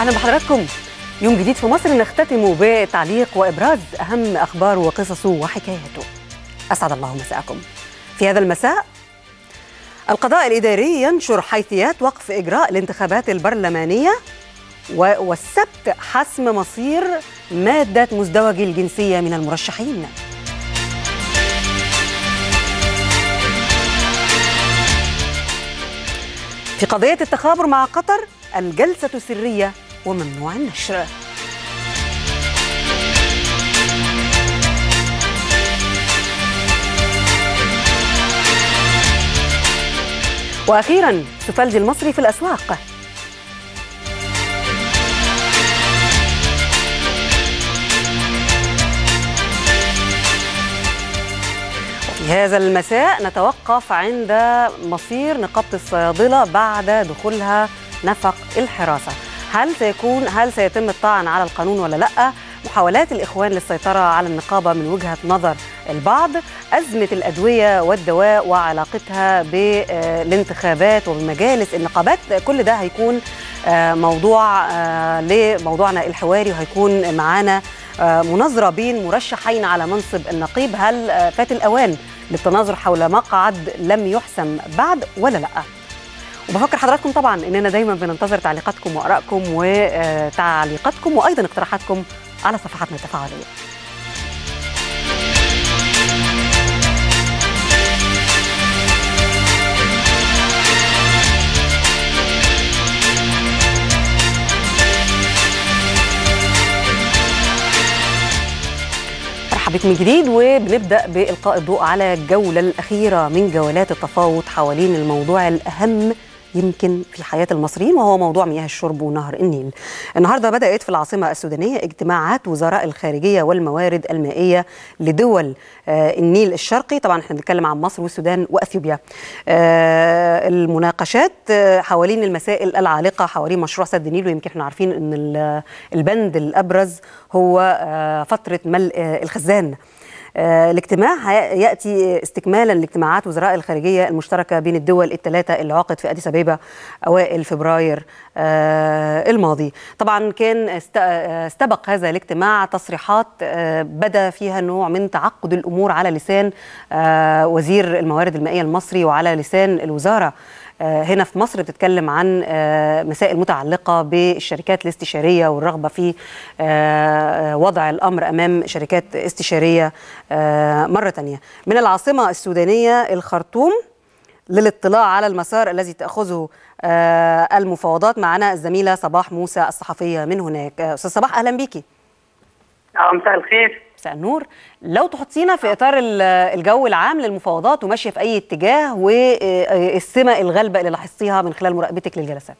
اهلا بحضراتكم يوم جديد في مصر نختتم بتعليق وابراز اهم اخباره وقصصه وحكاياته اسعد الله مساءكم في هذا المساء القضاء الاداري ينشر حيثيات وقف اجراء الانتخابات البرلمانيه والسبت حسم مصير ماده مزدوجي الجنسيه من المرشحين في قضيه التخابر مع قطر الجلسه سريه وممنوع النشر واخيرا سفلج المصري في الاسواق في هذا المساء نتوقف عند مصير نقابه الصيادله بعد دخولها نفق الحراسه هل سيكون هل سيتم الطعن على القانون ولا لا محاولات الاخوان للسيطره على النقابه من وجهه نظر البعض ازمه الادويه والدواء وعلاقتها بالانتخابات وبمجالس النقابات كل ده هيكون موضوع لموضوعنا الحواري وهيكون معانا مناظره بين مرشحين على منصب النقيب هل فات الاوان للتناظر حول مقعد لم يحسم بعد ولا لا وبفكر حضراتكم طبعا اننا دايما بننتظر تعليقاتكم وارائكم وتعليقاتكم وايضا اقتراحاتكم على صفحاتنا التفاعليه مرحبا بكم من جديد وبنبدا بالقاء الضوء على الجوله الاخيره من جولات التفاوض حوالين الموضوع الاهم يمكن في حياة المصريين وهو موضوع مياه الشرب ونهر النيل النهاردة بدأت في العاصمة السودانية اجتماعات وزراء الخارجية والموارد المائية لدول آه النيل الشرقي طبعا احنا بنتكلم عن مصر والسودان وأثيوبيا آه المناقشات آه حوالين المسائل العالقة حوالين مشروع سد النيل ويمكن احنا عارفين ان البند الأبرز هو فترة ملء الخزان الاجتماع ياتي استكمالا لاجتماعات وزراء الخارجيه المشتركه بين الدول الثلاثه اللي عقد في اديس ابيبا اوائل فبراير الماضي. طبعا كان استبق هذا الاجتماع تصريحات بدا فيها نوع من تعقد الامور على لسان وزير الموارد المائيه المصري وعلى لسان الوزاره هنا في مصر بتتكلم عن مسائل متعلقة بالشركات الاستشارية والرغبة في وضع الأمر أمام شركات استشارية مرة تانية من العاصمة السودانية الخرطوم للاطلاع على المسار الذي تأخذه المفاوضات معنا الزميلة صباح موسى الصحفية من هناك أستاذ صباح أهلا بيكي مساء الخير مساء النور لو تحطينا في اطار الجو العام للمفاوضات وماشيه في اي اتجاه والسمه الغالبه اللي لاحظتيها من خلال مراقبتك للجلسات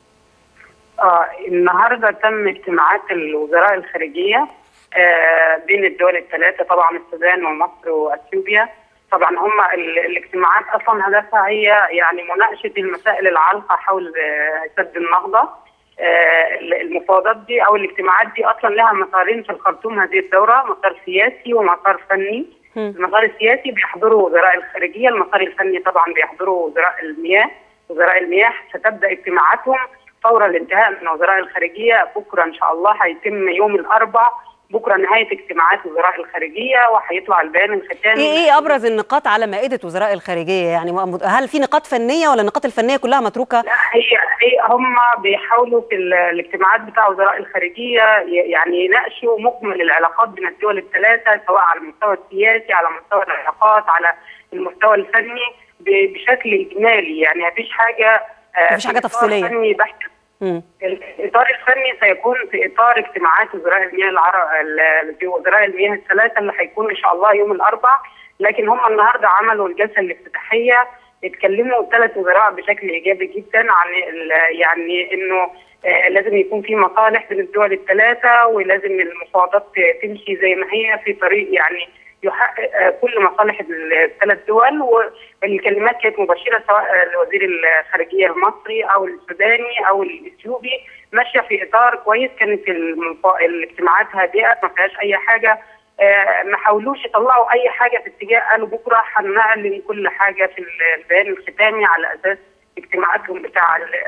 اه النهارده تم اجتماعات الوزراء الخارجيه آه بين الدول الثلاثه طبعا السودان ومصر واثيوبيا طبعا هم الاجتماعات اصلا هدفها هي يعني مناقشه المسائل العالقه حول سد النهضه المفاوضات دي او الاجتماعات دي اصلا لها مسارين في الخرطوم هذه الدوره مسار سياسي ومسار فني المسار السياسي بيحضروا وزراء الخارجيه المسار الفني طبعا بيحضروا وزراء المياه وزراء المياه ستبدا اجتماعاتهم فور الانتهاء من وزراء الخارجيه بكره ان شاء الله هيتم يوم الاربعاء بكره نهايه اجتماعات وزراء الخارجيه وهيطلع البيان الختامي ايه ايه ابرز النقاط على مائده وزراء الخارجيه يعني هل في نقاط فنيه ولا النقاط الفنيه كلها متروكه؟ لا هي هي هم بيحاولوا في الاجتماعات بتاع وزراء الخارجيه يعني يناقشوا مجمل العلاقات بين الدول الثلاثه سواء على المستوى السياسي على مستوى العلاقات على المستوى الفني بشكل اجمالي يعني ما فيش حاجه مفيش حاجه تفصيليه فني بحت الاطار الفني سيكون في اطار اجتماعات وزراء المياه العرب وزراء المياه الثلاثه اللي هيكون ان شاء الله يوم الاربعاء لكن هم النهارده عملوا الجلسه الافتتاحيه اتكلموا ثلاث وزراء بشكل ايجابي جدا عن يعني انه آه لازم يكون في مصالح بين الدول الثلاثه ولازم المفاوضات تمشي زي ما هي في طريق يعني يحقق كل مصالح الثلاث دول والكلمات كانت مبشره سواء لوزير الخارجيه المصري او السوداني او الاثيوبي ماشيه في اطار كويس كانت الاجتماعات هادئه ما فيهاش اي حاجه ما حاولوش يطلعوا اي حاجه في اتجاه قالوا بكره هنعلن كل حاجه في البيان الختامي على اساس اجتماعاتهم بتاع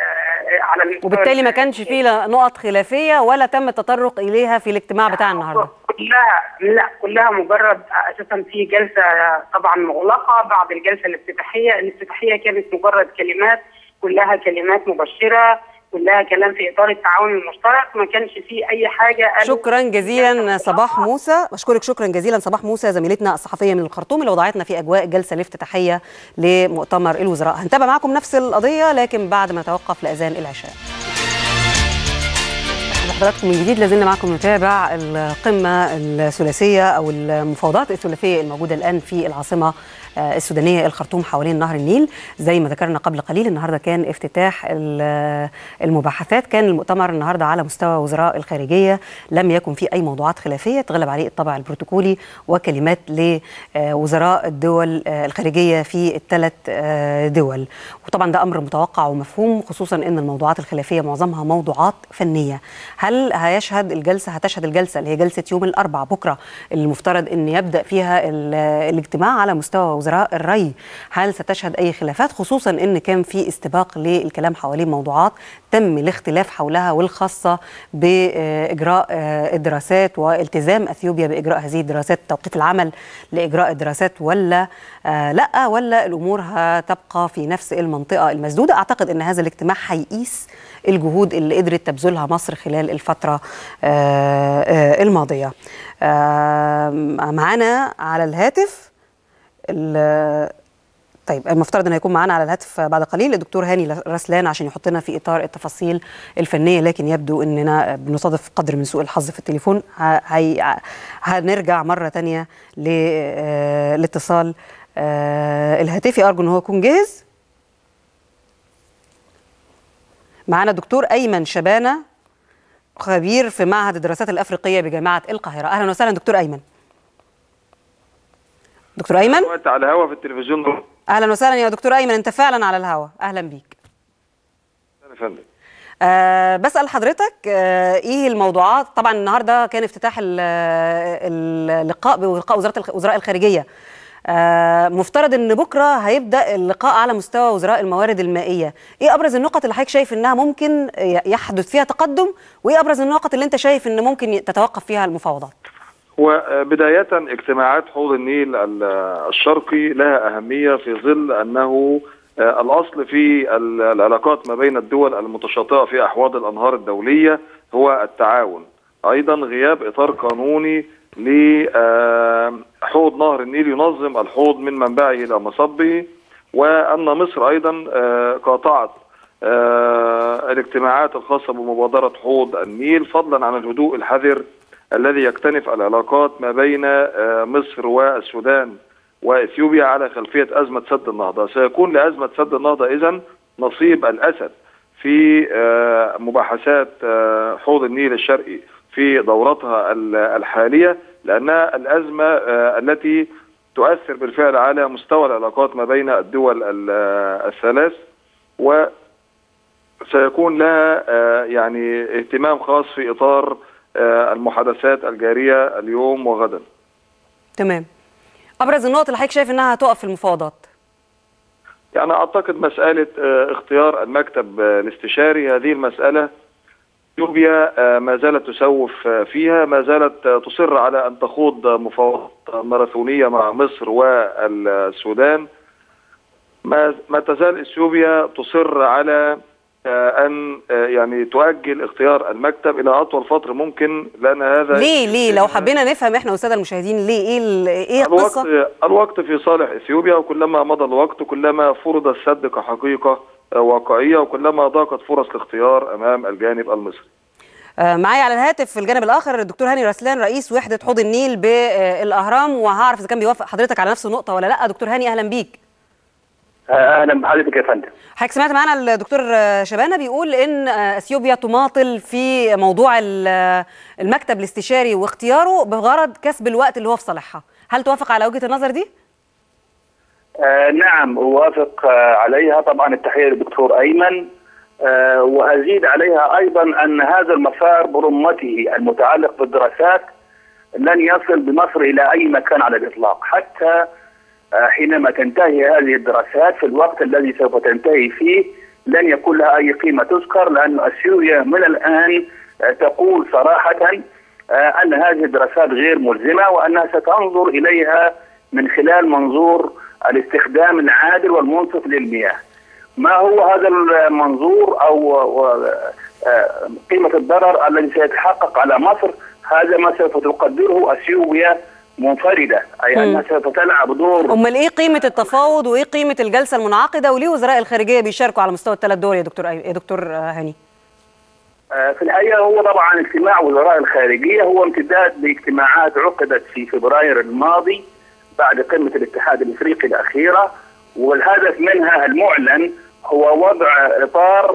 على المستوى وبالتالي ما كانش فيه لا نقط خلافيه ولا تم التطرق اليها في الاجتماع بتاع النهارده كلها لا كلها مجرد اساسا في جلسه طبعا مغلقه بعد الجلسه الافتتاحيه، الافتتاحيه كانت مجرد كلمات كلها كلمات مبشره كلها كلام في اطار التعاون المشترك ما كانش فيه اي حاجه قالوا- شكرا جزيلا صباح موسى بشكرك شكرا جزيلا صباح موسى زميلتنا الصحفيه من الخرطوم اللي وضعتنا في اجواء الجلسه الافتتاحيه لمؤتمر الوزراء هنتابع معكم نفس القضيه لكن بعد ما نتوقف لاذان العشاء حضراتكم من جديد لازلنا معكم نتابع القمة الثلاثية أو المفاوضات الثلاثية الموجودة الآن في العاصمة آه، السودانية الخرطوم حوالين نهر النيل زي ما ذكرنا قبل قليل النهاردة كان افتتاح ال- المباحثات كان المؤتمر النهاردة على مستوى وزراء الخارجية لم يكن فيه أي موضوعات خلافية تغلب عليه الطابع البروتوكولي وكلمات لوزراء الدول آه، الخارجية في الثلاث آه، دول وطبعا ده أمر متوقع ومفهوم خصوصا أن الموضوعات الخلافية معظمها موضوعات فنية هل هيشهد الجلسة هتشهد الجلسة اللي هي جلسة يوم الأربعاء بكرة اللي المفترض أن يبدأ فيها ال- الاجتماع على مستوى وزراء الري هل ستشهد أي خلافات خصوصا أن كان في استباق للكلام حوالين موضوعات تم الاختلاف حولها والخاصة بإجراء آه، الدراسات والتزام أثيوبيا بإجراء هذه الدراسات توقيف العمل لإجراء الدراسات ولا آه، لا ولا الأمور هتبقى في نفس المنطقة المسدودة أعتقد أن هذا الاجتماع هيقيس الجهود اللي قدرت تبذلها مصر خلال الفترة آه، آه، الماضية آه، معانا على الهاتف ال- طيب المفترض ان هيكون معانا على الهاتف بعد قليل الدكتور هاني رسلان عشان يحطنا في اطار التفاصيل الفنيه لكن يبدو اننا بنصادف قدر من سوء الحظ في التليفون ه- هي هنرجع مره تانية للاتصال الهاتفي ارجو ان هو يكون جاهز معانا دكتور ايمن شبانه خبير في معهد الدراسات الافريقيه بجامعه القاهره اهلا وسهلا دكتور ايمن دكتور ايمن دلوقتي على الهوا في التلفزيون اهلا وسهلا يا دكتور ايمن انت فعلا على الهوا اهلا بيك يا فندم أه بسال حضرتك أه ايه الموضوعات طبعا النهارده كان افتتاح ال- اللقاء بلقاء وزاره الخ- وزراء الخارجيه أه مفترض ان بكره هيبدا اللقاء على مستوى وزراء الموارد المائيه ايه ابرز النقط اللي حضرتك شايف انها ممكن ي- يحدث فيها تقدم وايه ابرز النقط اللي انت شايف ان ممكن ي- تتوقف فيها المفاوضات هو بداية اجتماعات حوض النيل ال- الشرقي لها أهمية في ظل أنه آه، الأصل في ال- العلاقات ما بين الدول المتشاطئة في أحواض الأنهار الدولية هو التعاون أيضا غياب إطار قانوني لحوض نهر النيل ينظم الحوض من منبعه إلى مصبه وأن مصر أيضا آه، قاطعت آه، الاجتماعات الخاصة بمبادرة حوض النيل فضلا عن الهدوء الحذر الذي يكتنف العلاقات ما بين آه، مصر والسودان واثيوبيا على خلفيه ازمه سد النهضه، سيكون لازمه سد النهضه اذا نصيب الاسد في آه، مباحثات آه، حوض النيل الشرقي في دورتها ال- الحاليه لانها الازمه آه، التي تؤثر بالفعل على مستوى العلاقات ما بين الدول ال- آه، الثلاث و سيكون لها آه، يعني اهتمام خاص في اطار آه، المحادثات الجاريه اليوم وغدا. تمام ابرز النقط اللي حضرتك شايف انها هتقف في المفاوضات يعني اعتقد مساله آه، اختيار المكتب آه، الاستشاري هذه المساله اثيوبيا آه، ما زالت تسوف آه، فيها ما زالت آه، تصر على ان تخوض آه، مفاوضات ماراثونيه مع مصر والسودان ما ما تزال اثيوبيا تصر على آه، ان آه، يعني تؤجل اختيار المكتب الى اطول فتره ممكن لان هذا ليه ليه لو حبينا نفهم احنا والساده المشاهدين ليه ايه ال- ايه الوقت القصه الوقت في صالح اثيوبيا وكلما مضى الوقت كلما فرض السد كحقيقه آه، واقعيه وكلما ضاقت فرص الاختيار امام الجانب المصري. آه، معايا على الهاتف في الجانب الاخر الدكتور هاني رسلان رئيس وحده حوض النيل بالاهرام وهعرف اذا كان بيوافق حضرتك على نفس النقطه ولا لا دكتور هاني اهلا بيك اهلا بحضرتك يا فندم حضرتك سمعت معانا الدكتور آه، شبانه بيقول ان آه، اثيوبيا تماطل في موضوع ال- آه، المكتب الاستشاري واختياره بغرض كسب الوقت اللي هو في صالحها هل توافق على وجهه النظر دي آه نعم اوافق آه عليها طبعا التحيه للدكتور ايمن آه وازيد عليها ايضا ان هذا المسار برمته المتعلق بالدراسات لن يصل بمصر الى اي مكان على الاطلاق حتى آه حينما تنتهي هذه الدراسات في الوقت الذي سوف تنتهي فيه لن يكون لها اي قيمه تذكر لان اثيوبيا من الان تقول صراحه ان هذه الدراسات غير ملزمه وانها ستنظر اليها من خلال منظور الاستخدام العادل والمنصف للمياه. ما هو هذا المنظور او قيمه الضرر الذي سيتحقق على مصر هذا ما سوف تقدره اثيوبيا منفرده اي انها سوف تلعب دور امال ايه قيمه التفاوض وايه قيمه الجلسه المنعقده وليه وزراء الخارجيه بيشاركوا على مستوى الثلاث دول يا دكتور أي... يا دكتور هاني في الحقيقه هو طبعا اجتماع وزراء الخارجيه هو امتداد لاجتماعات عقدت في فبراير الماضي بعد قمه الاتحاد الافريقي الاخيره والهدف منها المعلن هو وضع اطار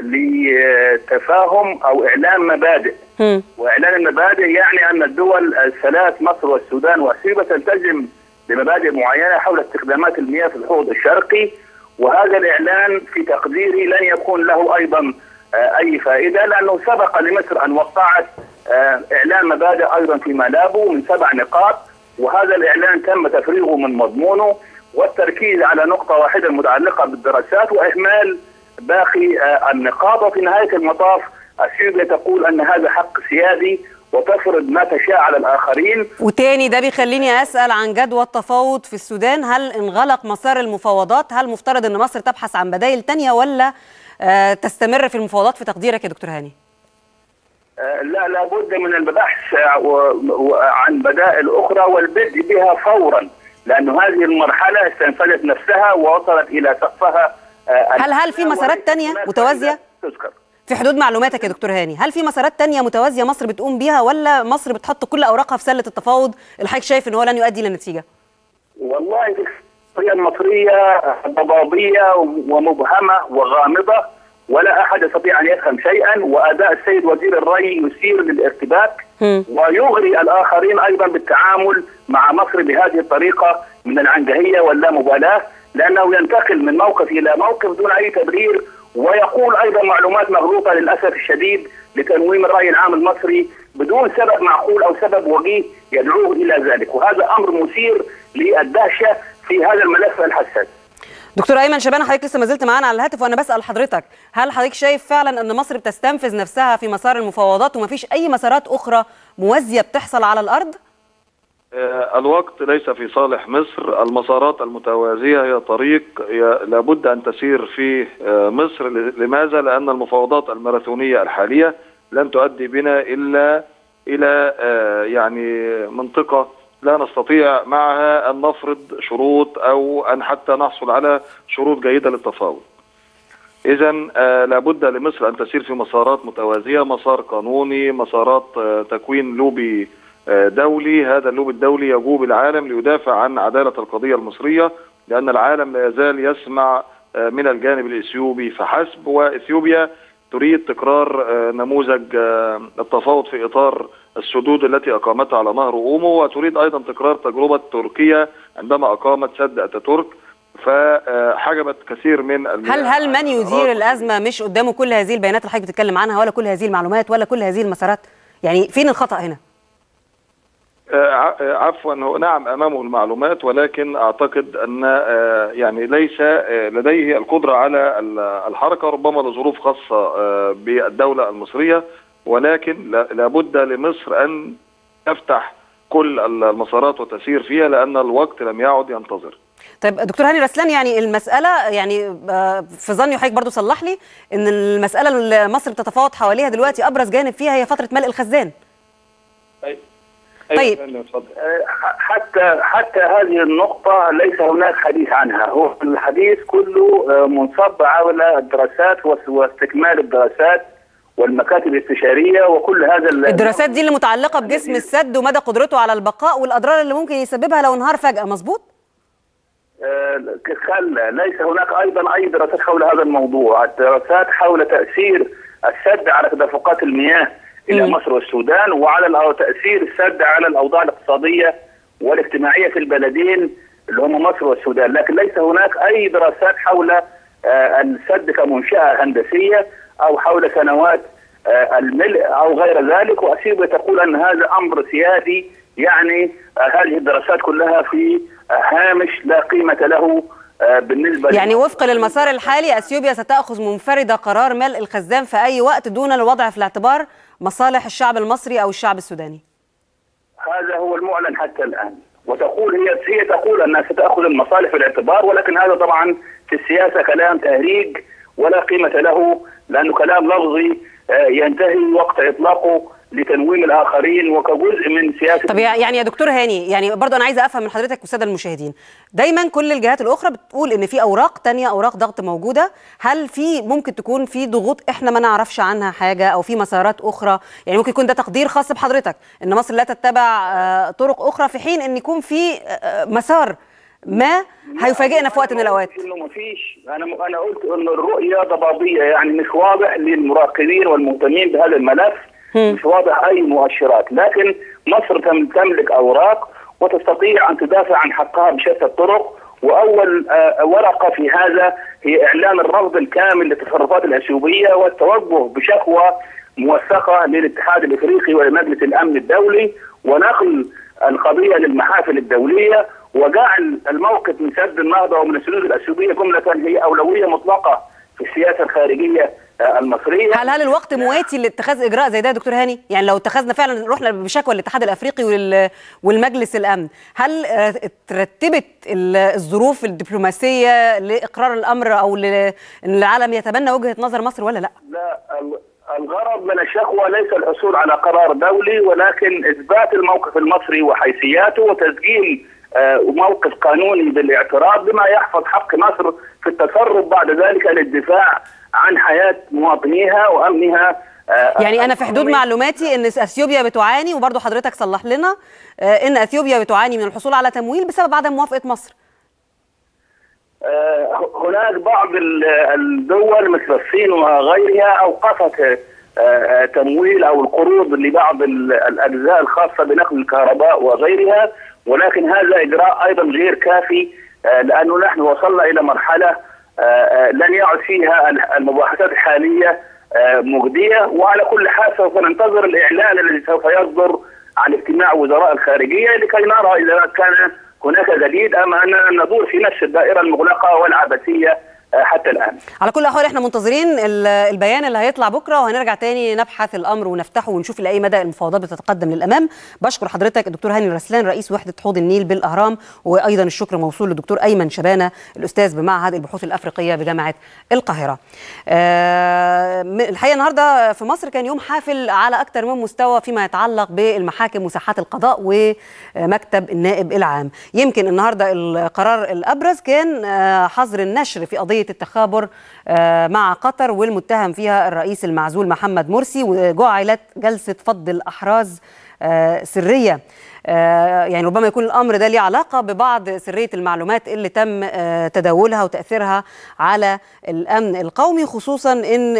لتفاهم او اعلان مبادئ هم. واعلان المبادئ يعني ان الدول الثلاث مصر والسودان واثيوبيا تلتزم بمبادئ معينه حول استخدامات المياه في الحوض الشرقي وهذا الاعلان في تقديري لن يكون له ايضا آه، اي فائده لانه سبق لمصر ان وقعت آه، اعلان مبادئ ايضا في مالابو من سبع نقاط وهذا الاعلان تم تفريغه من مضمونه والتركيز على نقطه واحده متعلقه بالدراسات واهمال باقي آه، النقاط وفي نهايه المطاف اثيوبيا تقول ان هذا حق سيادي وتفرض ما تشاء على الاخرين وتاني ده بيخليني اسال عن جدوى التفاوض في السودان هل انغلق مسار المفاوضات هل مفترض ان مصر تبحث عن بدائل تانية ولا آه تستمر في المفاوضات في تقديرك يا دكتور هاني آه، لا لابد من البحث آه، و- و- عن بدائل اخرى والبدء بها فورا لانه هذه المرحله استنفذت نفسها ووصلت الى سقفها آه، هل- هل في مسارات تانية هناك متوازية؟ تذكر في حدود معلوماتك يا دكتور هاني هل في مسارات تانية متوازية مصر بتقوم بيها ولا مصر بتحط كل أوراقها في سلة التفاوض اللي حضرتك شايف إن هو لن يؤدي لنتيجة والله القضيه المصريه ضبابيه ومبهمه وغامضه ولا احد يستطيع ان يفهم شيئا واداء السيد وزير الري يثير للارتباك هم. ويغري الاخرين ايضا بالتعامل مع مصر بهذه الطريقه من العنجهيه واللامبالاه لانه ينتقل من موقف الى موقف دون اي تبرير ويقول ايضا معلومات مغلوطه للاسف الشديد لتنويم الراي العام المصري بدون سبب معقول او سبب وجيه يدعوه الى ذلك وهذا امر مثير للدهشه في هذا الملف الحساس. دكتور أيمن شبانة حضرتك لسه ما زلت معانا على الهاتف وأنا بسأل حضرتك هل حضرتك شايف فعلا أن مصر بتستنفذ نفسها في مسار المفاوضات ومفيش أي مسارات أخرى موازية بتحصل على الأرض؟ آه، الوقت ليس في صالح مصر المسارات المتوازية هي طريق هي لابد أن تسير فيه آه، مصر ل- لماذا؟ لأن المفاوضات الماراثونية الحالية لن تؤدي بنا إلا إلى آه، يعني منطقة لا نستطيع معها أن نفرض شروط أو أن حتى نحصل على شروط جيدة للتفاوض إذا لابد لمصر أن تسير في مسارات متوازية مسار قانوني مسارات آه، تكوين لوبي آه، دولي هذا اللوبي الدولي يجوب العالم ليدافع عن عدالة القضية المصرية لأن العالم لا يزال يسمع آه، من الجانب الإثيوبي فحسب وإثيوبيا تريد تكرار آه، نموذج آه، التفاوض في إطار السدود التي أقامتها على نهر أومو وتريد أيضا تكرار تجربة تركيا عندما أقامت سد أتاتورك فحجبت كثير من المياه هل هل من عن يدير القرار. الأزمة مش قدامه كل هذه البيانات اللي حضرتك بتتكلم عنها ولا كل هذه المعلومات ولا كل هذه المسارات؟ يعني فين الخطأ هنا؟ آه، ع- آه، عفوا هو نعم امامه المعلومات ولكن اعتقد ان آه، يعني ليس آه، لديه القدره على ال- الحركه ربما لظروف خاصه آه، بالدوله المصريه ولكن لا- لابد لمصر ان تفتح كل المسارات وتسير فيها لان الوقت لم يعد ينتظر. طيب دكتور هاني رسلان يعني المسألة يعني آه، في ظني وحضرتك برضو صلح لي إن المسألة اللي مصر بتتفاوض حواليها دلوقتي أبرز جانب فيها هي فترة ملء الخزان. طيب. حتى حتى هذه النقطة ليس هناك حديث عنها، هو الحديث كله آه، منصب على الدراسات واس- واستكمال الدراسات والمكاتب الاستشارية وكل هذا ال- الدراسات دي اللي متعلقة بجسم السد ومدى قدرته على البقاء والأضرار اللي ممكن يسببها لو انهار فجأة مظبوط؟ آه، خل ليس هناك ايضا اي دراسات حول هذا الموضوع، الدراسات حول تاثير السد على تدفقات المياه الى مم. مصر والسودان وعلى الأو- تاثير السد على الاوضاع الاقتصاديه والاجتماعيه في البلدين اللي هم مصر والسودان، لكن ليس هناك اي دراسات حول آه، السد كمنشاه هندسيه او حول سنوات آه، الملء او غير ذلك واثيوبيا تقول ان هذا امر سيادي يعني آه، هذه الدراسات كلها في آه، هامش لا قيمه له بالنسبه يعني وفقا للمسار الحالي اثيوبيا ستاخذ منفرده قرار ملء الخزان في اي وقت دون الوضع في الاعتبار مصالح الشعب المصري او الشعب السوداني هذا هو المعلن حتى الان وتقول هي هي تقول انها ستاخذ المصالح في الاعتبار ولكن هذا طبعا في السياسه كلام تهريج ولا قيمه له لانه كلام لفظي ينتهي وقت اطلاقه لتنويم الاخرين وكجزء من سياسه طب يعني يا دكتور هاني يعني برضه انا عايزه افهم من حضرتك والساده المشاهدين دايما كل الجهات الاخرى بتقول ان في اوراق تانية اوراق ضغط موجوده هل في ممكن تكون في ضغوط احنا ما نعرفش عنها حاجه او في مسارات اخرى يعني ممكن يكون ده تقدير خاص بحضرتك ان مصر لا تتبع طرق اخرى في حين ان يكون في مسار ما هيفاجئنا في وقت من الاوقات انه ما فيش انا انا قلت انه الرؤيه ضبابيه يعني مش واضح للمراقبين والمهتمين بهذا الملف مش واضح اي مؤشرات لكن مصر تملك اوراق وتستطيع ان تدافع عن حقها بشتى الطرق واول ورقه في هذا هي اعلان الرفض الكامل للتصرفات الاثيوبيه والتوجه بشكوى موثقه للاتحاد الافريقي ولمجلس الامن الدولي ونقل القضيه للمحافل الدوليه وجعل الموقف من سد النهضه ومن السدود الاثيوبيه جمله هي اولويه مطلقه في السياسه الخارجيه المصريه هل هل الوقت مواتي لاتخاذ اجراء زي ده يا دكتور هاني؟ يعني لو اتخذنا فعلا رحنا بشكوى للاتحاد الافريقي والمجلس الامن، هل ترتبت الظروف الدبلوماسيه لاقرار الامر او ان العالم يتبنى وجهه نظر مصر ولا لا؟ لا الغرض من الشكوى ليس الحصول على قرار دولي ولكن اثبات الموقف المصري وحيثياته وتسجيل موقف قانوني بالاعتراض بما يحفظ حق مصر في التصرف بعد ذلك للدفاع عن حياه مواطنيها وامنها يعني انا في حدود معلوماتي ان اثيوبيا بتعاني وبرضه حضرتك صلح لنا ان اثيوبيا بتعاني من الحصول على تمويل بسبب عدم موافقه مصر هناك بعض الدول مثل الصين وغيرها اوقفت تمويل او القروض لبعض الاجزاء الخاصه بنقل الكهرباء وغيرها ولكن هذا اجراء ايضا غير كافي لانه نحن وصلنا الى مرحله لن يعد فيها المباحثات الحاليه مجديه وعلى كل حال سوف ننتظر الاعلان الذي سوف يصدر عن اجتماع وزراء الخارجيه لكي نرى اذا كان هناك جديد ام اننا ندور في نفس الدائره المغلقه والعبثيه حتى الان. على كل الاحوال احنا منتظرين البيان اللي هيطلع بكره وهنرجع تاني نبحث الامر ونفتحه ونشوف لاي مدى المفاوضات بتتقدم للامام. بشكر حضرتك الدكتور هاني رسلان رئيس وحده حوض النيل بالاهرام وايضا الشكر موصول للدكتور ايمن شبانه الاستاذ بمعهد البحوث الافريقيه بجامعه القاهره. أه الحقيقه النهارده في مصر كان يوم حافل على اكثر من مستوى فيما يتعلق بالمحاكم وساحات القضاء ومكتب النائب العام. يمكن النهارده القرار الابرز كان حظر النشر في قضيه التخابر مع قطر والمتهم فيها الرئيس المعزول محمد مرسي وجعلت جلسه فض الاحراز سريه يعني ربما يكون الامر ده ليه علاقه ببعض سريه المعلومات اللي تم تداولها وتاثيرها على الامن القومي خصوصا ان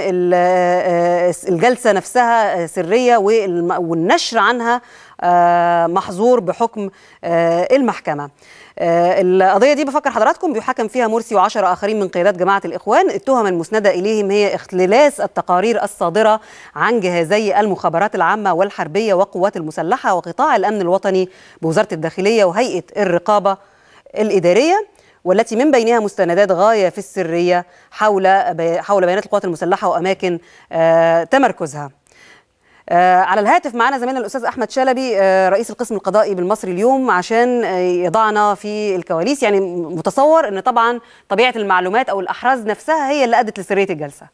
الجلسه نفسها سريه والنشر عنها محظور بحكم المحكمه القضية دي بفكر حضراتكم بيحكم فيها مرسي وعشرة آخرين من قيادات جماعة الإخوان التهم المسندة إليهم هي اختلاس التقارير الصادرة عن جهازي المخابرات العامة والحربية والقوات المسلحة وقطاع الأمن الوطني بوزارة الداخلية وهيئة الرقابة الإدارية والتي من بينها مستندات غاية في السرية حول حول بيانات القوات المسلحة وأماكن تمركزها آه على الهاتف معنا زميلنا الاستاذ احمد شلبي آه رئيس القسم القضائي بالمصري اليوم عشان آه يضعنا في الكواليس يعني متصور ان طبعا طبيعه المعلومات او الاحراز نفسها هي اللي ادت لسريه الجلسه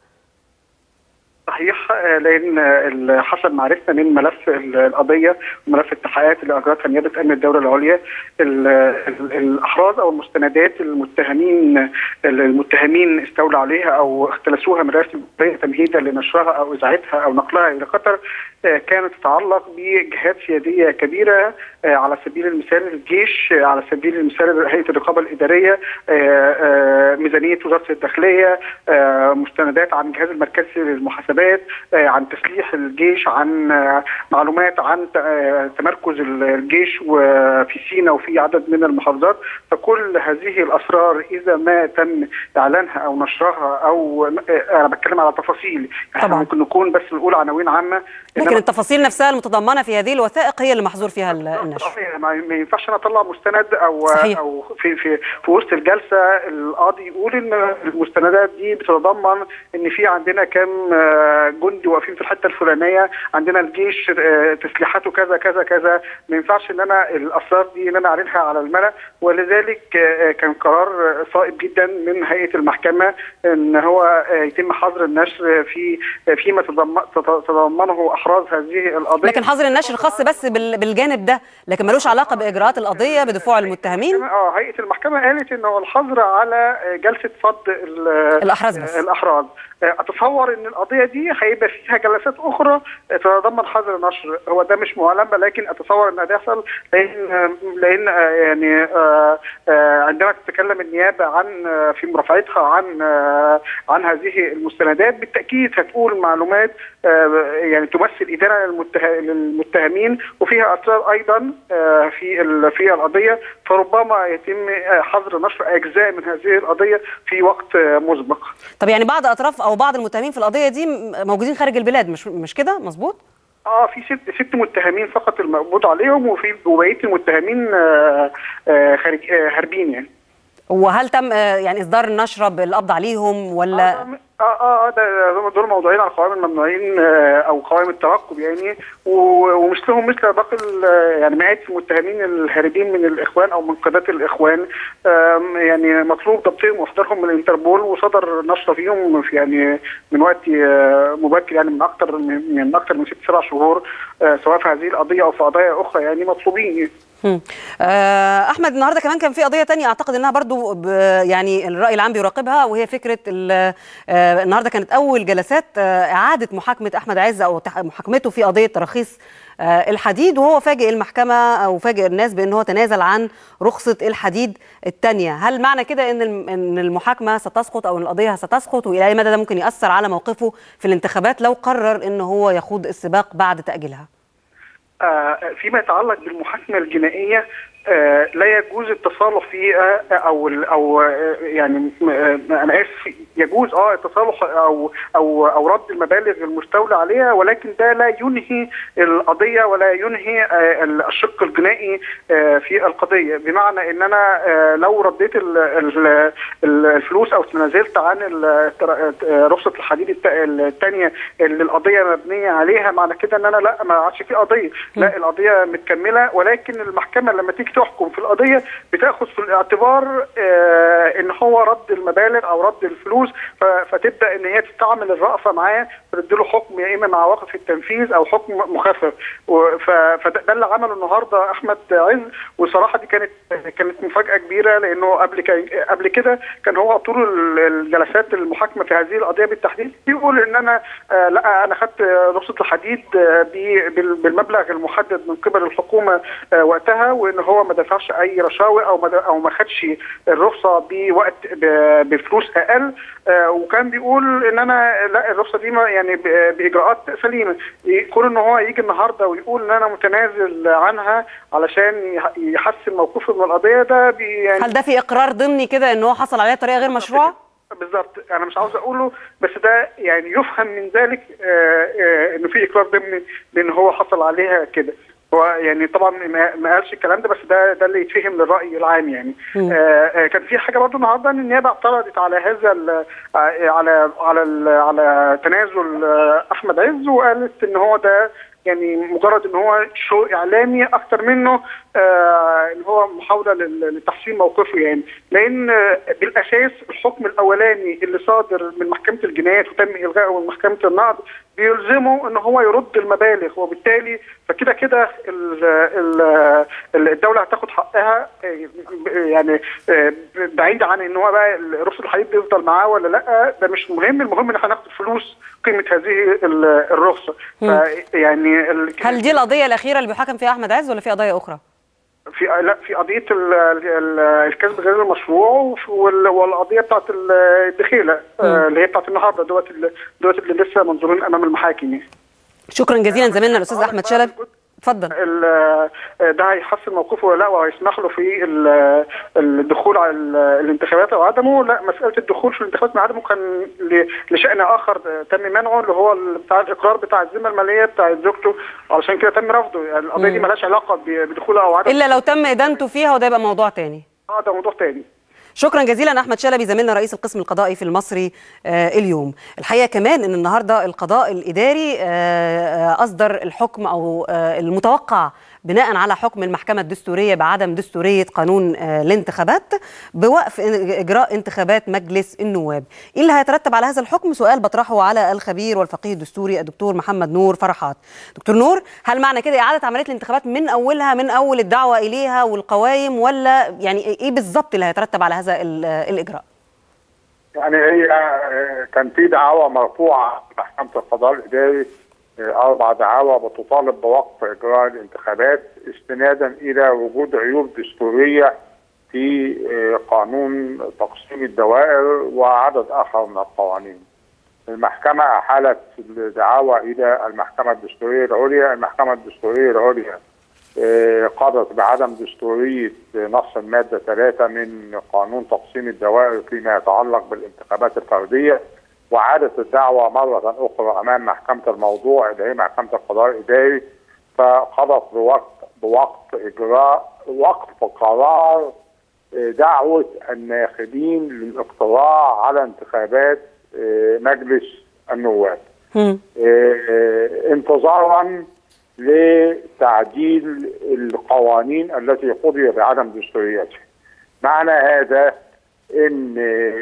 صحيح لان اللي حسب معرفتنا من ملف القضيه وملف التحقيقات اللي اجرتها نيابه امن الدوله العليا الاحراز او المستندات المتهمين المتهمين استولوا عليها او اختلسوها من رئاسه الجمهوريه تمهيدا لنشرها او اذاعتها او نقلها الى قطر كانت تتعلق بجهات سياديه كبيره على سبيل المثال الجيش على سبيل المثال هيئه الرقابه الاداريه ميزانيه وزاره الداخليه مستندات عن الجهاز المركزي للمحاسبات حسابات آه، عن تسليح الجيش عن آه، معلومات عن ت- آه، تمركز ال- الجيش وفي سيناء وفي عدد من المحافظات فكل هذه الاسرار اذا ما تم اعلانها او نشرها او آه، انا بتكلم على تفاصيل احنا طبعاً. ممكن نكون بس نقول عناوين عامه لكن إنما التفاصيل نفسها المتضمنه في هذه الوثائق هي اللي محظور فيها ال- النشر صحيح، ما ما ينفعش انا اطلع مستند او صحيح. او في في في وسط الجلسه القاضي يقول ان المستندات دي بتتضمن ان في عندنا كام آه، جندي واقفين في الحته الفلانيه عندنا الجيش آه، تسليحاته كذا كذا كذا ما ينفعش ان انا الاسرار دي ان انا اعلنها على الملا ولذلك آه، كان قرار آه، صائب جدا من هيئه المحكمه ان هو آه، يتم حظر النشر في فيما تضم- تتضمنه احراز هذه القضيه لكن حظر النشر خاص بس بال- بالجانب ده لكن ملوش علاقه باجراءات القضيه بدفوع المتهمين اه هيئه المحكمه قالت ان هو الحظر على جلسه فض ال- الأحراز بس. الاحراز اتصور ان القضيه دي هيبقى فيها جلسات اخرى تتضمن حظر نشر هو ده مش معلمه لكن اتصور ان ده يحصل لان لان آه، يعني آه، آه، عندما تتكلم النيابه عن آه، في مرافعتها عن آه، عن هذه المستندات بالتاكيد هتقول معلومات آه، يعني تمثل ادانه للمته- للمتهمين وفيها اسرار ايضا آه، في ال- في القضيه فربما يتم آه، حظر نشر اجزاء من هذه القضيه في وقت آه، مسبق. طب يعني بعض اطراف او بعض المتهمين في القضيه دي م- موجودين خارج البلاد مش مش كده مظبوط اه في ست ست متهمين فقط المقبوض عليهم وفي وبقيه المتهمين آه، آه، خارج آه، هاربين يعني. وهل تم آه، يعني اصدار النشره بالقبض عليهم ولا اه اه اه ده دول موضوعين على قوائم الممنوعين آه، او قوائم الترقب يعني و- ومثلهم مثل باقي ال- يعني مئات المتهمين الهاربين من الاخوان او من قادات الاخوان آم، يعني مطلوب ضبطهم واحضارهم من الانتربول وصدر نشره فيهم في يعني من وقت آه، مبكر يعني من اكثر من من اكثر من ست سبع شهور آه، سواء في هذه القضيه او في قضايا اخرى يعني مطلوبين مم. آه، احمد النهارده كمان كان في قضيه تانية اعتقد انها برضو ب- يعني الراي العام بيراقبها وهي فكره ال- آه، النهارده كانت اول جلسات آه، اعاده محاكمه احمد عز او تح- محاكمته في قضيه تراخيص آه، الحديد وهو فاجئ المحكمه او فاجئ الناس بان هو تنازل عن رخصه الحديد الثانيه هل معنى كده ان الم- ان المحاكمه ستسقط او ان القضيه ستسقط والى اي مدى ده ممكن ياثر على موقفه في الانتخابات لو قرر ان هو يخوض السباق بعد تاجيلها آه، فيما يتعلق بالمحاكمه الجنائيه آه، لا يجوز التصالح فيها او او آه، يعني آه، انا اسف يجوز اه التصالح او او او رد المبالغ المستولى عليها ولكن ده لا ينهي القضيه ولا ينهي آه، الشق الجنائي آه، في القضيه بمعنى ان انا آه، لو رديت ال- ال- ال- الفلوس او تنازلت عن ال- آه، رخصه الحديد الثانيه اللي القضيه مبنيه عليها معنى كده ان انا لا ما عادش في قضيه لا القضيه متكمله ولكن المحكمه لما تيجي تحكم في القضيه بتاخذ في الاعتبار آه، ان هو رد المبالغ او رد الفلوس ف- فتبدا ان هي تستعمل الرأفه معاه فتديله حكم يا اما مع وقف التنفيذ او حكم مخفف و- ف- فده ده اللي عمله النهارده احمد عز وصراحه دي كانت كانت مفاجاه كبيره لانه قبل كان قبل كده كان هو طول ال- الجلسات المحاكمه في هذه القضيه بالتحديد بيقول ان انا آه، لا انا خدت رخصه الحديد آه، ب- بال- بالمبلغ المحدد من قبل الحكومه آه، وقتها وان هو ما دفعش اي رشاوي او ما د- او ما خدش الرخصه بوقت ب- بفلوس اقل آه، وكان بيقول ان انا لا الرخصه دي ما- يعني ب- باجراءات سليمه يكون ان هو يجي النهارده ويقول ان انا متنازل عنها علشان يح- يحسن موقفه من القضيه ده بي يعني هل ده في اقرار ضمني كده ان هو حصل عليها بطريقه غير مشروعه بالظبط انا مش عاوز اقوله بس ده يعني يفهم من ذلك آه، آه، انه في اقرار ضمني بان هو حصل عليها كده هو يعني طبعا ما ما قالش الكلام ده بس ده ده اللي يتفهم للراي العام يعني مم. آه آه، كان في حاجه برضه النهارده ان النيابه اعترضت على هذا ال- آه، على على ال- على تنازل آه، احمد عز وقالت ان هو ده يعني مجرد ان هو شو اعلامي اكتر منه آه ان هو محاوله لل- لتحسين موقفه يعني لان آه، بالاساس الحكم الاولاني اللي صادر من محكمه الجنايات وتم الغائه من محكمه النقض بيلزمه ان هو يرد المبالغ وبالتالي فكده كده ال- ال- ال- الدوله هتاخد حقها آه، يعني آه، بعيد عن ان هو بقى رخصه الحديد بيفضل معاه ولا لا ده مش مهم المهم ان احنا ناخد فلوس قيمه هذه ال- الرخصه مم. ف- يعني ال- هل دي القضيه الاخيره اللي بيحاكم فيها احمد عز ولا في قضايا اخرى في لا في قضيه ال- ال- ال- الكسب غير المشروع وف- وال- والقضيه بتاعت ال- الدخيله آه، اللي هي بتاعت النهارده دوت ال- دوت اللي لسه منظورين امام المحاكم يعني. شكرا جزيلا زميلنا الاستاذ احمد شلبي اتفضل ال- ده هيحسن موقفه ولا لا وهيسمح له في ال- الدخول على ال- الانتخابات او عدمه لا مساله الدخول في الانتخابات من عدمه كان ل- لشان اخر تم منعه اللي هو ال- بتاع الاقرار بتاع الذمه الماليه بتاع زوجته علشان كده تم رفضه يعني القضيه دي مالهاش علاقه ب- بدخولها او عدمه الا لو تم ادانته فيها وده يبقى موضوع تاني اه ده موضوع تاني شكرا جزيلا احمد شلبي زميلنا رئيس القسم القضائي في المصري آه اليوم الحقيقه كمان ان النهارده القضاء الاداري آه آه اصدر الحكم او آه المتوقع بناء على حكم المحكمة الدستورية بعدم دستورية قانون آه الانتخابات بوقف إجراء انتخابات مجلس النواب إيه اللي هيترتب على هذا الحكم سؤال بطرحه على الخبير والفقيه الدستوري الدكتور محمد نور فرحات دكتور نور هل معنى كده إعادة عملية الانتخابات من أولها من أول الدعوة إليها والقوائم ولا يعني إيه بالظبط اللي هيترتب على هذا الإجراء يعني هي كان في دعاوى مرفوعة محكمة القضاء الإداري أربع دعاوى بتطالب بوقف إجراء الانتخابات استنادا إلى وجود عيوب دستورية في قانون تقسيم الدوائر وعدد آخر من القوانين. المحكمة أحالت الدعاوى إلى المحكمة الدستورية العليا، المحكمة الدستورية العليا قضت بعدم دستورية نص المادة 3 من قانون تقسيم الدوائر فيما يتعلق بالانتخابات الفردية وعادت الدعوة مرة أخرى أمام محكمة الموضوع اللي هي محكمة القضاء الإداري فقضت بوقت بوقت إجراء وقف قرار دعوة الناخبين للاقتراع على انتخابات مجلس النواب انتظارا لتعديل القوانين التي قضي بعدم دستوريتها معنى هذا ان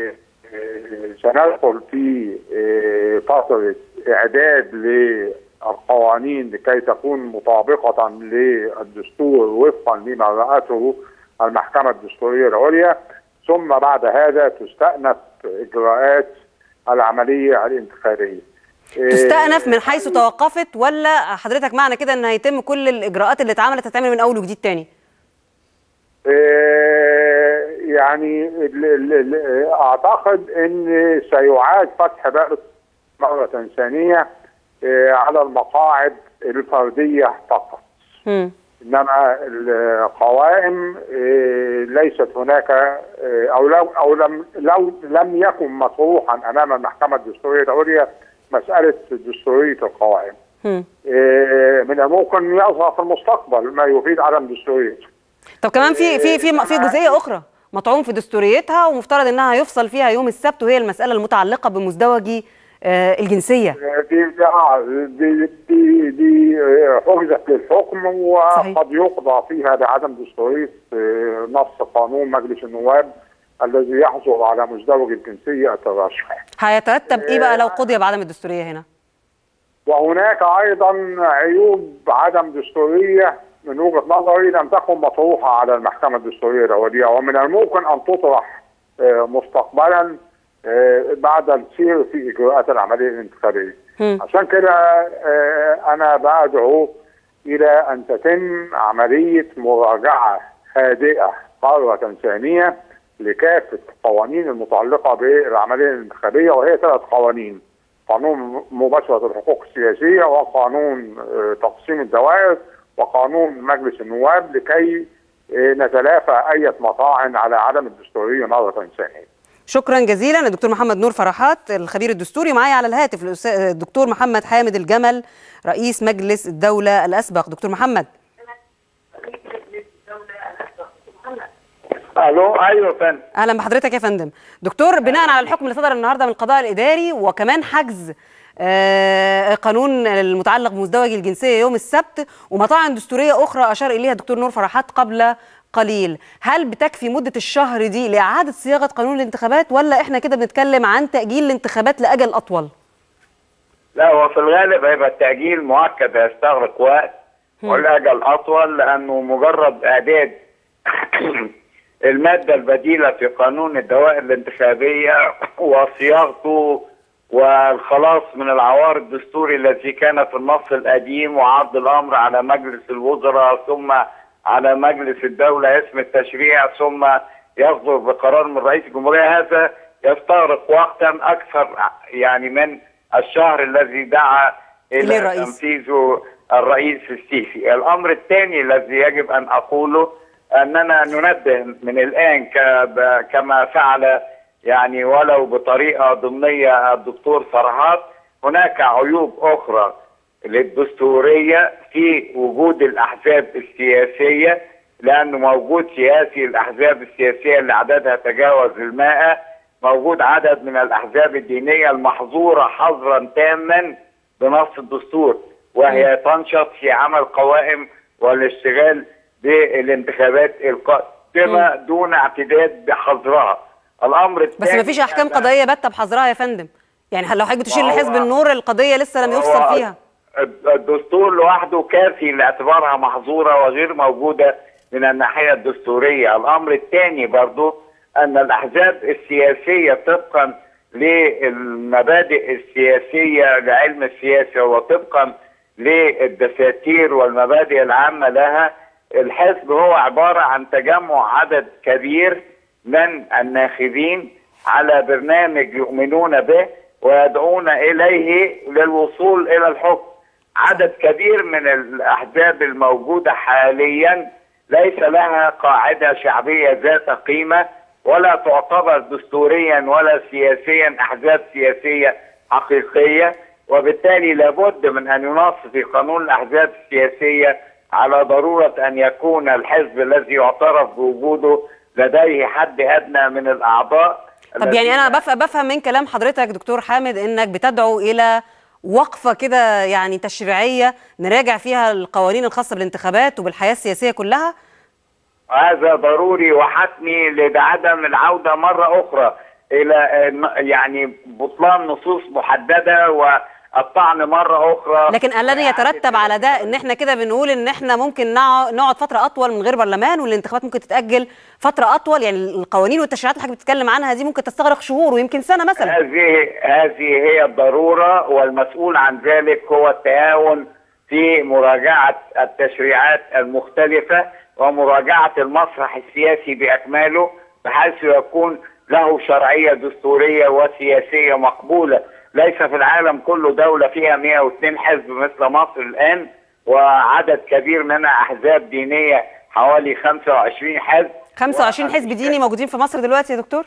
سندخل في فترة إعداد للقوانين لكي تكون مطابقة للدستور وفقا لما رأته المحكمة الدستورية العليا ثم بعد هذا تستأنف إجراءات العملية الانتخابية تستأنف من حيث توقفت ولا حضرتك معنى كده ان هيتم كل الإجراءات اللي اتعملت هتتعمل من أول وجديد تاني؟ يعني ال ال اعتقد ان سيعاد فتح باب مره ثانيه على المقاعد الفرديه فقط. م. انما القوائم ليست هناك او لو او لم لو لم يكن مطروحا امام المحكمه الدستوريه العليا مساله دستوريه القوائم. م. من الممكن يظهر في المستقبل ما يفيد عدم دستوريته. طب كمان في في في في جزئيه اخرى مطعون في دستوريتها ومفترض انها هيفصل فيها يوم السبت وهي المساله المتعلقه بمزدوجي آه الجنسيه دي دي دي, دي حجزت للحكم وقد صحيح. يقضى فيها بعدم دستوريه نص قانون مجلس النواب الذي يحظر على مزدوج الجنسيه الترشح. هيترتب ايه بقى لو قضي بعدم الدستوريه هنا؟ وهناك ايضا عيوب عدم دستوريه من وجهه نظري لم تكن مطروحه على المحكمه الدستوريه العليا ومن الممكن ان تطرح مستقبلا بعد السير في اجراءات العمليه الانتخابيه. عشان كده انا بدعو الى ان تتم عمليه مراجعه هادئه مره ثانيه لكافه القوانين المتعلقه بالعمليه الانتخابيه وهي ثلاث قوانين. قانون مباشره الحقوق السياسيه وقانون تقسيم الدوائر وقانون مجلس النواب لكي نتلافى أي مطاعن على عدم الدستورية مرة ثانية شكرا جزيلا الدكتور محمد نور فرحات الخبير الدستوري معايا على الهاتف الدكتور محمد حامد الجمل رئيس مجلس الدولة الأسبق دكتور محمد الو ايوه فندم اهلا بحضرتك يا فندم دكتور بناء على الحكم اللي صدر النهارده من القضاء الاداري وكمان حجز آه قانون المتعلق بمزدوج الجنسيه يوم السبت ومطاعن دستوريه اخرى اشار اليها الدكتور نور فرحات قبل قليل هل بتكفي مده الشهر دي لاعاده صياغه قانون الانتخابات ولا احنا كده بنتكلم عن تاجيل الانتخابات لاجل اطول لا هو في الغالب هيبقى التاجيل مؤكد هيستغرق وقت والاجل اطول لانه مجرد اعداد الماده البديله في قانون الدوائر الانتخابيه وصياغته والخلاص من العوار الدستوري الذي كان في النص القديم وعرض الامر على مجلس الوزراء ثم على مجلس الدولة اسم التشريع ثم يصدر بقرار من رئيس الجمهورية هذا يستغرق وقتا أكثر يعني من الشهر الذي دعا إليه إلى الرئيس. تنفيذه الرئيس السيسي الأمر الثاني الذي يجب أن أقوله أننا ننبه من الآن ك- كما فعل يعني ولو بطريقة ضمنية الدكتور فرهاد هناك عيوب أخرى للدستورية في وجود الأحزاب السياسية لأنه موجود سياسي الأحزاب السياسية اللي عددها تجاوز المائة موجود عدد من الأحزاب الدينية المحظورة حظرا تاما بنص الدستور وهي تنشط في عمل قوائم والاشتغال بالانتخابات القادمة دون اعتداد بحظرها الأمر بس الثاني ما فيش احكام أن- قضائيه باته بحظرها يا فندم يعني لو حضرتك بتشير ما هو- لحزب النور القضيه لسه لم يفصل هو فيها الدستور لوحده كافي لاعتبارها محظورة وغير موجودة من الناحية الدستورية الأمر الثاني برضو أن الأحزاب السياسية طبقا للمبادئ السياسية لعلم السياسة وطبقا للدساتير والمبادئ العامة لها الحزب هو عبارة عن تجمع عدد كبير من الناخبين على برنامج يؤمنون به ويدعون إليه للوصول إلى الحكم عدد كبير من الأحزاب الموجودة حاليا ليس لها قاعدة شعبية ذات قيمة ولا تعتبر دستوريا ولا سياسيا أحزاب سياسية حقيقية وبالتالي لابد من أن ينص في قانون الأحزاب السياسية على ضرورة أن يكون الحزب الذي يعترف بوجوده لديه حد أدنى من الأعضاء طب يعني انا بف- بفهم من كلام حضرتك دكتور حامد انك بتدعو الى وقفه كده يعني تشريعيه نراجع فيها القوانين الخاصه بالانتخابات وبالحياه السياسيه كلها هذا ضروري وحتمي لعدم العودة مرة أخرى إلى آه، يعني بطلان نصوص محددة والطعن مرة أخرى لكن الذي يترتب على ده ان احنا كده بنقول ان احنا ممكن نع- نقعد فتره اطول من غير برلمان والانتخابات ممكن تتاجل فتره اطول يعني القوانين والتشريعات اللي حضرتك بتتكلم عنها دي ممكن تستغرق شهور ويمكن سنه مثلا هذه هذه هي الضرورة والمسؤول عن ذلك هو التعاون في مراجعة التشريعات المختلفة ومراجعة المسرح السياسي بأكماله بحيث يكون له شرعية دستورية وسياسية مقبولة ليس في العالم كله دولة فيها 102 حزب مثل مصر الآن وعدد كبير منها أحزاب دينية حوالي 25 حزب 25 حزب ديني موجودين في مصر دلوقتي يا دكتور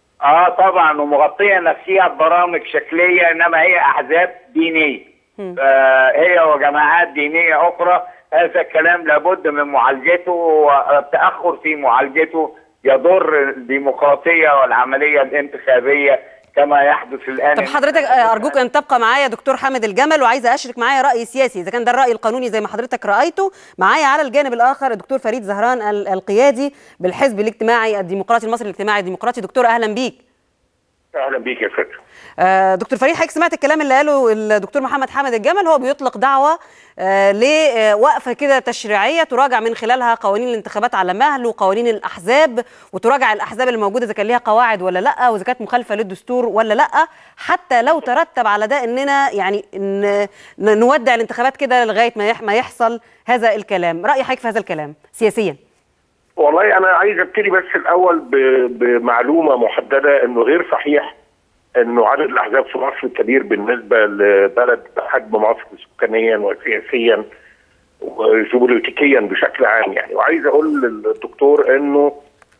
اه طبعا ومغطيه نفسها ببرامج شكليه انما هي احزاب دينيه آه هي وجماعات دينيه اخرى هذا الكلام لابد من معالجته والتاخر في معالجته يضر الديمقراطيه والعمليه الانتخابيه كما يحدث الان طب حضرتك آه، ارجوك ان تبقى معايا دكتور حامد الجمل وعايزه اشرك معايا راي سياسي اذا كان ده الراي القانوني زي ما حضرتك رايته معايا على الجانب الاخر الدكتور فريد زهران ال- القيادي بالحزب الاجتماعي الديمقراطي المصري الاجتماعي الديمقراطي دكتور اهلا بيك اهلا بيك يا فندم آه، دكتور فريد حضرتك سمعت الكلام اللي قاله الدكتور محمد حامد الجمل هو بيطلق دعوه آه، لوقفه كده تشريعيه تراجع من خلالها قوانين الانتخابات على مهل وقوانين الاحزاب وتراجع الاحزاب الموجوده اذا كان ليها قواعد ولا لا واذا كانت مخالفه للدستور ولا لا حتى لو ترتب على ده اننا يعني ن- ن- نودع الانتخابات كده لغايه ما يح- ما يحصل هذا الكلام راي حضرتك في هذا الكلام سياسيا والله انا عايز ابتدي بس الاول ب- بمعلومه محدده انه غير صحيح انه عدد الاحزاب في مصر كبير بالنسبه لبلد حجم مصر سكانيا وسياسيا وجيوبوليتيكيا بشكل عام يعني وعايز اقول للدكتور انه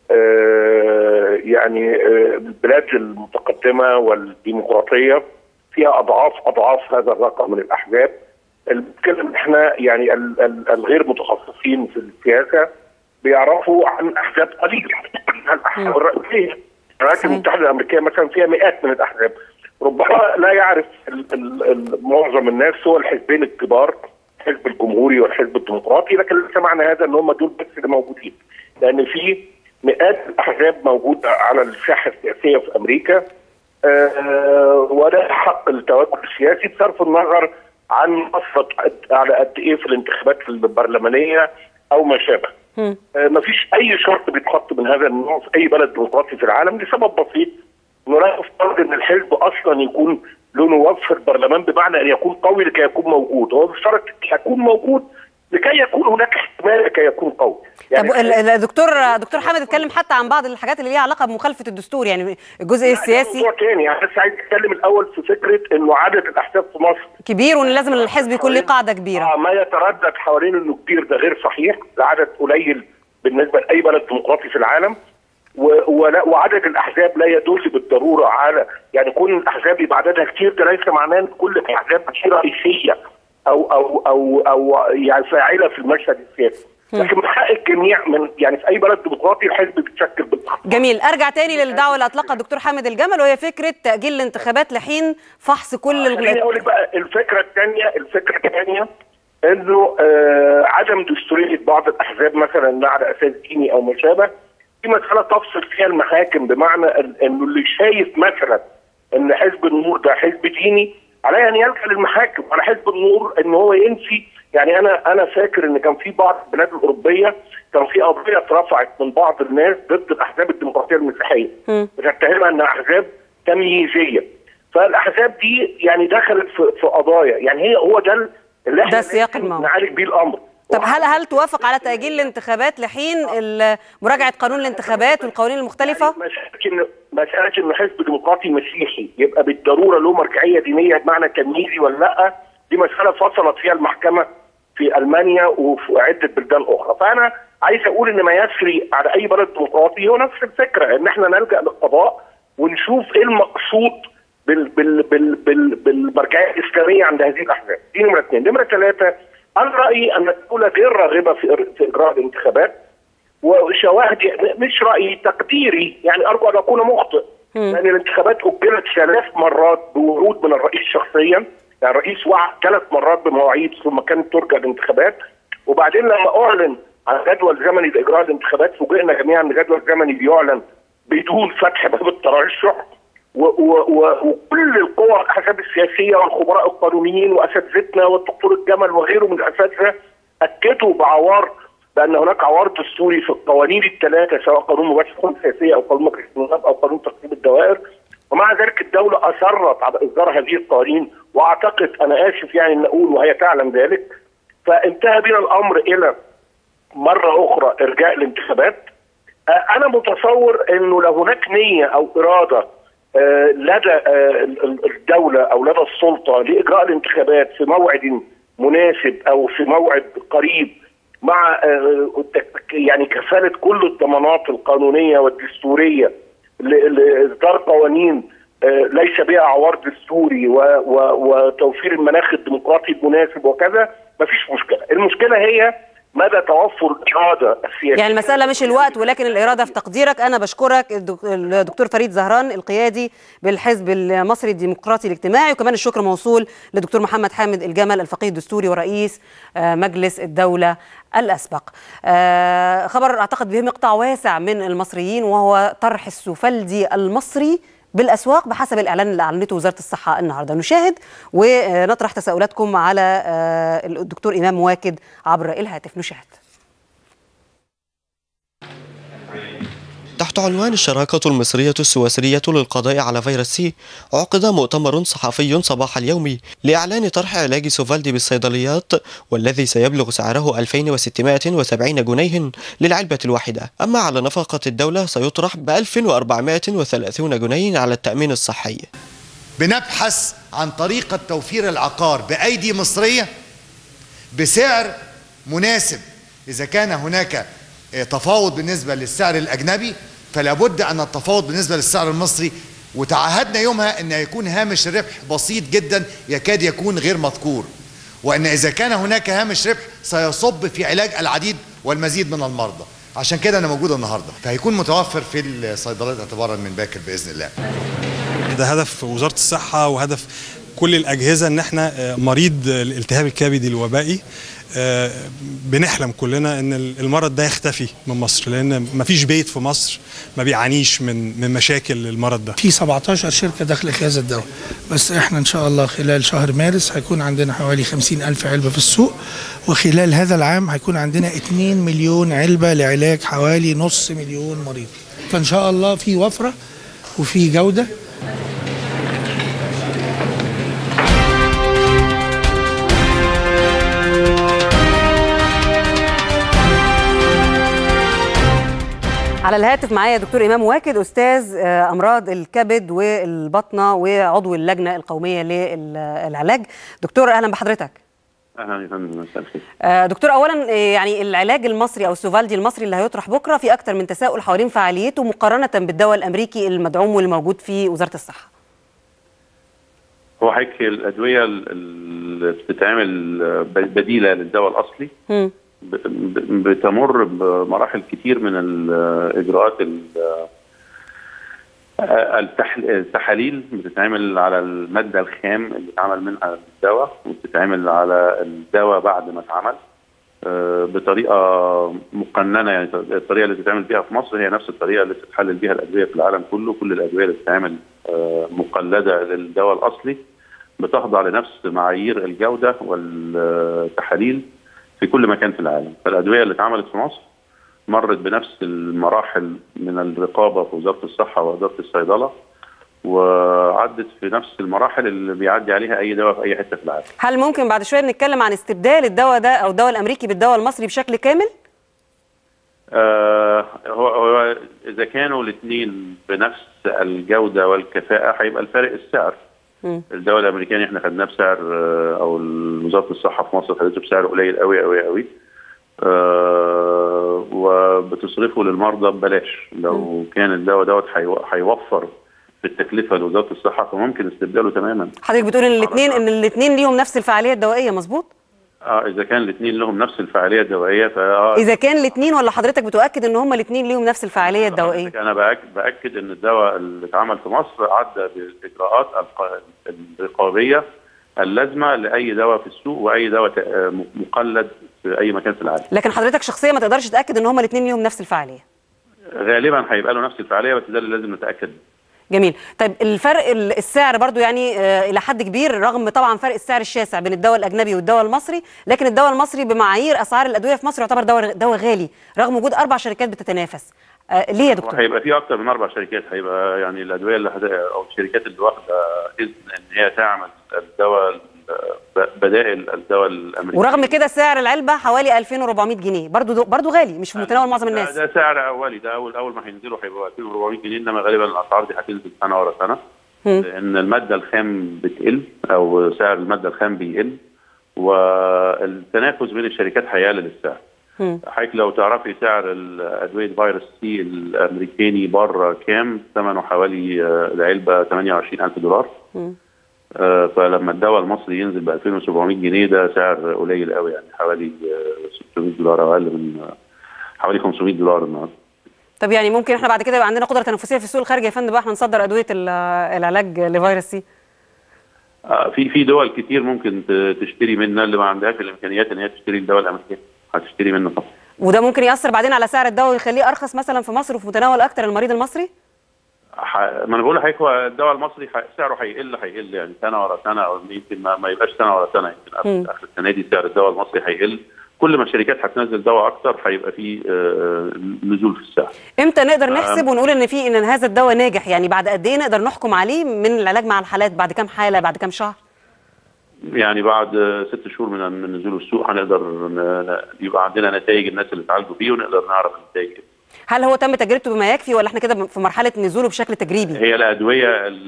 آه، يعني آه، البلاد المتقدمه والديمقراطيه فيها اضعاف اضعاف هذا الرقم من الاحزاب المشكله احنا يعني ال- ال- الغير متخصصين في السياسه بيعرفوا عن احزاب قليله عن الاحزاب الرئيسيه الولايات صحيح. المتحده الامريكيه مثلا فيها مئات من الاحزاب ربما لا يعرف ال ال ال معظم الناس هو الحزبين الكبار الحزب الجمهوري والحزب الديمقراطي لكن ليس معنى هذا ان هم دول بس اللي موجودين لان في مئات الاحزاب موجوده على الساحه السياسيه في امريكا آه، وده حق التواجد السياسي بصرف النظر عن مصر على قد ايه في الانتخابات البرلمانيه او ما شابه. مم. ما فيش اي شرط بيتحط من هذا النوع في اي بلد ديمقراطي في العالم لسبب بسيط انه لا يفترض ان الحزب اصلا يكون له نواب في البرلمان بمعنى ان يكون قوي لكي يكون موجود هو بيشترط يكون موجود لكي يكون هناك احتمال لكي يكون قوي طب ال- ال- الدكتور دكتور حامد اتكلم حتى عن بعض الحاجات اللي ليها علاقه بمخالفه الدستور يعني الجزء السياسي موضوع تاني يعني بس عايز اتكلم الاول في فكره انه عدد الاحزاب في مصر كبير وان لازم الحزب يكون ليه قاعده كبيره آه ما يتردد حوالين انه كبير ده غير صحيح ده عدد قليل بالنسبه لاي بلد ديمقراطي في العالم و- ولا وعدد الاحزاب لا يدل بالضروره على يعني كون الاحزاب يبقى عددها كتير ده ليس معناه ان كل الاحزاب دي رئيسيه او او او او يعني فاعله في المشهد السياسي لكن من حق الجميع من يعني في اي بلد ديمقراطي الحزب بيتشكل بالأحزاب. جميل ارجع تاني للدعوه اللي اطلقها الدكتور حامد الجمل وهي فكره تاجيل الانتخابات لحين فحص كل خليني ال- اقول لك بقى الفكره الثانيه الفكره الثانيه انه آه عدم دستوريه بعض الاحزاب مثلا على اساس ديني او ما شابه دي مساله تفصل فيها المحاكم بمعنى ال- انه اللي شايف مثلا ان حزب النور ده حزب ديني عليه ان يلجا للمحاكم على حزب النور ان هو ينفي يعني انا انا فاكر ان كان في بعض البلاد الاوروبيه كان في قضيه اترفعت من بعض الناس ضد الاحزاب الديمقراطيه المسيحيه بتتهمها انها احزاب تمييزيه فالاحزاب دي يعني دخلت في, في قضايا يعني هي هو ده اللي احنا ده السياق لازم الموضوع. نعالج بيه الامر طب هل هل توافق على تاجيل الانتخابات لحين ال- مراجعه قانون الانتخابات والقوانين المختلفه مساله ان مساله انه حزب ديمقراطي مسيحي يبقى بالضروره له مرجعيه دينيه بمعنى تمييزي ولا لا دي مساله فصلت فيها المحكمه في المانيا وفي عده بلدان اخرى فانا عايز اقول ان ما يسري على اي بلد ديمقراطي هو نفس الفكره ان احنا نلجا للقضاء ونشوف ايه المقصود بال بال بال بال بالمرجعيه الاسلاميه عند هذه الاحزاب دي نمره اثنين نمره ثلاثه انا رايي ان الدوله غير راغبه في إر- في اجراء الانتخابات وشواهد مش رايي تقديري يعني ارجو ان اكون مخطئ لان الانتخابات اجلت ثلاث مرات بوعود من الرئيس شخصيا يعني الرئيس وعد ثلاث مرات بمواعيد ثم كانت ترجى الانتخابات وبعدين لما اعلن عن جدول زمني لاجراء الانتخابات فوجئنا جميعا ان جدول زمني بيعلن بدون فتح باب الترشح و و و وكل القوى الاحزاب السياسيه والخبراء القانونيين واساتذتنا والدكتور الجمل وغيره من الاساتذه اكدوا بعوار بان هناك عوار دستوري في القوانين الثلاثه سواء قانون مباشر الحكومه السياسيه او قانون مجلس النواب او قانون تقسيم الدوائر ومع ذلك الدوله اصرت على اصدار هذه القوانين واعتقد انا اسف يعني ان اقول وهي تعلم ذلك فانتهى بنا الامر الى مره اخرى ارجاء الانتخابات آه، انا متصور انه لو هناك نيه او اراده آه، لدى آه، ال- ال- الدوله او لدى السلطه لاجراء الانتخابات في موعد مناسب او في موعد قريب مع آه، التك- يعني كفاله كل الضمانات القانونيه والدستوريه ل- لاصدار قوانين آه، ليس بها عوار دستوري و- و- وتوفير المناخ الديمقراطي المناسب وكذا مفيش مشكله، المشكله هي مدى توفر الاراده السياسيه يعني المسألة مش الوقت ولكن الإرادة في تقديرك أنا بشكرك الدك- الدكتور فريد زهران القيادي بالحزب المصري الديمقراطي الاجتماعي وكمان الشكر موصول لدكتور محمد حامد الجمل الفقيه الدستوري ورئيس آه، مجلس الدولة الأسبق آه، خبر أعتقد به مقطع واسع من المصريين وهو طرح السفلدي المصري بالأسواق بحسب الإعلان اللي أعلنته وزارة الصحة النهاردة نشاهد ونطرح تساؤلاتكم على آه، الدكتور إمام واكد عبر الهاتف نشاهد تحت عنوان الشراكة المصرية السويسرية للقضاء على فيروس سي عقد مؤتمر صحفي صباح اليوم لإعلان طرح علاج سوفالدي بالصيدليات والذي سيبلغ سعره 2670 جنيه للعلبة الواحدة أما على نفقة الدولة سيطرح ب 1430 جنيه على التأمين الصحي بنبحث عن طريقة توفير العقار بأيدي مصرية بسعر مناسب إذا كان هناك آه، تفاوض بالنسبة للسعر الأجنبي فلا بد أن التفاوض بالنسبة للسعر المصري وتعهدنا يومها أن يكون هامش ربح بسيط جدا يكاد يكون غير مذكور وأن إذا كان هناك هامش ربح سيصب في علاج العديد والمزيد من المرضى عشان كده أنا موجود النهاردة فهيكون متوفر في الصيدليات اعتبارا من باكر بإذن الله ده هدف وزاره الصحه وهدف كل الاجهزه ان احنا آه، مريض الالتهاب الكبدي الوبائي آه، بنحلم كلنا ان المرض ده يختفي من مصر لان مفيش بيت في مصر ما بيعانيش من من مشاكل المرض ده في 17 شركة داخلة في هذا الدواء بس احنا ان شاء الله خلال شهر مارس هيكون عندنا حوالي 50 ألف علبة في السوق وخلال هذا العام هيكون عندنا 2 مليون علبة لعلاج حوالي نص مليون مريض فان شاء الله في وفرة وفي جودة على الهاتف معايا دكتور امام واكد استاذ آه، امراض الكبد والبطنه وعضو اللجنه القوميه للعلاج دكتور اهلا بحضرتك اهلا يا فندم مساء الخير آه، دكتور اولا آه، يعني العلاج المصري او السوفالدي المصري اللي هيطرح بكره في اكتر من تساؤل حوالين فعاليته مقارنه بالدواء الامريكي المدعوم واللي موجود في وزاره الصحه هو حضرتك الادويه اللي بتتعمل بديله للدواء الاصلي مم. ب- ب- بتمر بمراحل كتير من الاجراءات ال- آه، التح- التحاليل بتتعمل على الماده الخام اللي اتعمل منها الدواء وبتتعمل على الدواء بعد ما اتعمل آه، بطريقه مقننه يعني الطريقه اللي بتتعمل بيها في مصر هي نفس الطريقه اللي بتتحلل بيها الادويه في العالم كله كل الادويه اللي بتتعمل آه، مقلده للدواء الاصلي بتخضع لنفس معايير الجوده والتحاليل في كل مكان في العالم فالادويه اللي اتعملت في مصر مرت بنفس المراحل من الرقابه في وزاره الصحه واداره الصيدله وعدت في نفس المراحل اللي بيعدي عليها اي دواء في اي حته في العالم هل ممكن بعد شويه نتكلم عن استبدال الدواء ده او الدواء الامريكي بالدواء المصري بشكل كامل آه هو, هو اذا كانوا الاثنين بنفس الجوده والكفاءه هيبقى الفارق السعر مم. الدواء الامريكاني احنا خدناه بسعر آه، او وزاره الصحه في مصر خدته بسعر قليل قوي قوي قوي آه وبتصرفه للمرضى ببلاش لو كان الدواء دوت هيو- هيوفر في التكلفه لوزاره الصحه فممكن استبداله تماما حضرتك بتقول ان الاثنين ان الاثنين ليهم نفس الفعاليه الدوائيه مظبوط اه اذا كان الاثنين لهم نفس الفعاليه الدوائيه فاه اذا كان الاثنين ولا حضرتك بتؤكد ان هما الاثنين ليهم نفس الفعاليه الدوائيه انا بأكد, باكد ان الدواء اللي اتعمل في مصر عدى بالاجراءات الق- الرقابيه اللازمه لاي دواء في السوق واي دواء ت- آه، مقلد في اي مكان في العالم لكن حضرتك شخصيا ما تقدرش تاكد ان هما الاثنين ليهم نفس الفعاليه غالبا هيبقى له نفس الفعاليه بس ده اللي لازم نتاكد منه. جميل طيب الفرق ال- السعر برضو يعني آه، الى حد كبير رغم طبعا فرق السعر الشاسع بين الدواء الاجنبي والدواء المصري لكن الدواء المصري بمعايير اسعار الادويه في مصر يعتبر دواء دواء غالي رغم وجود اربع شركات بتتنافس آه، ليه يا دكتور وهيبقى في اكتر من اربع شركات هيبقى يعني الادويه اللي هت... او الشركات اللي واخده اذن ان هي تعمل الدواء ال- بدائل الدواء الامريكي ورغم كده سعر العلبه حوالي 2400 جنيه برضو برضو غالي مش في متناول معظم ده, الناس ده سعر اولي ده اول اول ما هينزلوا هيبقوا 2400 جنيه انما غالبا الاسعار دي هتنزل سنه ورا سنه مم. لان الماده الخام بتقل او سعر الماده الخام بيقل والتنافس بين الشركات هيقلل السعر مم. حضرتك لو تعرفي سعر الادويه فيروس سي الامريكاني بره كام ثمنه حوالي آه، العلبه 28000 دولار مم. آه، فلما الدواء المصري ينزل ب 2700 جنيه ده سعر قليل قوي يعني حوالي آه، 600 دولار او اقل من آه، حوالي 500 دولار النهارده طب يعني ممكن احنا بعد كده يبقى عندنا قدره تنافسيه في السوق الخارجي يا فندم بقى احنا نصدر ادويه ال- العلاج لفيروس سي آه، في في دول كتير ممكن ت- تشتري منها اللي ما عندهاش الامكانيات ان هي تشتري الدواء الامريكي هتشتري منه طبعا وده ممكن ياثر بعدين على سعر الدواء ويخليه ارخص مثلا في مصر وفي متناول اكتر المريض المصري ح- ما انا بقول لحضرتك هو الدواء المصري ح- سعره هيقل هيقل يعني سنه ورا سنه او يمكن ما, ما يبقاش سنه ورا سنه يمكن مم. اخر آخر السنه دي سعر الدواء المصري هيقل كل ما الشركات هتنزل دواء اكتر هيبقى في آه، نزول في السعر امتى نقدر آه. نحسب ونقول ان في ان هذا الدواء ناجح يعني بعد قد ايه نقدر نحكم عليه من العلاج مع الحالات بعد كام حاله بعد كام شهر يعني بعد آه، ست شهور من من نزول السوق هنقدر ن- ن- يبقى عندنا نتائج الناس اللي اتعالجوا بيه ونقدر نعرف النتائج هل هو تم تجربته بما يكفي ولا احنا كده في مرحله نزوله بشكل تجريبي هي الادويه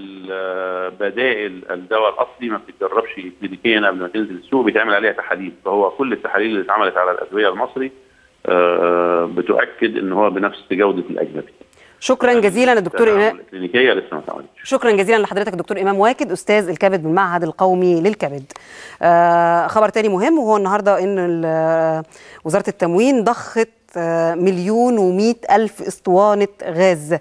ال- بدائل الدواء الاصلي ما بتتجربش كلينيكيا قبل ما تنزل السوق بيتعمل عليها تحاليل فهو كل التحاليل اللي اتعملت على الادويه المصري آه، بتؤكد ان هو بنفس جوده الاجنبي شكرا جزيلا الدكتور إمام الكلينيكيه لسه ما اتعملتش شكرا جزيلا لحضرتك دكتور امام واكد استاذ الكبد بالمعهد القومي للكبد آه خبر تاني مهم وهو النهارده ان ال- وزاره التموين ضخت آه مليون ومئة الف اسطوانه غاز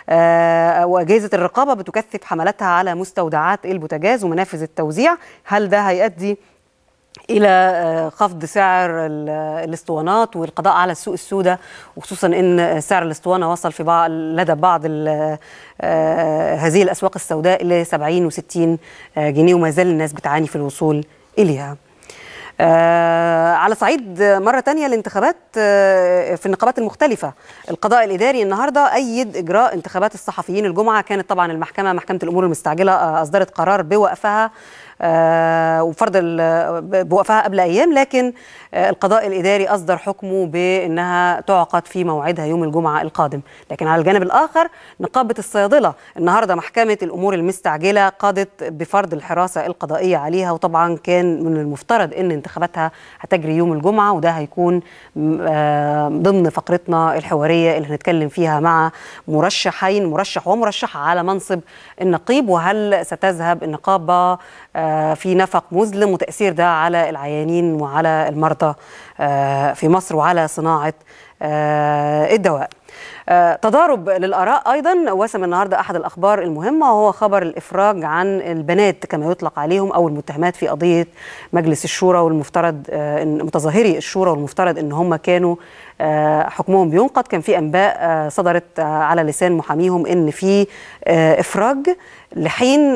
آه واجهزه الرقابه بتكثف حملاتها على مستودعات البوتاجاز ومنافذ التوزيع هل ده هيؤدي الى آه، خفض سعر ال- الاسطوانات والقضاء على السوق السوداء وخصوصا ان سعر الاسطوانه وصل في بعض لدى بعض ال- آه، هذه الاسواق السوداء الى 70 و60 جنيه وما زال الناس بتعاني في الوصول اليها. آه على صعيد مرة تانية الانتخابات آه في النقابات المختلفة القضاء الإداري النهاردة أيد إجراء انتخابات الصحفيين الجمعة كانت طبعا المحكمة محكمة الأمور المستعجلة آه أصدرت قرار بوقفها آه وفرض بوقفها قبل ايام لكن آه القضاء الاداري اصدر حكمه بانها تعقد في موعدها يوم الجمعه القادم لكن على الجانب الاخر نقابه الصيادله النهارده محكمه الامور المستعجله قضت بفرض الحراسه القضائيه عليها وطبعا كان من المفترض ان انتخاباتها هتجري يوم الجمعه وده هيكون آه ضمن فقرتنا الحواريه اللي هنتكلم فيها مع مرشحين مرشح ومرشحه على منصب النقيب وهل ستذهب النقابه في نفق مظلم وتأثير ده على العيانين وعلى المرضى في مصر وعلى صناعة الدواء تضارب للآراء أيضا وسم النهاردة أحد الأخبار المهمة وهو خبر الإفراج عن البنات كما يطلق عليهم أو المتهمات في قضية مجلس الشورى والمفترض إن متظاهري الشورى والمفترض أن هم كانوا حكمهم بينقض كان في أنباء صدرت على لسان محاميهم أن في إفراج لحين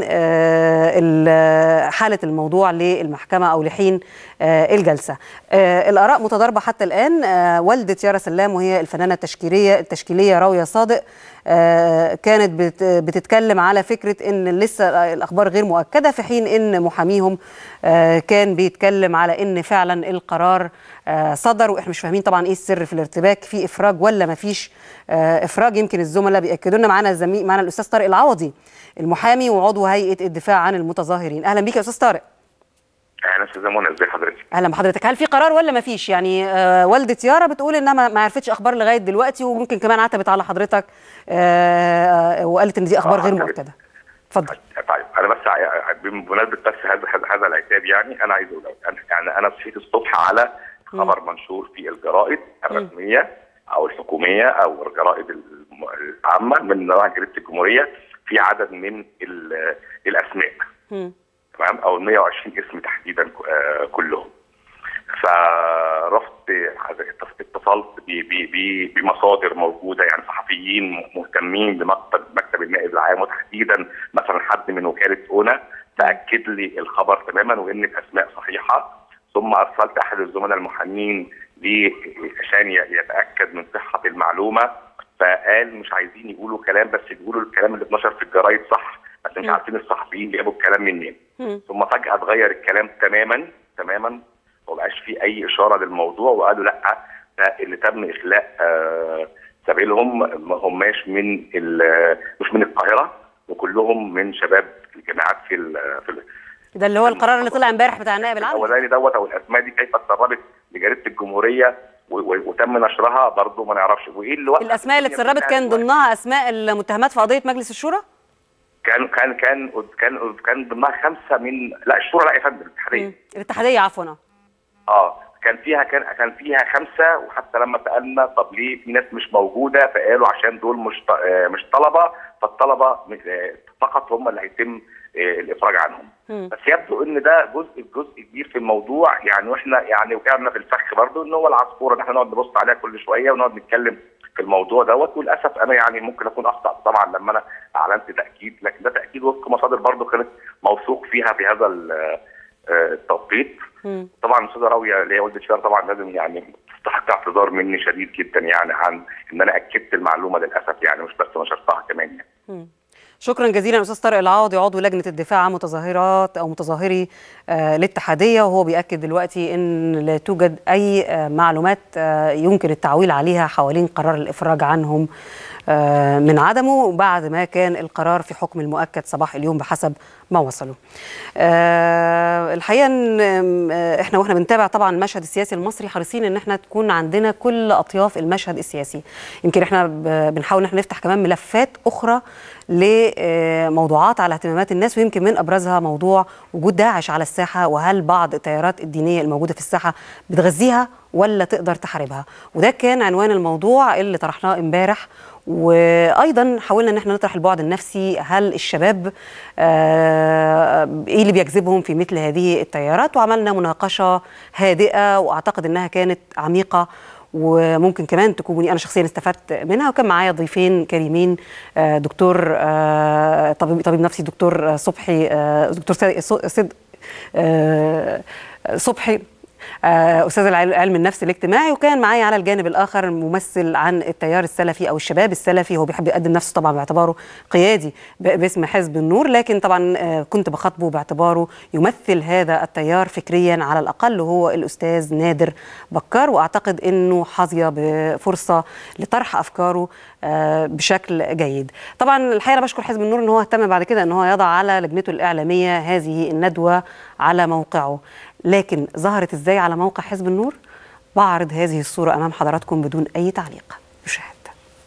حالة الموضوع للمحكمة أو لحين الجلسة الآراء متضاربة حتى الآن والدة يارا سلام وهي الفنانة التشكيلية التشكيلية راوية صادق كانت بتتكلم على فكرة ان لسه الاخبار غير مؤكدة في حين ان محاميهم كان بيتكلم على ان فعلا القرار صدر واحنا مش فاهمين طبعا ايه السر في الارتباك في افراج ولا ما فيش افراج يمكن الزملاء بياكدوا لنا معانا الزميل معانا الاستاذ طارق العوضي المحامي وعضو هيئة الدفاع عن المتظاهرين اهلا بيك يا استاذ طارق اهلا استاذه منى ازي حضرتك اهلا بحضرتك هل في قرار ولا ما فيش يعني آه والده يارا بتقول انها ما عرفتش اخبار لغايه دلوقتي وممكن كمان عتبت على حضرتك آه وقالت ان دي اخبار غير مؤكده اتفضل طيب انا بس بمناسبه بس هذا هذا العتاب يعني انا عايز اقول يعني انا صحيت الصبح على خبر منشور في الجرائد الرسميه او الحكوميه او الجرائد العامه من نوع جريده الجمهوريه في عدد من الاسماء تمام او 120 اسم تحديدا كلهم فرحت اتصلت بمصادر موجوده يعني صحفيين مهتمين بمكتب مكتب النائب العام وتحديدا مثلا حد من وكاله اونا تاكد لي الخبر تماما وان الاسماء صحيحه ثم ارسلت احد الزملاء المحامين لي عشان يتاكد من صحه المعلومه فقال مش عايزين يقولوا كلام بس يقولوا الكلام اللي اتنشر في الجرايد صح بس مش عارفين الصحفيين جابوا الكلام منين ثم فجاه اتغير الكلام تماما تماما ومبقاش في اي اشاره للموضوع وقالوا لا ده اللي تم اخلاء آه سبيلهم ما هماش من مش من القاهره وكلهم من شباب الجامعات في ال في ال ده اللي هو القرار اللي طلع امبارح بتاع النائب العام الاولاني دوت او الاسماء دي كيف اتسربت لجريده الجمهوريه وتم نشرها برضه ما نعرفش وايه اللي الاسماء اللي اتسربت كان ضمنها اسماء المتهمات في قضيه مجلس الشورى؟ كان كان كان كان كان ضمنها خمسه من لا الشورى لا يا فندم الاتحاديه الاتحاديه عفوا اه كان فيها كان كان فيها خمسه وحتى لما سالنا طب ليه في ناس مش موجوده فقالوا عشان دول مش مش طلبه فالطلبه فقط هم اللي هيتم الافراج عنهم م. بس يبدو ان ده جزء جزء كبير في الموضوع يعني واحنا يعني وقعنا في الفخ برضه ان هو العصفوره ان احنا نقعد نبص عليها كل شويه ونقعد نتكلم في الموضوع دوت وللاسف انا يعني ممكن اكون اخطات طبعا لما انا اعلنت تاكيد لكن ده تاكيد وفق مصادر برضه كانت موثوق فيها في هذا التوقيت طبعا الاستاذه راويه اللي هي والده شهر طبعا لازم يعني تستحق اعتذار مني شديد جدا يعني عن ان انا اكدت المعلومه للاسف يعني مش بس نشرتها كمان يعني. م. شكرا جزيلا استاذ طارق العوضي عضو لجنه الدفاع عن متظاهرات او متظاهري آه الاتحاديه وهو بياكد دلوقتي ان لا توجد اي آه معلومات آه يمكن التعويل عليها حوالين قرار الافراج عنهم آه من عدمه بعد ما كان القرار في حكم المؤكد صباح اليوم بحسب ما وصلوا. آه الحقيقه ان احنا واحنا بنتابع طبعا المشهد السياسي المصري حريصين ان احنا تكون عندنا كل اطياف المشهد السياسي. يمكن احنا بنحاول ان احنا نفتح كمان ملفات اخرى لموضوعات على اهتمامات الناس ويمكن من ابرزها موضوع وجود داعش على الساحه وهل بعض التيارات الدينيه الموجوده في الساحه بتغذيها ولا تقدر تحاربها وده كان عنوان الموضوع اللي طرحناه امبارح وايضا حاولنا ان احنا نطرح البعد النفسي هل الشباب آه ايه اللي بيجذبهم في مثل هذه التيارات وعملنا مناقشه هادئه واعتقد انها كانت عميقه وممكن كمان تكوني انا شخصيا استفدت منها وكان معايا ضيفين كريمين دكتور طبيب طبيب نفسي دكتور صبحي دكتور صدق صبحي آه، استاذ العل- علم النفس الاجتماعي وكان معايا على الجانب الاخر ممثل عن التيار السلفي او الشباب السلفي هو بيحب يقدم نفسه طبعا باعتباره قيادي ب- باسم حزب النور لكن طبعا آه، كنت بخاطبه باعتباره يمثل هذا التيار فكريا على الاقل هو الاستاذ نادر بكار واعتقد انه حظي بفرصه لطرح افكاره آه، بشكل جيد طبعا الحقيقه انا بشكر حزب النور ان هو اهتم بعد كده ان هو يضع على لجنته الاعلاميه هذه الندوه على موقعه لكن ظهرت ازاي على موقع حزب النور بعرض هذه الصوره امام حضراتكم بدون اي تعليق نشاهد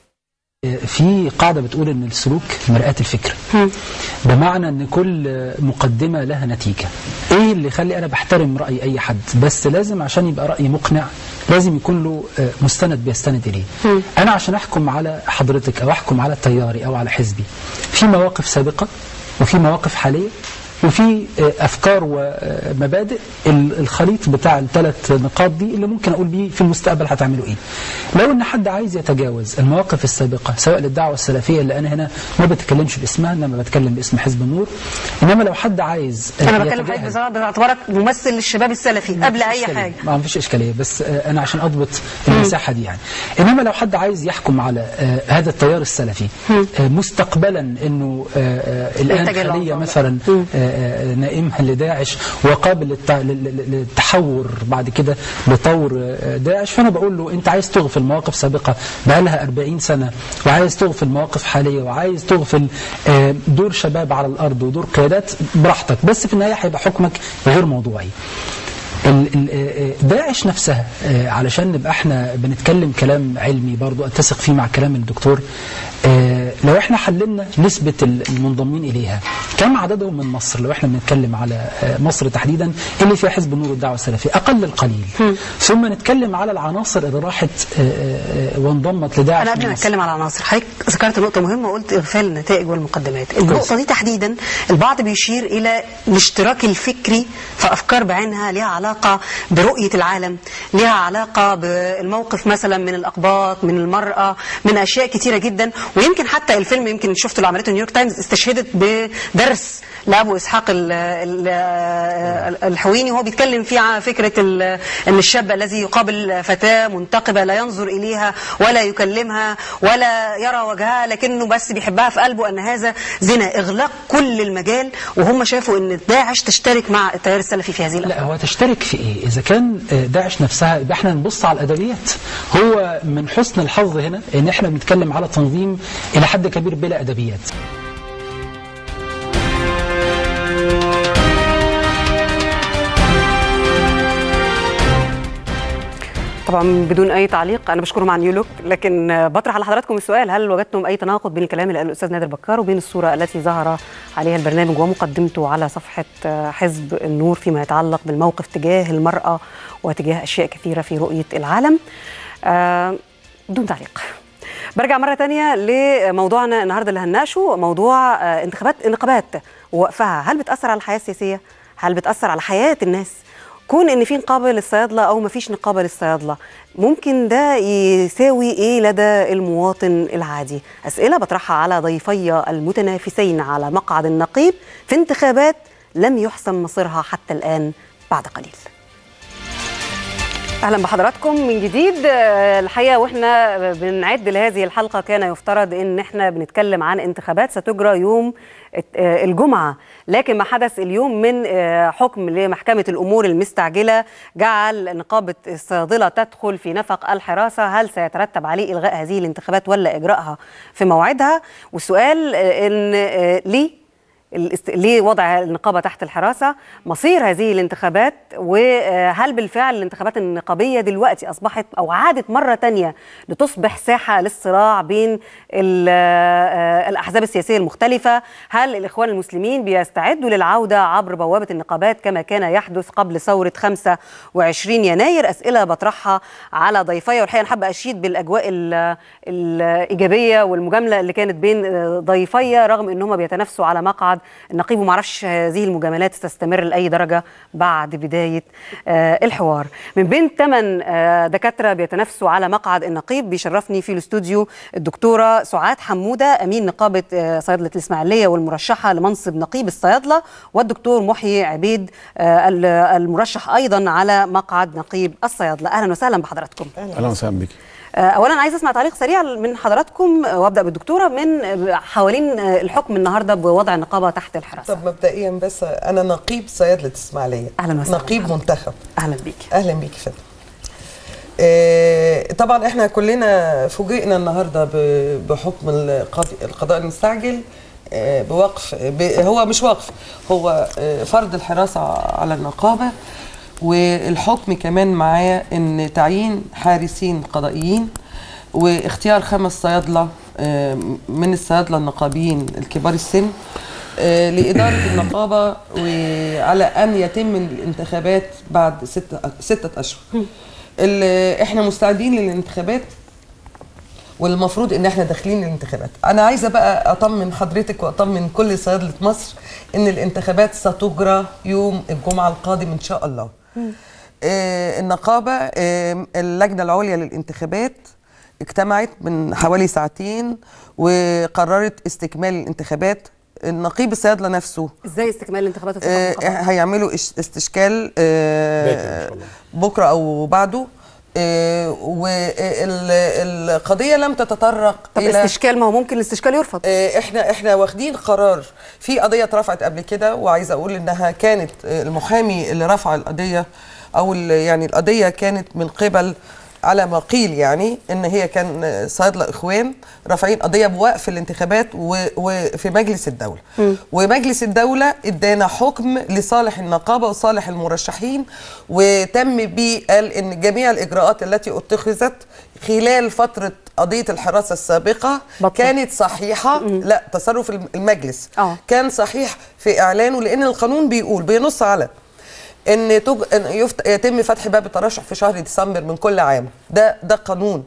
في قاعدة بتقول ان السلوك مرآة الفكر بمعنى ان كل مقدمة لها نتيجة ايه اللي يخلي انا بحترم رأي اي حد بس لازم عشان يبقى رأي مقنع لازم يكون له آه، مستند بيستند اليه انا عشان احكم على حضرتك او احكم على تياري او على حزبي في مواقف سابقة وفي مواقف حالية وفي آه، افكار ومبادئ ال- الخليط بتاع الثلاث نقاط دي اللي ممكن اقول بيه في المستقبل هتعملوا ايه لو ان حد عايز يتجاوز المواقف السابقه سواء للدعوه السلفيه اللي انا هنا ما بتكلمش باسمها انما بتكلم باسم حزب النور انما لو حد عايز آه، انا بكلم يتجاهل- حضرتك بصراحة باعتبارك ممثل للشباب السلفي ما قبل فيش اي إشكالية. حاجه ما فيش اشكاليه بس آه، انا عشان اضبط المساحه دي يعني انما لو حد عايز يحكم على آه، هذا التيار السلفي آه، مستقبلا انه آه، آه، الان يتجه حاليا للأوضاع. مثلا آه، آه، نائمها لداعش وقابل للت- لل- لل- للتحور بعد كده لطور آه، داعش فانا بقول له انت عايز تغفل مواقف سابقه بقى لها 40 سنه وعايز تغفل مواقف حاليه وعايز تغفل آه، دور شباب على الارض ودور قيادات براحتك بس في النهايه هيبقى حكمك غير موضوعي ال- ال- آه، داعش نفسها آه، علشان نبقى احنا بنتكلم كلام علمي برضو اتسق فيه مع كلام الدكتور آه، لو احنا حللنا نسبة المنضمين إليها كم عددهم من مصر لو احنا بنتكلم على آه، مصر تحديدا اللي فيها حزب النور والدعوة السلفية أقل القليل ثم نتكلم على العناصر اللي راحت آه، آه، آه، وانضمت لداعش انا قبل من ما مصر. اتكلم على عناصر حضرتك ذكرت نقطه مهمه قلت اغفال النتائج والمقدمات النقطه دي تحديدا البعض بيشير الى الاشتراك الفكري في افكار بعينها ليها علاقه برؤيه العالم ليها علاقه بالموقف مثلا من الاقباط من المراه من اشياء كتيره جدا ويمكن حتى الفيلم يمكن شفته اللي عملته نيويورك تايمز استشهدت بدرس لابو اسحاق ال- ال- الحويني وهو بيتكلم فيه عن فكره ال- ان الشاب الذي يقابل فتاه منتقبه لا ينظر اليها ولا يكلمها ولا يرى وجهها لكنه بس بيحبها في قلبه ان هذا زنا اغلاق كل المجال وهم شافوا ان داعش تشترك مع التيار السلفي في هذه لا هو تشترك في ايه اذا كان آه، داعش نفسها يبقى احنا نبص على الادبيات هو من حسن الحظ هنا ان احنا بنتكلم على تنظيم الى حد كبير بلا ادبيات طبعا بدون اي تعليق انا بشكرهم عن يولوك لكن آه، بطرح على حضراتكم السؤال هل وجدتم اي تناقض بين الكلام اللي قاله الاستاذ نادر بكار وبين الصوره التي ظهر عليها البرنامج ومقدمته على صفحه آه، حزب النور فيما يتعلق بالموقف تجاه المراه وتجاه اشياء كثيره في رؤيه العالم آه، بدون تعليق برجع مرة تانية لموضوعنا النهاردة اللي هنناقشه موضوع آه، انتخابات النقابات ووقفها هل بتأثر على الحياة السياسية؟ هل بتأثر على حياة الناس؟ كون ان في نقابه للصيادله او ما فيش نقابه للصيادله ممكن ده يساوي ايه لدى المواطن العادي اسئله بطرحها على ضيفي المتنافسين على مقعد النقيب في انتخابات لم يحسم مصيرها حتى الان بعد قليل اهلا بحضراتكم من جديد آه، الحقيقه واحنا بنعد لهذه الحلقه كان يفترض ان احنا بنتكلم عن انتخابات ستجرى يوم آه، الجمعه لكن ما حدث اليوم من آه، حكم لمحكمه الامور المستعجله جعل نقابه الصيادله تدخل في نفق الحراسه هل سيترتب عليه الغاء هذه الانتخابات ولا اجراءها في موعدها والسؤال آه، ان آه، ليه الاست... ليه وضع النقابة تحت الحراسة مصير هذه الانتخابات وهل بالفعل الانتخابات النقابية دلوقتي أصبحت أو عادت مرة تانية لتصبح ساحة للصراع بين ال- آه، الأحزاب السياسية المختلفة هل الإخوان المسلمين بيستعدوا للعودة عبر بوابة النقابات كما كان يحدث قبل ثورة 25 يناير أسئلة بطرحها على ضيفي والحقيقة أنا حابة أشيد بالأجواء ال- الإيجابية والمجاملة اللي كانت بين آه، ضيفي رغم أنهم بيتنافسوا على مقعد مقعد النقيب ومعرفش هذه المجاملات ستستمر لاي درجه بعد بدايه آه، الحوار من بين ثمان دكاتره بيتنافسوا على مقعد النقيب بيشرفني في الاستوديو الدكتوره سعاد حموده امين نقابه آه، صيدله الاسماعيليه والمرشحه لمنصب نقيب الصيادله والدكتور محيي عبيد آه، ال- المرشح ايضا على مقعد نقيب الصيادله اهلا وسهلا بحضراتكم اهلا وسهلا بك آه، اولا عايز اسمع تعليق سريع من حضراتكم آه، وابدا بالدكتوره من آه، حوالين آه، الحكم النهارده بوضع النقابه تحت الحراسه طب مبدئيا بس انا نقيب صيادله اسماعيليه اهلا وسهلا نقيب منتخب اهلا بيك اهلا بيك يا فندم آه، طبعا احنا كلنا فوجئنا النهارده ب- بحكم القاضي القضاء المستعجل آه، بوقف ب- هو مش وقف هو آه، فرض الحراسه على النقابه والحكم كمان معاه ان تعيين حارسين قضائيين واختيار خمس صيادله آه، من الصيادله النقابيين الكبار السن آه، لإدارة النقابة وعلى أن يتم الانتخابات بعد ستة, ستة أشهر ال- إحنا مستعدين للانتخابات والمفروض ان احنا داخلين الانتخابات انا عايزه بقى اطمن حضرتك واطمن كل صيادله مصر ان الانتخابات ستجرى يوم الجمعه القادم ان شاء الله آه، النقابه آه، اللجنه العليا للانتخابات اجتمعت من حوالي ساعتين وقررت استكمال الانتخابات النقيب الصيادله نفسه ازاي استكمال الانتخابات في آه، النقابة؟ هيعملوا اش- استشكال آه، بكره او بعده والقضيه لم تتطرق طب استشكال ما هو ممكن الاستشكال يرفض احنا احنا واخدين قرار في قضيه اترفعت قبل كده وعايزه اقول انها كانت آه، المحامي اللي رفع القضيه او ال- يعني القضيه كانت من قبل على ما قيل يعني ان هي كان آه، صيادله اخوان رافعين قضيه بوقف الانتخابات و- وفي مجلس الدوله ومجلس الدولة ادانا حكم لصالح النقابة وصالح المرشحين وتم بيه قال ان جميع الاجراءات التي اتخذت خلال فترة قضية الحراسة السابقة بطل. كانت صحيحة لا تصرف الم- المجلس أوه. كان صحيح في اعلانه لان القانون بيقول بينص على ان تج... ان يفت... يتم فتح باب الترشح في شهر ديسمبر من كل عام ده ده قانون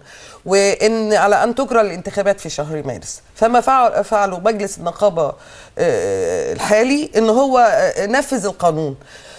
وان على ان تجرى الانتخابات في شهر مارس فما فعل فعله مجلس النقابه آه، الحالي ان هو آه، نفذ القانون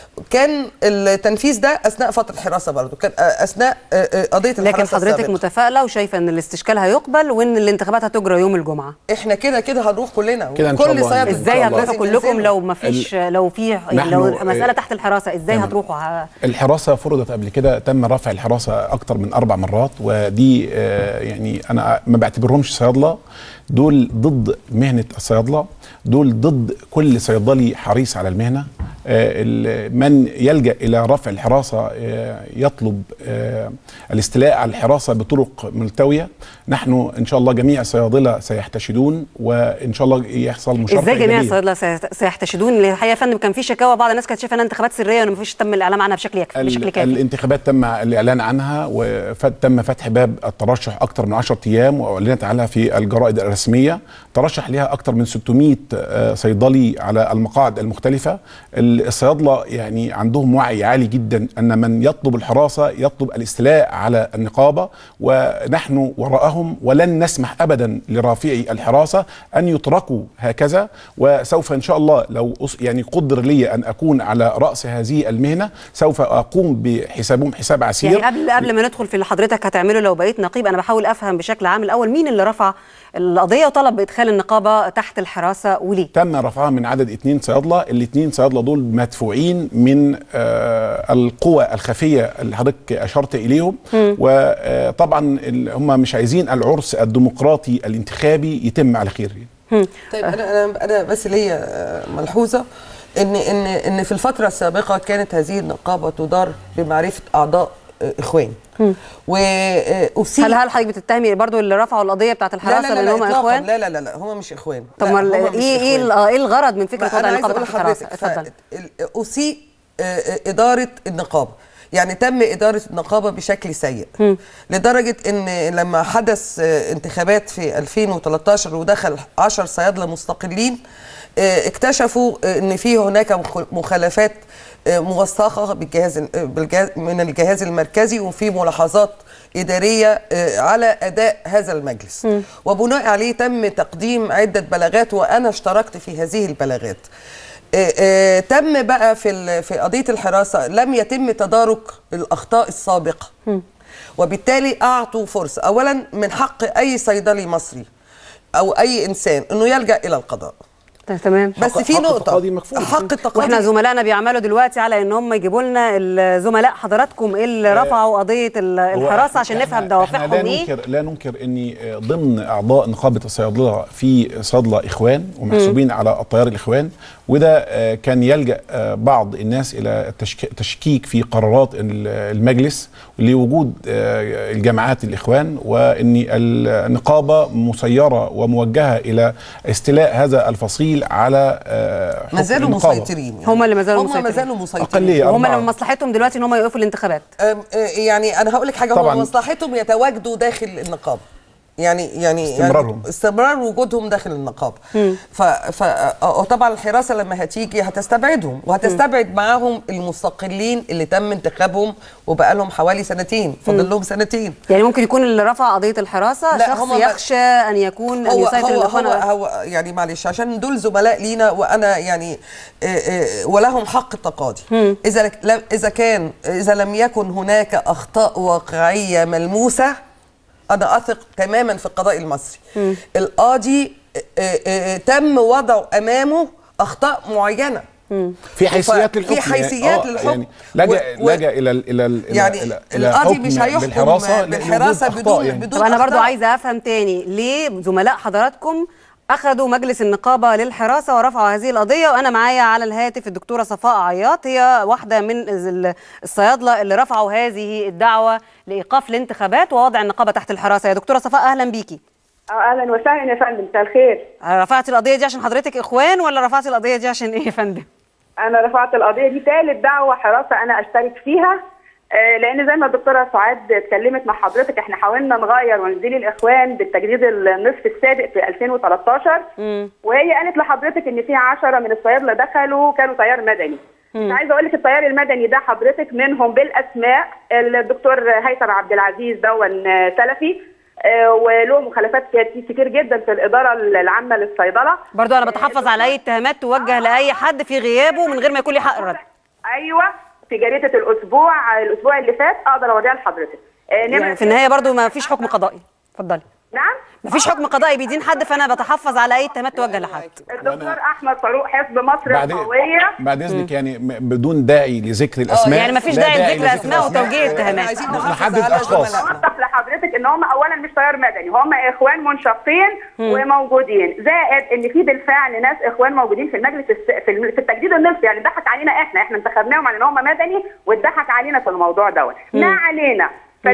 كان التنفيذ ده اثناء فتره الحراسه برضه كان آه، اثناء آه، آه، قضيه لكن الحراسه حضرتك السابقة. متفائله وشايفه ان الاستشكال هيقبل وان الانتخابات هتجرى يوم الجمعه احنا كده كده هنروح كلنا كده إن شاء كل الله. صيادله ازاي إن شاء الله. هتروحوا كلكم لو ما فيش لو في نحن- لو مساله آه، تحت الحراسه ازاي تمام. هتروحوا ع- الحراسه فرضت قبل كده تم رفع الحراسه اكتر من اربع مرات ودي آه، يعني انا ما بعتبرهمش صيادله دول ضد مهنه الصيادله دول ضد كل صيدلي حريص على المهنه آه، ال- من يلجا الى رفع الحراسه آه، يطلب آه، الاستيلاء على الحراسه بطرق ملتويه نحن ان شاء الله جميع الصيادله سيحتشدون وان شاء الله يحصل مشاركه ازاي جميع إيجابية. الصيادله سيحت- سيحتشدون لأن الحقيقه يا فندم كان في شكاوى بعض الناس كانت شايفه انها انتخابات سريه وان ما فيش تم الاعلام عنها بشكل يكفي بشكل ال- كافي الانتخابات تم الاعلان عنها وتم فتح باب الترشح اكثر من 10 ايام واعلنت عنها في الجرائد الرسميه ترشح لها اكثر من 600 آه، صيدلي على المقاعد المختلفه ال- الصيادله يعني عندهم وعي عالي جدا ان من يطلب الحراسه يطلب الاستيلاء على النقابه ونحن وراءهم ولن نسمح ابدا لرافعي الحراسه ان يتركوا هكذا وسوف ان شاء الله لو أس- يعني قدر لي ان اكون على راس هذه المهنه سوف اقوم بحسابهم حساب عسير يعني قبل قبل ما ندخل في اللي حضرتك هتعمله لو بقيت نقيب انا بحاول افهم بشكل عام الاول مين اللي رفع القضيه وطلب بادخال النقابه تحت الحراسه وليه تم رفعها من عدد اثنين صيادله الاثنين صيادله دول مدفوعين من آه القوى الخفيه اللي حضرتك اشرت اليهم مم. وطبعا هم مش عايزين العرس الديمقراطي الانتخابي يتم على خير طيب انا انا انا بس ليا آه، ملحوظه ان ان ان في الفتره السابقه كانت هذه النقابه تدار بمعرفه اعضاء آه، اخوان وأسيء هل هل حضرتك بتتهمي برضو اللي رفعوا القضيه بتاعت الحراسه لا لا لان لا هم إطلاقاً. اخوان لا لا لا لا هم مش اخوان طب لا، ما هم مش ايه ايه إخوان. ال- ايه الغرض من فكره ما وضع أنا عايزة النقابه أقول تحت الحراسه لحضرتك، اتفضل ف- أسيء آه، آه، إدارة النقابة يعني تم إدارة النقابة بشكل سيء لدرجة أن لما حدث آه، انتخابات في 2013 ودخل 10 صيادلة مستقلين آه، اكتشفوا آه، ان في هناك مخ- مخالفات آه، موثقه بالجهاز ال- آه، بالجهاز من الجهاز المركزي وفي ملاحظات اداريه آه، على اداء هذا المجلس وبناء عليه تم تقديم عده بلاغات وانا اشتركت في هذه البلاغات آه، آه، تم بقى في ال- في قضيه الحراسه لم يتم تدارك الاخطاء السابقه وبالتالي اعطوا فرصه اولا من حق اي صيدلي مصري او اي انسان انه يلجا الى القضاء تمام بس في نقطه حق التقاضي واحنا زملائنا بيعملوا دلوقتي على ان هم يجيبوا لنا الزملاء حضراتكم اللي رفعوا قضيه ال- هو الحراسه إحنا- عشان نفهم إحنا دوافعهم لا ايه ننكر لا ننكر ان ضمن اعضاء نقابه الصيادله في صيادله اخوان ومحسوبين على التيار الاخوان وده آه، كان يلجا آه، بعض الناس الى التشك- التشكيك في قرارات ال- المجلس لوجود آه، الجماعات الاخوان وان النقابه مسيره وموجهه الى استيلاء هذا الفصيل على آه، حكم ما زالوا النقابة. مسيطرين هم اللي ما زالوا هم ما مسيطرين. زالوا مسيطرين أقلية، وهم أربعة. اللي من مصلحتهم دلوقتي ان هم يوقفوا الانتخابات أم- آه، يعني انا هقول لك حاجه طبعاً. هم مصلحتهم يتواجدوا داخل النقابه يعني يعني استمرارهم. يعني استمرار وجودهم داخل النقابه ف ف آه، طبعا الحراسه لما هتيجي هتستبعدهم وهتستبعد معاهم المستقلين اللي تم انتخابهم وبقى لهم حوالي سنتين فاضل لهم سنتين يعني ممكن يكون اللي رفع قضيه الحراسه لا، شخص هم ما- يخشى ان يكون ان هو يسيطر هو, الاخوان هو, على- هو يعني معلش عشان دول زملاء لينا وانا يعني آه، آه، ولهم حق التقاضي اذا لك- لم- اذا كان اذا لم يكن هناك اخطاء واقعيه ملموسه انا اثق تماما في القضاء المصري القاضي آه، آه، تم وضعه امامه اخطاء معينه في حيثيات ف- للحكم في حيثيات آه، للحكم. يعني لجأ و- و- لجأ الى ال- الى ال- إلى- يعني إلى- إلى القاضي حكم مش هيحكم بالحراسه بالحراسة لوجود بدون- أخطاء يعني. بدون طب انا برضو أخطاء. عايزه افهم تاني ليه زملاء حضراتكم اخذوا مجلس النقابه للحراسه ورفعوا هذه القضيه وانا معايا على الهاتف الدكتوره صفاء عياط هي واحده من ال- الصيادله اللي رفعوا هذه الدعوه لايقاف الانتخابات ووضع النقابه تحت الحراسه يا دكتوره صفاء اهلا بيكي اه اهلا وسهلا يا فندم مساء الخير رفعتي القضيه دي عشان حضرتك اخوان ولا رفعتي القضيه دي عشان ايه يا فندم انا رفعت القضيه دي ثالث دعوه حراسه انا اشترك فيها آه، لان زي ما الدكتوره سعاد اتكلمت مع حضرتك احنا حاولنا نغير ونزيل الاخوان بالتجديد النصف السابق في 2013 وهي قالت لحضرتك ان في 10 من الصيادله دخلوا كانوا تيار مدني مش عايزه اقول لك التيار المدني ده حضرتك منهم بالاسماء الدكتور هيثم عبد العزيز دون آه، سلفي آه، وله مخالفات كتير جدا في الاداره العامه للصيدله برضو انا بتحفظ على اي اتهامات توجه لاي حد في غيابه من غير ما يكون لي حق الرد ايوه في جريده الاسبوع الاسبوع اللي فات اقدر اوريها لحضرتك آه، يعني في النهايه برضو ما فيش حكم قضائي اتفضلي نعم ما فيش حكم قضائي بيدين حد فانا بتحفظ على اي اتهامات توجه لحد الدكتور احمد فاروق حزب مصر بعد القويه بعد اذنك يعني م- بدون داعي لذكر الاسماء يعني مفيش لا داعي لذكر أسماء الأسماء. وتوجيه اتهامات. عايزين نحدد اشخاص اوضح لحضرتك ان هم اولا مش تيار مدني هم اخوان منشقين وموجودين زائد ان في بالفعل ناس اخوان موجودين في المجلس الس... في الم- في التجديد النصفي يعني ضحك علينا احنا احنا انتخبناهم على ان هم مدني واتضحك علينا في الموضوع دوت ما علينا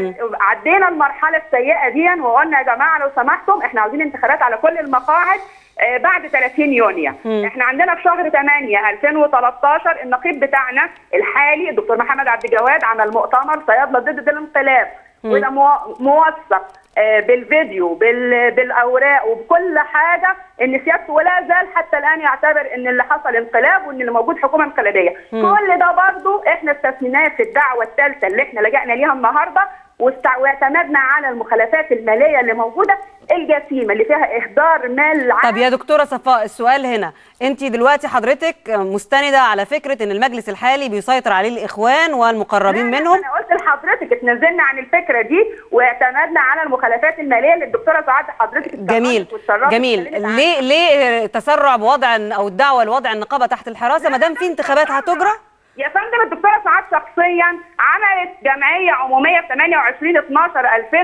فعدينا المرحله السيئه دي وقلنا يا جماعه لو سمحتم احنا عاوزين انتخابات على كل المقاعد آه، بعد 30 يونيو احنا عندنا في شهر 8 2013 النقيب بتاعنا الحالي الدكتور محمد عبد الجواد عمل مؤتمر صيادله ضد الانقلاب مم. وده مو- موثق آه، بالفيديو بال- بالاوراق وبكل حاجه ان سيادته ولا زال حتى الان يعتبر ان اللي حصل انقلاب وان اللي موجود حكومه انقلابيه مم. كل ده برضو احنا استثنيناه في الدعوه الثالثه اللي احنا لجأنا ليها النهارده واستع- واعتمدنا على المخالفات الماليه اللي موجوده الجسيمه اللي فيها اهدار مال طب يا دكتوره صفاء السؤال هنا انت دلوقتي حضرتك مستنده على فكره ان المجلس الحالي بيسيطر عليه الاخوان والمقربين منهم انا قلت لحضرتك اتنزلنا عن الفكره دي واعتمدنا على المخالفات الماليه اللي الدكتوره سعاد حضرتك جميل اتشرفت واتشرفت جميل واتكلمت عنها. ليه ليه تسرع بوضع او الدعوه لوضع النقابه تحت الحراسه ما دام في انتخابات هتجرى يا فندم الدكتوره سعاد شخصيا عملت جمعيه عموميه في 28 12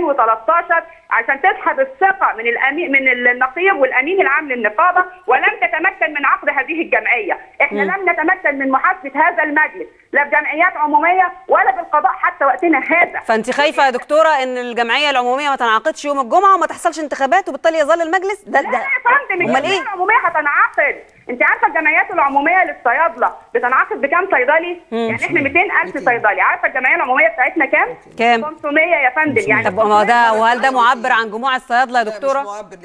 2013 عشان تسحب الثقه من الامين من النقيب والامين العام للنقابه ولم تتمكن من عقد هذه الجمعيه، احنا مم. لم نتمكن من محاسبه هذا المجلس لا بجمعيات عموميه ولا بالقضاء حتى وقتنا هذا. فانت خايفه يا دكتوره ان الجمعيه العموميه ما تنعقدش يوم الجمعه وما تحصلش انتخابات وبالتالي يظل المجلس ده لا ده يا فندم امال الجمعيه ايه العموميه هتنعقد انت عارفه الجمعيات العموميه للصيادله بتنعقد بكام صيدلي مم. يعني احنا 200000 صيدلي عارفه الجمعيه العموميه بتاعتنا كام كام 500 يا فندم يعني طب ما هو ده وهل ده معبر عن جموع الصيادله يا دكتوره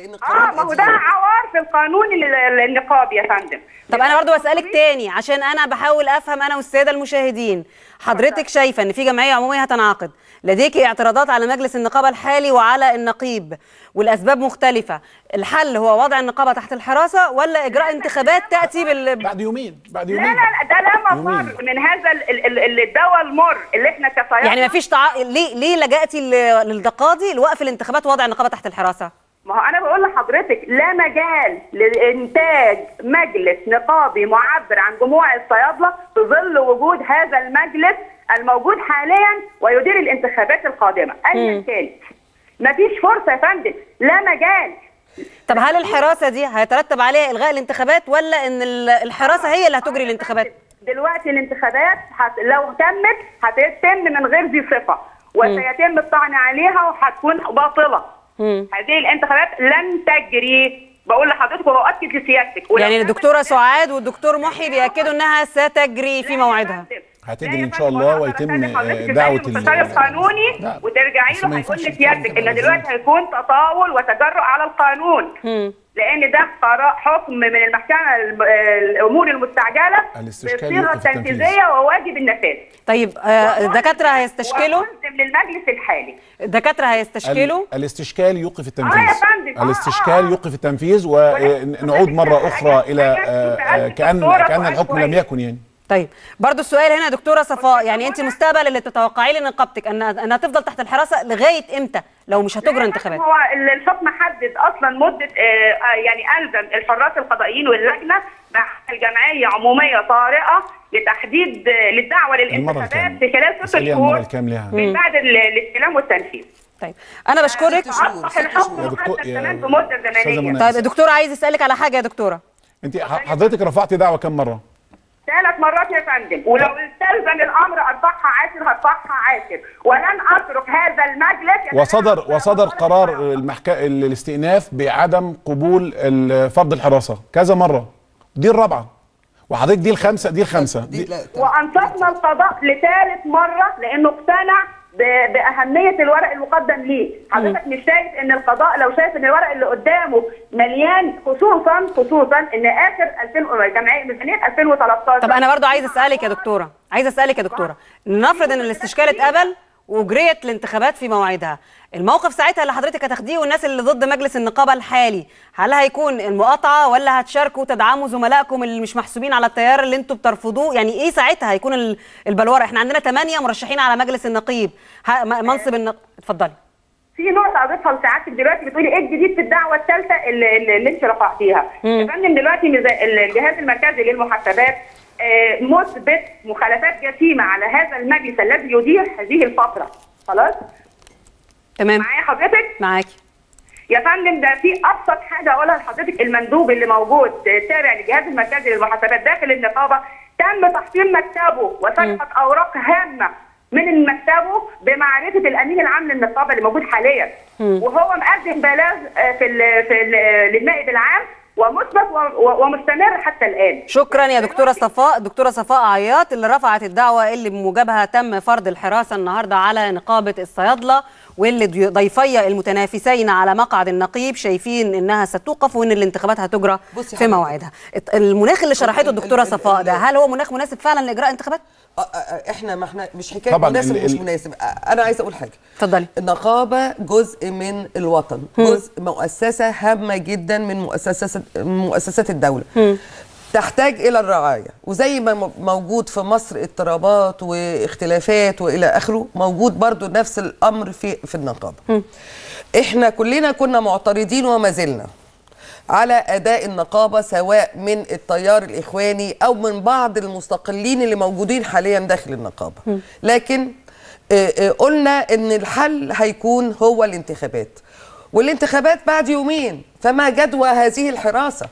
اه ما هو ده عوار في القانون لل- للنقاب يا فندم طب انا برضو بسالك تاني عشان انا بحاول افهم انا والساده المشاهدين حضرتك شايفه ان في جمعيه عموميه هتنعقد لديكي اعتراضات على مجلس النقابه الحالي وعلى النقيب والاسباب مختلفه الحل هو وضع النقابه تحت الحراسه ولا اجراء انتخابات تاتي بال بعد يومين بعد لا لا لا ده لا مفر من هذا ال- ال- ال- الدواء المر اللي احنا كصيادله يعني ما فيش تع... ليه ليه لجأتي ل- للقاضي لوقف الانتخابات ووضع النقابه تحت الحراسه ما هو انا بقول لحضرتك لا مجال لانتاج مجلس نقابي معبر عن جموع الصيادله في ظل وجود هذا المجلس الموجود حاليا ويدير الانتخابات القادمه ايا مم. كانت مفيش فرصه يا فندم لا مجال طب هل الحراسه دي هيترتب عليها الغاء الانتخابات ولا ان ال- الحراسه هي اللي هتجري الانتخابات دلوقتي الانتخابات هت... لو تمت هتتم من غير ذي صفه وسيتم الطعن عليها وهتكون باطله مم. هذه الانتخابات لن تجري بقول لحضرتك وبأكد لسيادتك ولو يعني الدكتوره سعاد والدكتور محي بياكدوا انها ستجري في موعدها هتجري ان شاء الله ويتم آه، دعوه المستشار القانوني وترجعي بس ما له ينفعش هيقول لسيادتك ان دلوقتي هيكون تطاول وتجرؤ على القانون لان ده قرار حكم من المحكمه الم- الامور المستعجله الاستشكال بالصيغه يوقف التنفيذ. التنفيذيه وواجب النفاذ طيب آه، الدكاتره هيستشكلوا وملزم للمجلس الحالي الدكاتره هيستشكلوا ال- الاستشكال يوقف اه التنفيذ يا فندم آه، الاستشكال يوقف التنفيذ ونعود مرة أخرى إلى آه، آه، كأن كأن الحكم لم يكن يعني طيب برضو السؤال هنا يا دكتوره صفاء يعني انت مستقبل اللي تتوقعيه لنقابتك ان انها تفضل تحت الحراسه لغايه امتى لو مش هتجرى انتخابات هو ال- الحكم حدد اصلا مده آه، آه، يعني الزم الحراس القضائيين واللجنه بعمل جمعيه عموميه طارئه لتحديد آه، للدعوه المرة للانتخابات الكام في خلال ست اسأليها المرة شهور الكام لها من بعد ال- الاستلام والتنفيذ طيب انا بشكرك اصبح الحكم يا دكتور- محدد يا كمان بمده أستاذة زمنيه منى. طيب الدكتوره عايز اسالك على حاجه يا دكتوره أنت ح- حضرتك رفعتي دعوة كم مرة؟ ثلاث مرات يا فندم ولو استلزم الامر ارفعها عاشر هرفعها عاشر ولن اترك هذا المجلس وصدر وصدر قرار المحكمة الاستئناف بعدم قبول ال- فرض الحراسة كذا مرة دي الرابعة وحضرتك دي الخامسة دي الخامسة دي وانصفنا القضاء لثالث مره لانه اقتنع ب- باهميه الورق المقدم ليه حضرتك مش شايف ان القضاء لو شايف ان الورق اللي قدامه مليان خصوصا خصوصا ان اخر 2000 جمعيه ميزانيه 2013 طب انا برضو عايز اسالك يا دكتوره عايز اسالك يا دكتوره نفرض ان الاستشكال اتقبل واجريت الانتخابات في موعدها الموقف ساعتها اللي حضرتك هتاخديه والناس اللي ضد مجلس النقابه الحالي هل هيكون المقاطعه ولا هتشاركوا تدعموا زملائكم اللي مش محسوبين على التيار اللي انتوا بترفضوه يعني ايه ساعتها هيكون ال- البلوره احنا عندنا ثمانية مرشحين على مجلس النقيب ه- م- منصب النق... اتفضلي في نقطة أضيفها لسعادتك دلوقتي بتقولي إيه الجديد في الدعوة الثالثة اللي, اللي اللي أنت رفعتيها؟ يا فندم دلوقتي ميزا- الجهاز المركزي للمحاسبات آه، مثبت مخالفات جسيمة على هذا المجلس الذي يدير هذه الفترة خلاص؟ تمام معايا حضرتك؟ معاكي يا فندم ده في ابسط حاجه اقولها لحضرتك المندوب اللي موجود آه، تابع للجهاز المركزي للمحاسبات داخل النقابه تم تحصيل مكتبه وسرقه اوراق هامه من مكتبه بمعرفه الامين العام للنقابه اللي موجود حاليا وهو مقدم بلاغ آه، في ال في ال للنائب العام ومثبت و- و- ومستمر حتى الان شكرا يا دكتوره صفاء دكتوره صفاء عياط اللي رفعت الدعوه اللي بموجبها تم فرض الحراسه النهارده على نقابه الصيادله واللي ضي- ضيفي المتنافسين على مقعد النقيب شايفين انها ستوقف وان الانتخابات هتجرى بصي في حضرتك. موعدها الت- المناخ اللي شرحته الدكتوره صفاء ده هل هو مناخ مناسب فعلا لاجراء انتخابات آه، آه، احنا ما احنا مش حكايه طبعاً مناسب ال- ومش ال- مناسب آه، انا عايزه اقول حاجه اتفضلي النقابه جزء من الوطن جزء مؤسسه هامه جدا من مؤسسات مؤسسات الدوله تحتاج الى الرعايه وزي ما م- موجود في مصر اضطرابات واختلافات والى اخره موجود برضو نفس الامر في في النقابه احنا كلنا كنا معترضين وما زلنا على اداء النقابه سواء من التيار الاخواني او من بعض المستقلين اللي موجودين حاليا داخل النقابه لكن آه، آه، قلنا ان الحل هيكون هو الانتخابات والانتخابات بعد يومين فما جدوى هذه الحراسه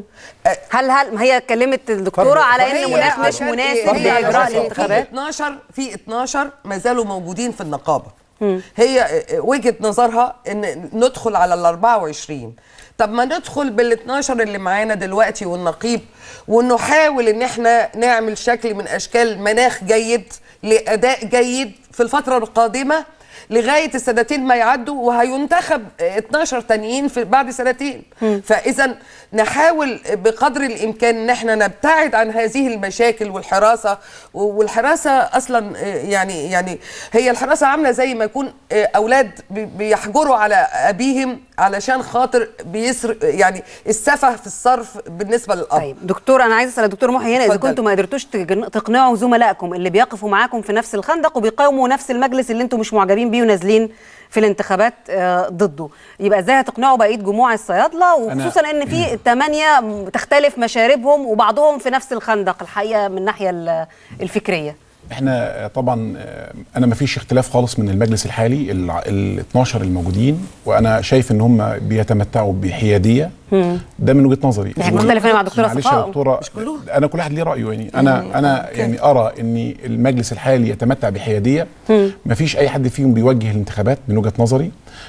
هل هل ما هي اتكلمت الدكتوره على ان هي مناخ مش عشان مناسب إيه؟ هي لاجراء عشان في الانتخابات 12 في 12 ما زالوا موجودين في النقابه هي وجهه نظرها ان ندخل على ال 24 طب ما ندخل بال 12 اللي معانا دلوقتي والنقيب ونحاول ان احنا نعمل شكل من اشكال مناخ جيد لاداء جيد في الفتره القادمه لغايه السنتين ما يعدوا وهينتخب 12 تانيين في بعد سنتين فاذا نحاول بقدر الامكان ان احنا نبتعد عن هذه المشاكل والحراسه والحراسه اصلا يعني يعني هي الحراسه عامله زي ما يكون اولاد بي- بيحجروا على ابيهم علشان خاطر بيسر يعني السفه في الصرف بالنسبه للاب طيب دكتور انا عايز اسال الدكتور محي هنا اذا اتفضل. كنتم ما قدرتوش تجن- تقنعوا زملائكم اللي بيقفوا معاكم في نفس الخندق وبيقاوموا نفس المجلس اللي انتم مش معجبين بيه ونازلين في الانتخابات آه، ضده يبقى ازاي هتقنعوا بقيه جموع الصيادله وخصوصا ان في ثمانيه تختلف مشاربهم وبعضهم في نفس الخندق الحقيقه من الناحيه ال- الفكريه احنا طبعا انا ما فيش اختلاف خالص من المجلس الحالي ال 12 الموجودين وانا شايف ان هم بيتمتعوا بحياديه ده من وجهه نظري يعني مختلفين مع دكتوره معلش صفاء يا دكتوره مش كلهم انا كل واحد ليه رايه يعني انا انا يعني ارى ان المجلس الحالي يتمتع بحياديه ما فيش اي حد فيهم بيوجه الانتخابات من وجهه نظري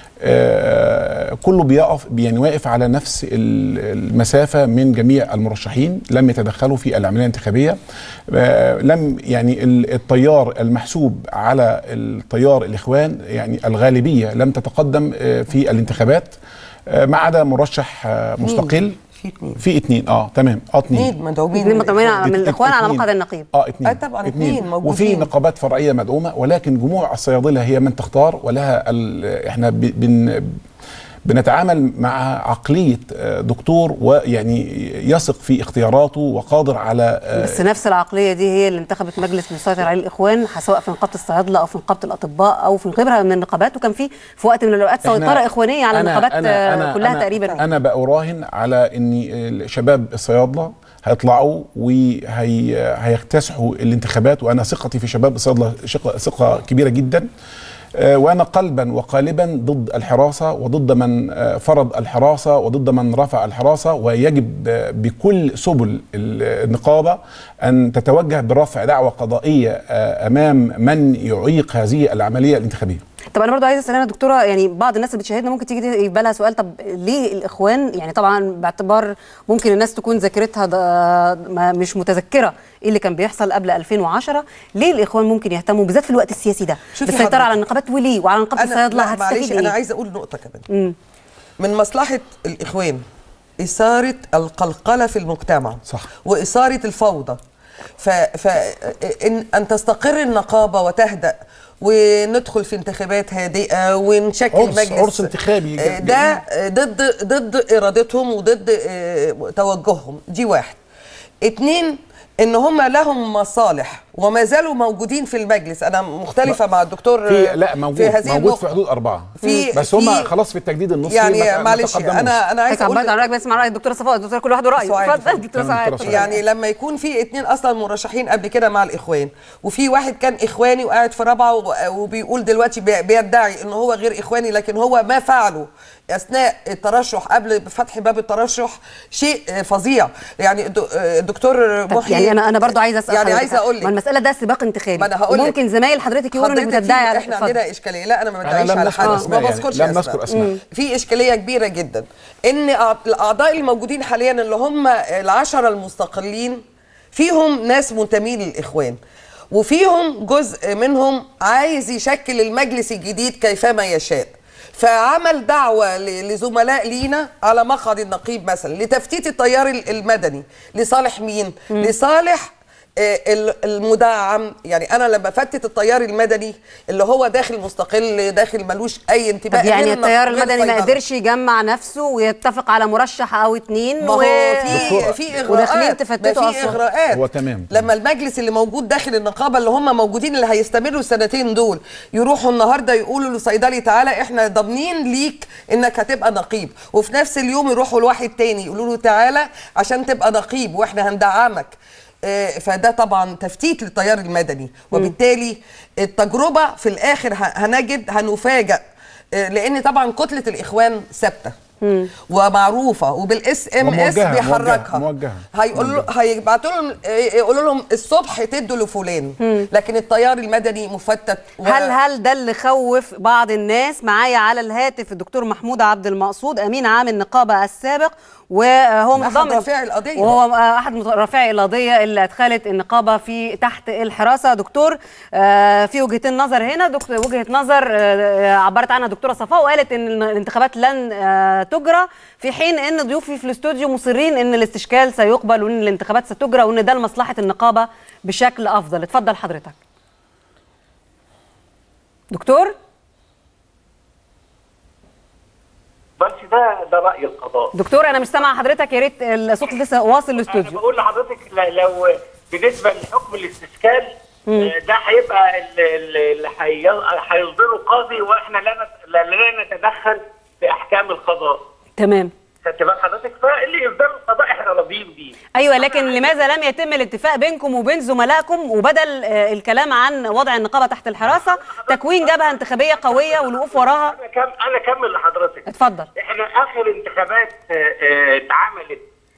آه كله بيقف يعني واقف على نفس ال- المسافه من جميع المرشحين لم يتدخلوا في العمليه الانتخابيه آه لم يعني ال- التيار المحسوب على التيار الاخوان يعني الغالبيه لم تتقدم آه في الانتخابات آه ما عدا مرشح آه مستقل في اتنين في اتنين اه تمام اه اتنين اتنين مدعومين اتنين مدعومين الإخوان. من الاخوان على اتنين. مقعد النقيب اه اتنين آه طبعاً اتنين موجودين. وفي نقابات فرعيه مدعومه ولكن جموع الصيادله هي من تختار ولها ال- احنا ب- بن بنتعامل مع عقليه آه، دكتور ويعني يثق في اختياراته وقادر على آه، بس نفس العقليه دي هي اللي انتخبت مجلس مسيطر عليه الاخوان سواء في نقابه الصيادله او في نقابه الاطباء او في غيرها من النقابات وكان في في وقت من الاوقات إحنا- سيطره اخوانيه على أنا- النقابات أنا- آه، أنا- كلها أنا- تقريبا انا براهن على ان شباب الصيادله هيطلعوا وهيكتسحوا الانتخابات وانا ثقتي في شباب الصيادله شق- ثقه كبيره جدا آه، وانا قلبا وقالبا ضد الحراسه وضد من آه، فرض الحراسه وضد من رفع الحراسه ويجب آه، بكل سبل ال- النقابه ان تتوجه برفع دعوى قضائيه آه، امام من يعيق هذه العمليه الانتخابيه طب انا برضو عايزه اسال انا دكتوره يعني بعض الناس اللي بتشاهدنا ممكن تيجي يبقى لها سؤال طب ليه الاخوان يعني طبعا باعتبار ممكن الناس تكون ذاكرتها ده- ما مش متذكره ايه اللي كان بيحصل قبل 2010 ليه الاخوان ممكن يهتموا بالذات في الوقت السياسي ده شوفي بالسيطره حضرتك. على النقابات وليه وعلى نقابه انا الصيادله لا معلش هتستفيد انا ايه عايزه اقول نقطه كمان مم. من مصلحه الاخوان اثاره القلقله في المجتمع صح واثاره الفوضى ف, ف إن, ان تستقر النقابه وتهدأ وندخل في انتخابات هادئه ونشكل عرس- مجلس عرس انتخابي آه، ده آه، ضد ضد ارادتهم وضد آه، توجههم دي واحد اتنين ان هم لهم مصالح وما زالوا موجودين في المجلس انا مختلفه مع الدكتور في لا موجود في هذه موجود النقطة. في حدود اربعه في- بس هم في- خلاص في التجديد النصفي يعني ما- ما معلش تقدموش. انا انا عايزه عبرت عن رايك بس مع راي الدكتوره صفاء الدكتوره كل واحد رايه سؤال. اتفضل دكتوره تمام، سعاد دكتورة يعني لما يكون في اتنين اصلا مرشحين قبل كده مع الاخوان وفي واحد كان اخواني وقاعد في رابعه و- وبيقول دلوقتي بي- بيدعي ان هو غير اخواني لكن هو ما فعله اثناء الترشح قبل فتح باب الترشح شيء آه، فظيع يعني الد- آه، الدكتور طب محي يعني انا انا برضو عايزه اسال يعني حضرتك، عايزه اقول ما لك المساله ده سباق انتخابي ما انا هقول لك. ممكن زمايل حضرتك يقولوا انك حضرتك بتدعي في- على احنا اتفضل. عندنا اشكاليه لا انا ما أنا بدعيش لم على نذكر حد أسماء ما يعني، بذكرش لم أسماء. نذكر أسماء. مم. في اشكاليه كبيره جدا ان أع- الاعضاء الموجودين حاليا اللي هم العشره المستقلين فيهم ناس منتمين للاخوان وفيهم جزء منهم عايز يشكل المجلس الجديد كيفما يشاء فعمل دعوة ل- لزملاء لينا على مقعد النقيب مثلا لتفتيت التيار ال- المدني لصالح مين؟ لصالح آه، ال- المدعم يعني انا لما فتت التيار المدني اللي هو داخل مستقل داخل ملوش اي انتماء طب يعني غير النق- التيار غير المدني ما الصيدلة. قدرش يجمع نفسه ويتفق على مرشح او اتنين ما هو و... في في وداخلين اغراءات تفتتوا ما في أصلاً. اغراءات هو تمام لما المجلس اللي موجود داخل النقابه اللي هم موجودين اللي هيستمروا السنتين دول يروحوا النهارده يقولوا لصيدلي تعالى احنا ضامنين ليك انك هتبقى نقيب وفي نفس اليوم يروحوا لواحد تاني يقولوا له تعالى عشان تبقى نقيب واحنا هندعمك آه، فده طبعا تفتيت للتيار المدني وبالتالي التجربه في الاخر ه- هنجد هنفاجئ آه، لان طبعا كتله الاخوان ثابته مم. ومعروفه وبالاس ام اس وموجهة- بيحركها موجهة هيقول له هيبعتوا لهم يقولوا لهم الصبح تدوا لفلان لكن التيار المدني مفتت و... هل هل ده اللي خوف بعض الناس معايا على الهاتف الدكتور محمود عبد المقصود امين عام النقابه السابق وهو أحد متضامن رافعي القضية. وهو احد رافعي القضيه اللي ادخلت النقابه في تحت الحراسه دكتور آه، في وجهتين نظر هنا دكتور وجهه نظر آه، عبرت عنها الدكتوره صفاء وقالت ان الانتخابات لن آه، تجرى في حين ان ضيوفي في الاستوديو مصرين ان الاستشكال سيقبل وان الانتخابات ستجرى وان ده لمصلحه النقابه بشكل افضل اتفضل حضرتك دكتور بس ده ده راي القضاء دكتور انا مش سامعه حضرتك يا ريت الصوت لسه واصل انا الاستوديو بقول لحضرتك ل- لو بالنسبه لحكم الاستشكال مم. آه، ده هيبقى ال- ال- اللي هي- هيصدره قاضي واحنا لا نت- لا لا نتدخل في احكام القضاء تمام خدت بال حضرتك فاللي يصدره القضاء احنا راضيين بيه ايوه لكن لماذا لم يتم الاتفاق بينكم وبين زملائكم وبدل آه، الكلام عن وضع النقابه تحت الحراسه تكوين جبهه انتخابيه قويه والوقوف وراها انا كم انا اكمل لحضرتك اتفضل احنا اخر انتخابات آه، آه، اتعملت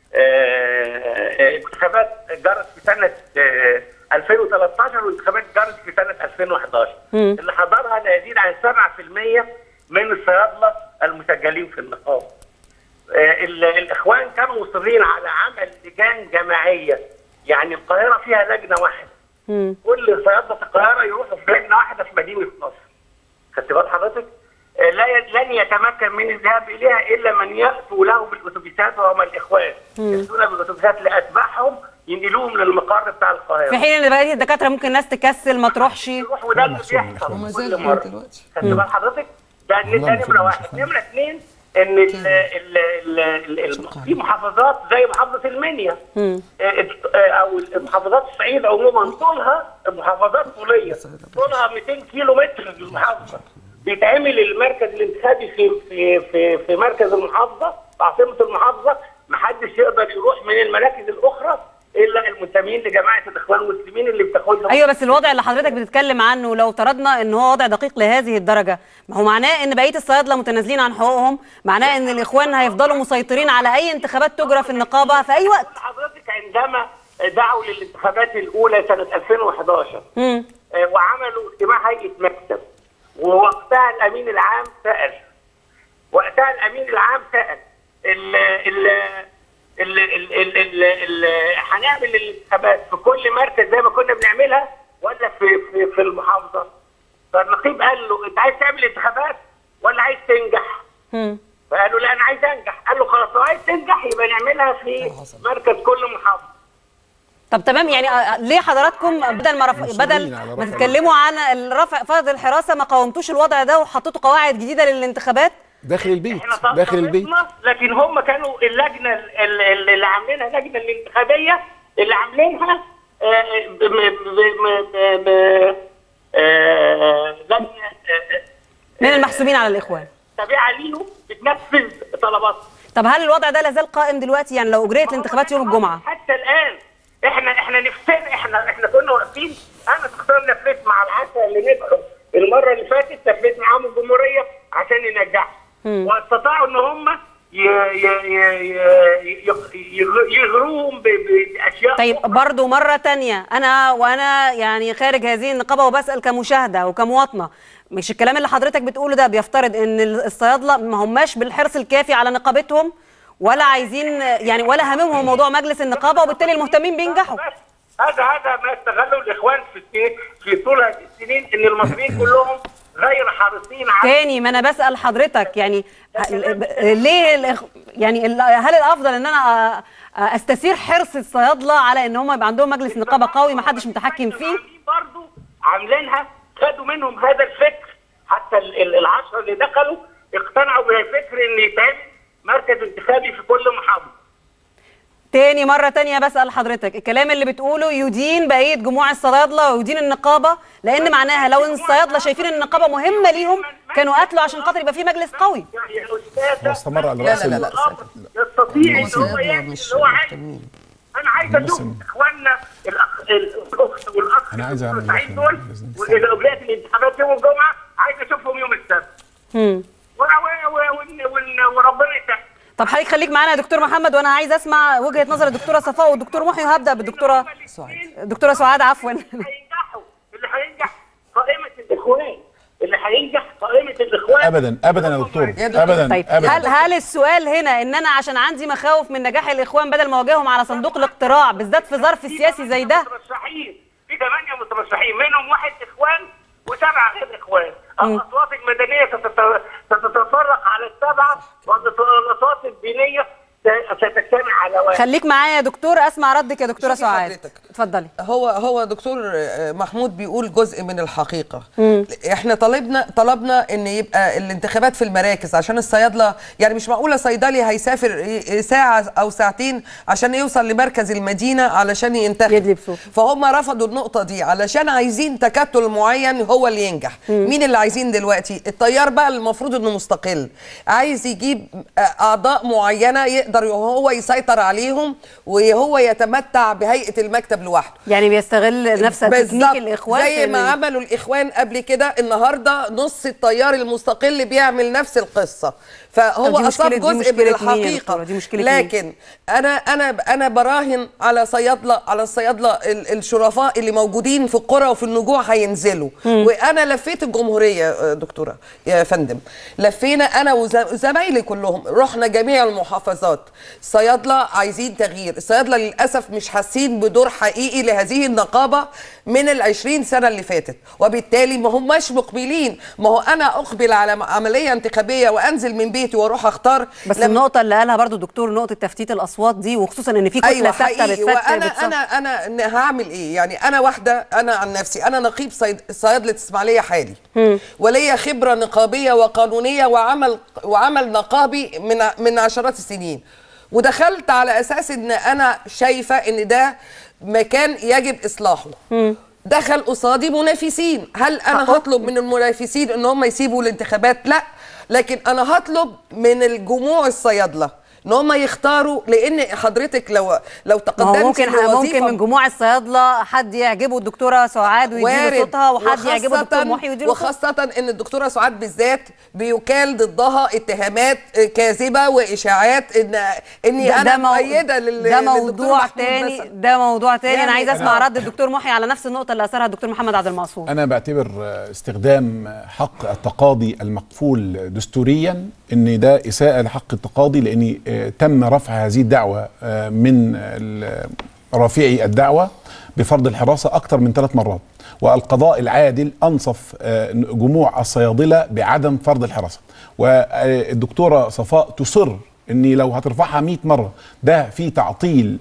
آه، آه، انتخابات جرت في سنه آه، 2013 وانتخابات جرت في سنه 2011 مم. اللي حضرها لا يزيد عن 7% من الصيادله المسجلين في النقابه. آه، ال- الاخوان كانوا مصرين على عمل لجان جماعيه يعني القاهره فيها لجنه واحده كل صيادله القاهره يروحوا في لجنه واحده في مدينه نصر. خدت بال حضرتك؟ آه، لا ي- لن يتمكن من الذهاب اليها الا من ياتوا له بالاتوبيسات وهم الاخوان. مم. ياتون بالاتوبيسات لاتباعهم ينقلوهم للمقر بتاع القاهره. في حين ان بقيه الدكاتره ممكن ناس تكسل ما تروحش وده اللي بيحصل كل مره خدت بال حضرتك؟ ده ده نمره واحد، نمره اثنين ان ال ال ال ال ال في محافظات زي محافظه المنيا مم. آه، آه، او محافظات الصعيد عموما طولها محافظات طوليه طولها 200 كيلو متر المحافظه بيتعمل المركز الانتخابي في في في في مركز المحافظه في عاصمه المحافظه محدش يقدر يروح من المراكز الاخرى الا المنتمين لجماعه الاخوان المسلمين اللي بتاخدهم ايوه بس الوضع اللي حضرتك بتتكلم عنه لو افترضنا ان هو وضع دقيق لهذه الدرجه ما هو معناه ان بقيه الصيادله متنازلين عن حقوقهم معناه ان الاخوان هيفضلوا مسيطرين على اي انتخابات تجرى في النقابه في اي وقت حضرتك عندما دعوا للانتخابات الاولى سنه 2011 مم. آه، وعملوا اجتماع هيئه مكتب ووقتها الامين العام سال وقتها الامين العام سال ال ال ال ال ال ال ال هنعمل الانتخابات في كل مركز زي ما كنا بنعملها ولا في في, في المحافظه فالنقيب قال له انت عايز تعمل انتخابات ولا عايز تنجح؟ مم. فقال له لا انا عايز انجح قال له خلاص لو عايز تنجح يبقى نعملها في مركز كل محافظه طب تمام يعني آه، ليه حضراتكم بدل ما رف... بدل ما تتكلموا عن الرفع فرض الحراسه ما قاومتوش الوضع ده وحطيتوا قواعد جديده للانتخابات داخل البيت احنا داخل البيت طبقنا، لكن هم كانوا اللجنه ال- ال- اللي عاملينها اللجنه الانتخابيه اللي عاملينها آه، ب- ب- ب- ب- ب- آه، لجنه آه، من المحسوبين على الاخوان تابعه ليهم بتنفذ طلباتهم طب هل الوضع ده لازال قائم دلوقتي يعني لو اجريت الانتخابات يوم الجمعه حتى الان احنا احنا نفسنا احنا احنا كنا واقفين انا شخصيا لفيت مع العسل اللي نجحوا المره اللي فاتت لفيت معاهم الجمهوريه عشان ينجحوا مم. واستطاعوا ان هم ي- ي- ي- ي- ي- يغروهم ب- ب- باشياء طيب برضو مرة تانية أنا وأنا يعني خارج هذه النقابة وبسأل كمشاهدة وكمواطنة مش الكلام اللي حضرتك بتقوله ده بيفترض إن الصيادلة ما هماش بالحرص الكافي على نقابتهم ولا عايزين يعني ولا هاممهم موضوع مجلس النقابة وبالتالي المهتمين بينجحوا هذا هذا ما استغله الاخوان في السنين في طول هذه السنين ان المصريين كلهم غير حريصين على تاني ما أنا بسأل حضرتك يعني ه- ليه الإخ- يعني ال- هل الأفضل إن أنا أ- أستثير حرص الصيادلة على إن هم يبقى عندهم مجلس نقابة قوي ما حدش متحكم فيه برضه عاملينها خدوا منهم هذا الفكر حتى ال- ال- العشرة اللي دخلوا اقتنعوا بالفكر ان يتعمل مركز انتخابي في كل محافظة تاني مرة تانية بسأل حضرتك الكلام اللي بتقوله يدين بقية جموع الصيادلة ويدين النقابة لأن معناها لو إن الصيادلة شايفين إن النقابة مهمة ليهم كانوا قتلوا عشان خاطر يبقى في مجلس قوي هو استمر على لا رأس لا لا يستطيع ان هو يعمل اللي هو عايز انا عايز اشوف اخواننا الاخ الاخت والاخ انا عايز اعمل سعيد دول واذا اجريت الانتخابات يوم الجمعه عايز اشوفهم يوم السبت مم. و- و- و- ون- ون- وربنا يسهل طب حضرتك خليك معانا يا دكتور محمد وانا عايز اسمع وجهه نظر الدكتوره صفاء والدكتور محي وهبدا بالدكتوره الدكتوره سعاد عفوا اللي هينجح قائمه الاخوان اللي هينجح قائمه الاخوان ابدا ابدا يا دكتور ابدا طيب ابدا هل هل السؤال هنا ان انا عشان عندي مخاوف من نجاح الاخوان بدل ما اواجههم على صندوق الاقتراع بالذات في ظرف سياسي زي ده مترشحين في ثمانيه مترشحين منهم واحد اخوان وسبعه غير اخوان الاصوات المدنيه ستت- ستتفرق على السبعه والاصوات الدينيه ستجتمع على واحد خليك معايا يا دكتور اسمع ردك يا دكتوره سعاد اتفضلي هو هو دكتور آه، محمود بيقول جزء من الحقيقه احنا طلبنا طلبنا ان يبقى الانتخابات في المراكز عشان الصيادله يعني مش معقوله صيدلي هيسافر ي- ساعه او ساعتين عشان يوصل لمركز المدينه علشان ينتخب فهم رفضوا النقطه دي علشان عايزين تكتل معين هو اللي ينجح مين اللي عايزين دلوقتي التيار بقى المفروض انه مستقل عايز يجيب آه، اعضاء معينه يقدر هو يسيطر عليهم وهو يتمتع بهيئه المكتب لوحده يعني بيستغل نفس تكنيك بالظبط. الاخوان زي في ما ال- عملوا الاخوان قبل كده النهارده نص التيار المستقل بيعمل نفس القصه طب فهو دي اصاب مشكلة- دي جزء من مشكلة مين يا الحقيقه دكتورة؟ دي مشكلة مين؟ لكن انا انا انا براهن على صيادله على الصيادله ال- الشرفاء اللي موجودين في القرى وفي النجوع هينزلوا مم. وانا لفيت الجمهوريه آه، دكتوره يا فندم لفينا انا وز- وزمايلي كلهم رحنا جميع المحافظات الصيادله عايزين تغيير الصيادله للاسف مش حاسين بدور حقيقي لهذه النقابه من العشرين سنه اللي فاتت وبالتالي ما هماش مقبلين ما هو انا اقبل على عمليه انتخابيه وانزل من بيتي واروح اختار بس النقطة اللي قالها برضو دكتور نقطة تفتيت الأصوات دي وخصوصا إن في كتلة ايوه ثابتة حقيقي بتفت وانا بتص- انا انا إن هعمل ايه يعني انا واحده انا عن نفسي انا نقيب صيد... صيادله اسماعيليه حالي مم. وليا خبره نقابيه وقانونيه وعمل وعمل نقابي من ع- من عشرات السنين ودخلت على اساس ان انا شايفه ان ده مكان يجب اصلاحه دخل قصادي منافسين هل انا هطلب من المنافسين ان هم يسيبوا الانتخابات لا لكن انا هطلب من الجموع الصيادله ان هم يختاروا لان حضرتك لو لو ما تقدمت هو ممكن لوظيفة- ممكن من جموع الصيادله حد يعجبه الدكتوره سعاد ويديله وارد صوتها وحد يعجبه وخاصة- الدكتور محي ويديله صوتها وخاصة ان الدكتورة سعاد بالذات بيكال ضدها اتهامات كاذبة واشاعات ان اني ده- انا ده مو- مؤيدة لل ده للدكتور موضوع محمود تاني مثلا. ده موضوع تاني انا يعني عايز اسمع أنا- رد الدكتور محي على نفس النقطه اللي اثرها الدكتور محمد عبد المقصود انا بعتبر استخدام حق التقاضي المقفول دستوريا ان ده اساءه لحق التقاضي لان آه، تم رفع هذه الدعوه آه، من ال- رافعي الدعوه بفرض الحراسه اكثر من ثلاث مرات والقضاء العادل انصف آه، جموع الصيادله بعدم فرض الحراسه والدكتوره صفاء تصر ان لو هترفعها 100 مره ده في تعطيل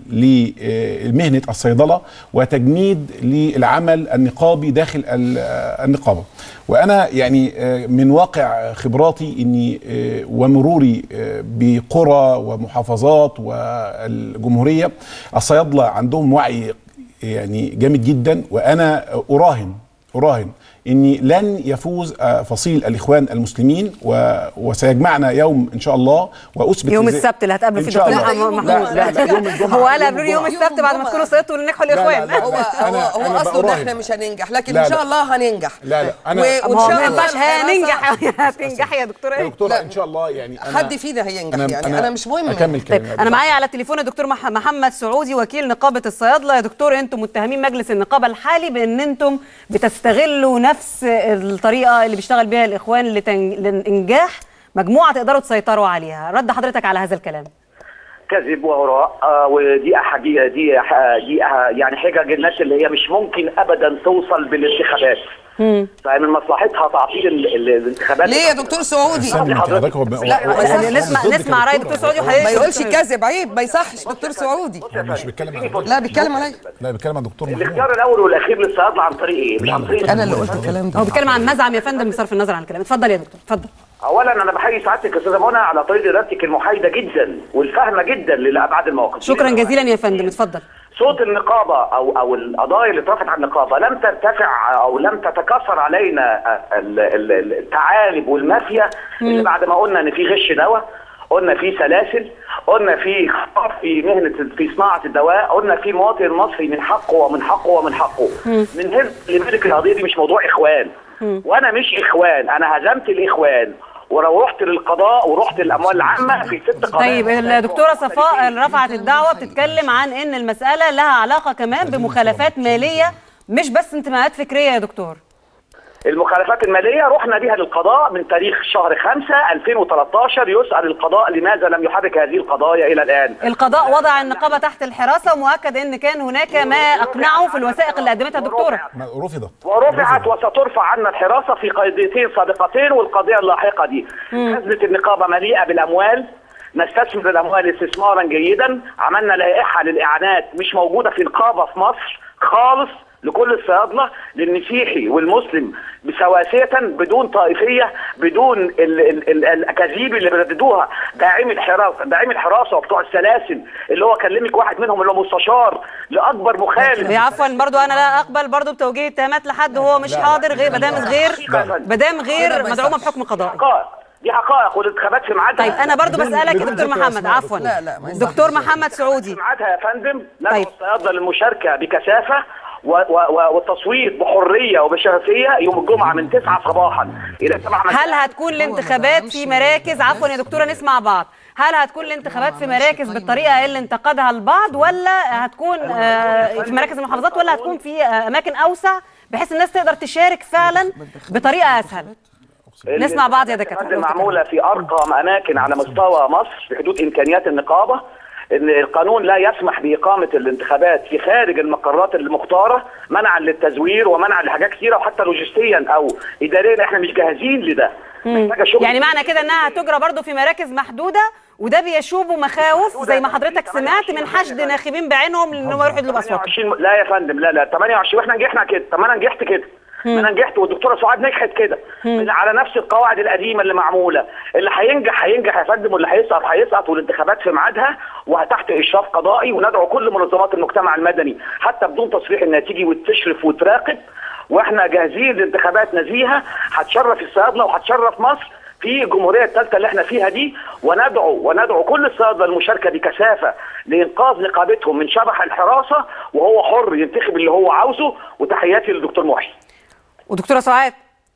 لمهنه الصيدله وتجميد للعمل النقابي داخل ال- النقابه وانا يعني آه، من واقع خبراتي اني آه، ومروري آه، بقرى ومحافظات والجمهوريه الصيادله عندهم وعي يعني جامد جدا وانا اراهن اراهن اني لن يفوز آه، فصيل الاخوان المسلمين و... وسيجمعنا يوم ان شاء الله واثبت يوم لذلك- السبت اللي هتقابله إن فيه شاء الدكتور الله. محمد لا لا لا يوم الجمعه هو قال يوم قبلوا لي يوم الجمعة. السبت بعد ما تكونوا صيدتوا اللي نجحوا لا، لا، الاخوان لا، هو هو أنا- هو أنا قصده ان براهن. احنا مش هننجح لكن لا، ان شاء لا. الله هننجح لا لا انا و- ما وان هو شاء ما الله ينفعش الحراسة- هننجح هتنجحي يا دكتوره يا ايه دكتوره ان شاء الله يعني أنا حد فينا هينجح يعني انا مش مهم اكمل طيب كلامي انا معايا على التليفون الدكتور مح- محمد سعودي وكيل نقابه الصيادله يا دكتور انتم متهمين مجلس النقابه الحالي بان انتم بتستغلوا نفس الطريقه اللي بيشتغل بيها الاخوان لتن... لانجاح مجموعه تقدروا تسيطروا عليها رد حضرتك على هذا الكلام كذب وهراء آه ودي حقيقه دي ح- دي آه يعني حجج الناس اللي هي مش ممكن ابدا توصل بالانتخابات فمن مصلحتها تعطيل ال- ال- الانتخابات ليه يا دكتور سعودي استنى حضرتك هو لا هو- يعني هو نسمع ضد نسمع كده راي دكتور. دكتور سعودي ما يقولش كذب عيب ما يصحش دكتور سعودي مش بيتكلم عن لا بيتكلم عليا لا بيتكلم عن دكتور محمود الاختيار الاول والاخير للصيادله عن طريق ايه؟ مش عن طريق انا اللي قلت الكلام ده هو بيتكلم عن مزعم يا فندم بصرف النظر عن الكلام اتفضل يا دكتور اتفضل اولا انا بحيي سعادتك يا استاذه منى على طريقه ادارتك المحايده جدا والفاهمه جدا لابعاد المواقف شكرا جزيلا يا فندم اتفضل صوت النقابه او او القضايا اللي اترفعت على النقابه لم ترتفع او لم تتكاثر علينا ال- ال- ال- الثعالب والمافيا اللي بعد ما قلنا ان في غش دواء قلنا في سلاسل قلنا في خطر في مهنه في صناعه الدواء قلنا في مواطن مصري من حقه ومن حقه ومن حقه من هنا لملك القضيه دي مش موضوع اخوان وانا مش اخوان انا هزمت الاخوان ولو رحت للقضاء ورحت للاموال العامه في ست قضايا طيب الدكتوره صفاء اللي رفعت الدعوه بتتكلم عن ان المساله لها علاقه كمان بمخالفات ماليه مش بس انتماءات فكريه يا دكتور المخالفات الماليه رحنا بها للقضاء من تاريخ شهر 5 2013 يسال القضاء لماذا لم يحرك هذه القضايا الى الان القضاء وضع النقابه تحت الحراسه ومؤكد ان كان هناك ما اقنعه في الوثائق اللي قدمتها الدكتوره رفضت ورفعت وسترفع عنا الحراسه في قضيتين سابقتين والقضيه اللاحقه دي خزنه النقابه مليئه بالاموال نستثمر الاموال استثمارا جيدا عملنا لائحه للاعانات مش موجوده في نقابه في مصر خالص لكل الصيادله للمسيحي والمسلم بسواسيه بدون طائفيه بدون ال- ال- ال- الاكاذيب اللي بيرددوها داعمي الحراسه داعمي الحراسه وبتوع السلاسل اللي هو كلمك واحد منهم اللي هو مستشار لاكبر مخالف عفوا برضو انا لا اقبل برضو بتوجيه اتهامات لحد وهو مش حاضر غير مدام غير مدام غير مدعومه بحكم قضائي دي حقائق والانتخابات في ميعادها طيب انا برضو بسالك يا دكتور محمد عفوا لا لا ما يصحش. دكتور محمد سعودي ميعادها يا فندم ندعو الصيادله للمشاركه بكثافه و- و- و- والتصويت بحريه وبشفافيه يوم الجمعه من 9 صباحا الى 7 مساء هل هتكون الانتخابات في مراكز عفوا يا دكتوره نسمع بعض هل هتكون الانتخابات في مراكز بالطريقه اللي انتقدها البعض ولا هتكون آه، في مراكز المحافظات ولا هتكون في آه، اماكن اوسع بحيث الناس تقدر تشارك فعلا بطريقه اسهل نسمع بعض يا دكاتره الانتخابات معموله في ارقى اماكن على مستوى مصر في حدود امكانيات النقابه ان القانون لا يسمح باقامه الانتخابات في خارج المقرات المختاره منعا للتزوير ومنعا لحاجات كثيره وحتى لوجستيا او اداريا احنا مش جاهزين لده محتاجه شغل يعني معنى كده انها هتجرى برضو في مراكز محدوده وده بيشوب مخاوف زي ما حضرتك سمعت من حشد ناخبين بعينهم لانهم يروحوا يدلوا باصواتهم 28 لا يا فندم لا لا 28 واحنا نجحنا كده طب ما انا نجحت كده ما انا نجحت والدكتوره سعاد نجحت كده من- على نفس القواعد القديمه اللي معموله اللي هينجح هينجح يا فندم واللي هيسقط هيسقط والانتخابات في ميعادها وتحت اشراف قضائي وندعو كل منظمات المجتمع المدني حتى بدون تصريح النتيجي وتشرف وتراقب واحنا جاهزين لانتخابات نزيهه هتشرف الصيادله وهتشرف مصر في الجمهوريه الثالثه اللي احنا فيها دي وندعو وندعو كل الصيادله للمشاركه بكثافه لانقاذ نقابتهم من شبح الحراسه وهو حر ينتخب اللي هو عاوزه وتحياتي للدكتور محي ودكتوره سعاد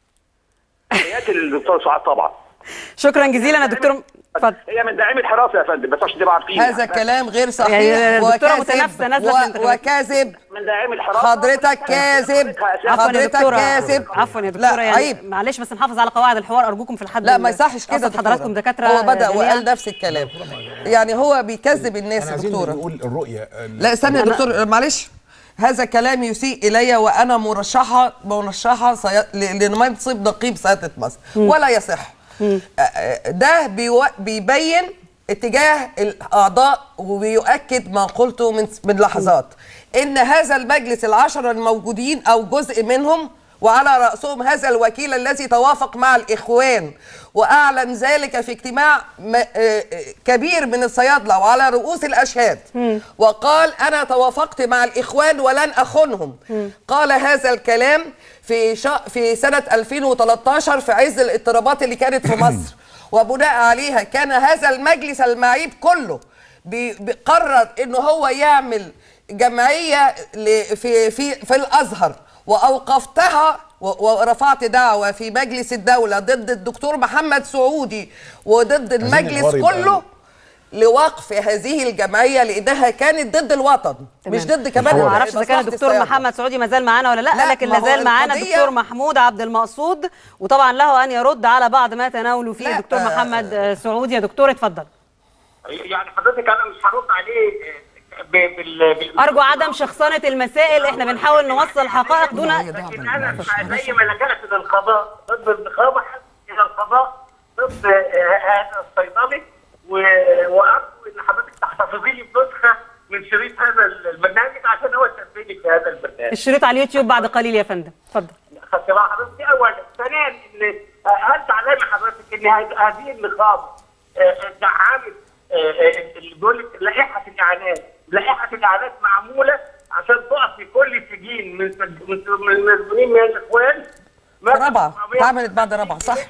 تحياتي للدكتور سعاد طبعا شكرا جزيلا يا دكتور اتفضل هي من داعمي الحراسه يا فندم بس عشان تبقى عارفين هذا كلام غير صحيح يعني الدكتورة وكاذب متنافسة نازلة في و- الانتخابات. وكاذب من داعمي الحراسه حضرتك كاذب عفوا يا حضرتك دكتوره كاذب عفوا يا لا دكتوره يعني عيب معلش بس نحافظ على قواعد الحوار ارجوكم في الحد لا ال- ما يصحش كده أقصد حضراتكم دكاتره هو بدا جميعاً. وقال نفس الكلام يعني هو بيكذب الناس يا عايزين دكتوره نقول الرؤيه لا استنى يا دكتور معلش هذا كلام يسيء الي وانا مرشحه مرشحه صي... ل- لمنصب نقيب سياده مصر ولا يصح آه، آه، ده بيو... بيبين اتجاه الاعضاء وبيؤكد ما قلته من من لحظات ان هذا المجلس العشره الموجودين او جزء منهم وعلى رأسهم هذا الوكيل الذي توافق مع الإخوان وأعلن ذلك في اجتماع م- آه، آه، كبير من الصيادلة وعلى رؤوس الأشهاد وقال أنا توافقت مع الإخوان ولن أخونهم قال هذا الكلام في شا في سنة 2013 في عز الاضطرابات اللي كانت في مصر وبناء عليها كان هذا المجلس المعيب كله بي- بيقرر انه هو يعمل جمعيه ل- في في في الازهر واوقفتها و- ورفعت دعوه في مجلس الدوله ضد الدكتور محمد سعودي وضد المجلس الغريب بقى. كله لوقف هذه الجمعيه لانها كانت ضد الوطن مش ضد كمان انا ما اعرفش اذا كان مصلحة الدكتور السيادة. محمد سعودي ما زال معانا ولا لا, لا، لكن ما لا هو زال معانا القضية- الدكتور محمود عبد المقصود وطبعا له ان يرد على بعض ما تناولوا فيه الدكتور محمد آه، سعودي يا دكتور اتفضل يعني حضرتك انا مش هرد عليه آه، ب- بال بال- ارجو عدم شخصنه المسائل احنا بنحاول نوصل حقائق دون لكن انا زي ما لجأت للقضاء ضد النقابه حتى الى القضاء ضد آه، هذا الصيدلي و- وارجو ان حضرتك تحتفظي لي بنسخه من شريط هذا البرنامج عشان هو سبني في هذا البرنامج. الشريط على اليوتيوب بعد قليل يا فندم اتفضل خدت بال حضرتك دي اولا ثانيا ان آه، هل تعلمي حضرتك ان هذ- هذه النقابه آه، آه، دعمت آه، آه، اللي بيقول لك لائحه الاعلانات لائحه الاعلانات معموله عشان تقف في كل سجين من سج- من من مسجونين من الاخوان رابعه اتعملت بعد رابعه صح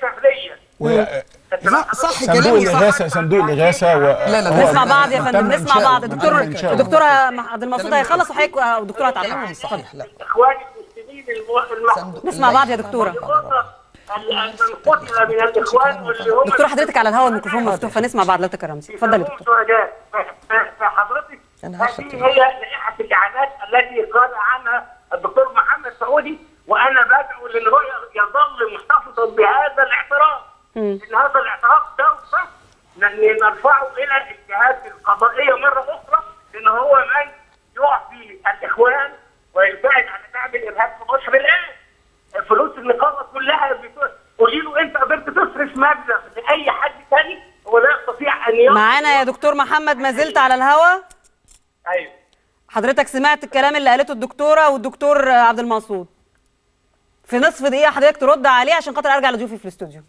صح صندوق كلامي صح الإغاثة صندوق الإغاثة و... لا، لا، هو نسمع بعض يا مهتم فندم نسمع إنشاء- بعض مهتم الدكتور إنشاء. الدكتوره عبد المقصود هيخلص وحضرتك والدكتوره هتعلق صحيح لا اخواني المسلمين الم- المحرومين نسمع بعض يا دكتوره ال- من قتل من الاخوان واللي هم دكتور حضرتك على الهواء الميكروفون مفتوح فنسمع بعض لو تكرمتي اتفضلي يا دكتور شهداء ف- ف- فحضرتك هذه هي لائحه الاعانات التي قال عنها الدكتور محمد سعودي وانا بدعو لان هو يظل محتفظا بهذا الاعتراف ان هذا الاعتراف سوف ن- نرفعه الى الجهات القضائيه مره اخرى لان هو من يعطي الاخوان ويساعد على دعم الارهاب في مصر الان فلوس النقابه كلها بت- قولي له انت قدرت تصرف مبلغ لاي حد تاني هو لا يستطيع ان يصرف معانا يا دكتور محمد ما زلت على الهوا ايوه حضرتك سمعت الكلام اللي قالته الدكتوره والدكتور عبد المقصود في نصف دقيقه حضرتك ترد عليه عشان خاطر ارجع لضيوفي في الاستوديو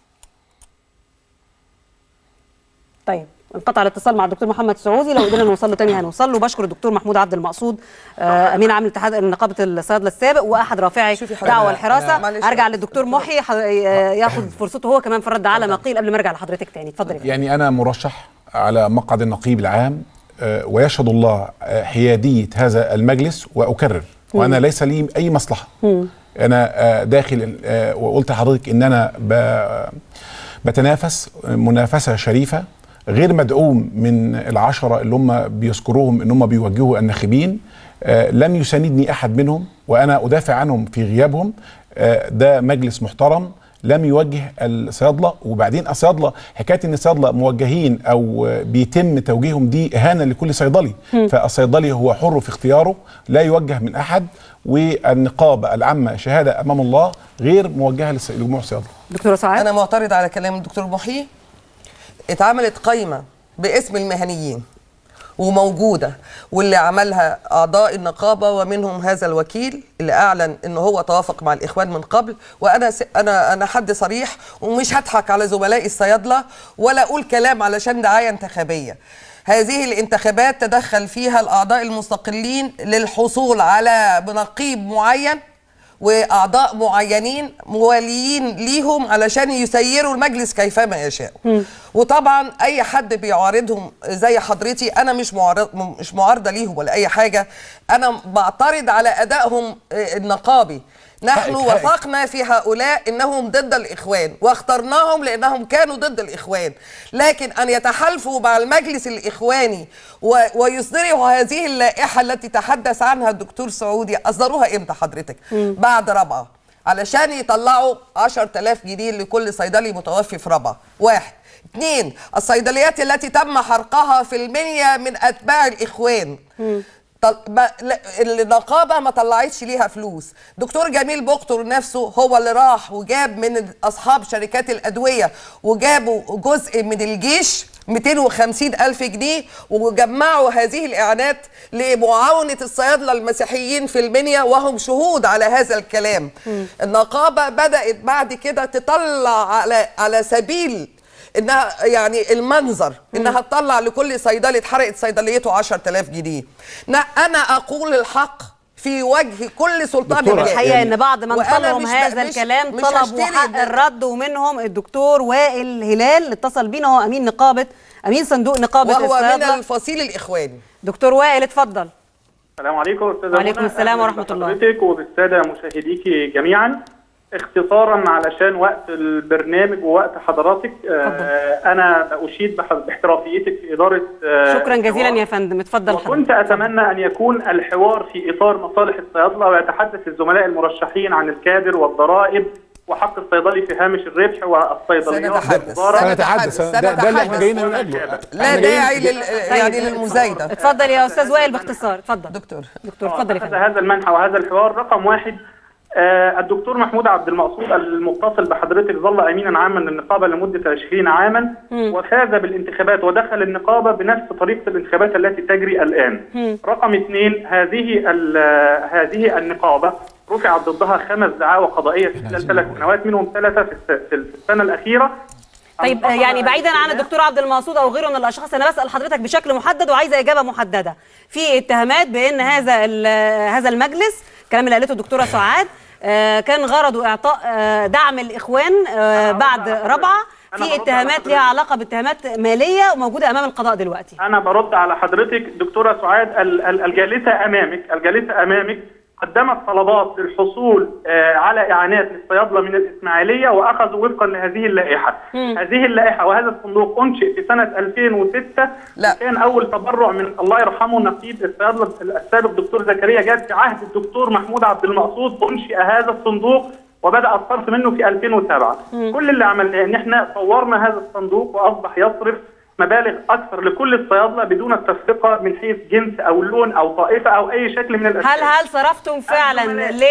طيب انقطع الاتصال مع الدكتور محمد سعودي لو قدرنا نوصل له تاني هنوصل له بشكر الدكتور محمود عبد المقصود آه امين عام اتحاد نقابه الصيادله السابق واحد رافعي دعوه أنا- الحراسه أنا- معلش. ارجع للدكتور محي ح- آه، ياخد فرصته هو كمان في الرد على ما قيل قبل ما ارجع لحضرتك تاني اتفضل يا فندم. يعني أنا مرشح على مقعد النقيب العام آه، ويشهد الله آه، حيادية هذا المجلس وأكرر وأنا مم. ليس لي أي مصلحة أنا آه، داخل آه، وقلت لحضرتك إن أنا ب- بتنافس منافسة شريفة غير مدعوم من العشرة اللي هم بيذكروهم إن هم بيوجهوا الناخبين آه، لم يساندني أحد منهم وأنا أدافع عنهم في غيابهم آه، ده مجلس محترم لم يوجه الصيادله وبعدين الصيادله حكايه ان الصيادله موجهين او بيتم توجيههم دي اهانه لكل صيدلي مم. فالصيدلي هو حر في اختياره لا يوجه من احد والنقابه العامه شهاده امام الله غير موجهه للص- لجموع الصيادله دكتوره سعاد انا معترض على كلام الدكتور محي اتعملت قايمه باسم المهنيين وموجوده واللي عملها اعضاء النقابه ومنهم هذا الوكيل اللي اعلن ان هو توافق مع الاخوان من قبل وانا س... انا انا حد صريح ومش هضحك على زملائي الصيادله ولا اقول كلام علشان دعايه انتخابيه هذه الانتخابات تدخل فيها الاعضاء المستقلين للحصول على نقيب معين واعضاء معينين مواليين ليهم علشان يسيروا المجلس كيفما يشاء وطبعا اي حد بيعارضهم زي حضرتي انا مش معارض مش معارضه ليهم ولا اي حاجه انا بعترض على ادائهم آه، النقابي نحن حقك- حقك. وافقنا في هؤلاء انهم ضد الاخوان واخترناهم لانهم كانوا ضد الاخوان لكن ان يتحالفوا مع المجلس الاخواني و- ويصدروا هذه اللائحه التي تحدث عنها الدكتور سعودي اصدروها امتى حضرتك مم. بعد رابعه علشان يطلعوا 10000 جنيه لكل صيدلي متوفي في رابعه واحد اثنين الصيدليات التي تم حرقها في المنيا من اتباع الاخوان طل... ما... لا... النقابه ما طلعتش ليها فلوس دكتور جميل بكتر نفسه هو اللي راح وجاب من اصحاب شركات الادويه وجابوا جزء من الجيش 250 ألف جنيه وجمعوا هذه الإعانات لمعاونة الصيادلة المسيحيين في المنيا وهم شهود على هذا الكلام النقابة بدأت بعد كده تطلع على على سبيل انها يعني المنظر انها تطلع لكل صيدلي اتحرقت صيدليته 10000 جنيه نا- انا اقول الحق في وجه كل سلطان دكتورة إمام. الحقيقه ان بعد ما وأنا انطلهم مش- هذا مش- الكلام مش طلبوا هشتري حق ده. الرد ومنهم الدكتور وائل هلال اتصل بينا هو امين نقابه امين صندوق نقابه وهو من الصيادله الفصيل الاخواني دكتور وائل اتفضل السلام عليكم استاذه وعليكم منى. السلام أهلاً ورحمة الله. بحضرتك وبالساده مشاهديكي جميعا اختصارا علشان وقت البرنامج ووقت حضراتك آه انا اشيد بح- باحترافيتك في اداره آه شكرا جزيلا يا فندم اتفضل حضرتك كنت اتمنى ان يكون الحوار في اطار مصالح الصيادله ويتحدث الزملاء المرشحين عن الكادر والضرائب وحق الصيدلي في هامش الربح والصيدليات والتجارة. سنتحدث ده, ده اللي احنا جايين من اجله لا إحنا جايين- داعي لل... يعني للمزايده اتفضل يا استاذ وائل باختصار اتفضل دكتور دكتور اتفضل يا هذا فندم هذا المنحى وهذا الحوار رقم واحد آه الدكتور محمود عبد المقصود المتصل بحضرتك ظل امينا عاما للنقابه لمده 20 عاما مم. وفاز بالانتخابات ودخل النقابه بنفس طريقه الانتخابات التي تجري الان. مم. رقم اثنين هذه ال- هذه النقابه رفع ضدها خمس دعاوى قضائيه في خلال ثلاث سنوات منهم ثلاثه في الس- في السنه الاخيره طيب آه، يعني بعيدا عن الدكتور عبد المقصود او غيره من الاشخاص انا بسال حضرتك بشكل محدد وعايزه اجابه محدده في اتهامات بان هذا ال- هذا المجلس الكلام اللي قالته الدكتوره سعاد آه، كان غرضه اعطاء آه، دعم الاخوان آه، بعد رابعه أنا في برد اتهامات على ليها علاقه باتهامات ماليه وموجوده امام القضاء دلوقتي انا برد على حضرتك دكتوره سعاد ال- ال- الجالسه امامك الجالسه امامك قدمت طلبات للحصول آه، على اعانات للصيادله من الاسماعيليه واخذوا وفقا لهذه اللائحه. مم. هذه اللائحه وهذا الصندوق انشئ في سنه 2006 لا. كان اول تبرع من الله يرحمه نقيب الصيادله السابق دكتور زكريا جاد في عهد الدكتور محمود عبد المقصود انشئ هذا الصندوق وبدا الصرف منه في 2007 مم. كل اللي عملناه ان احنا طورنا هذا الصندوق واصبح يصرف مبالغ اكثر لكل الصيادله بدون التفرقه من حيث جنس او لون او طائفه او اي شكل من الاشكال هل هل صرفتم فعلا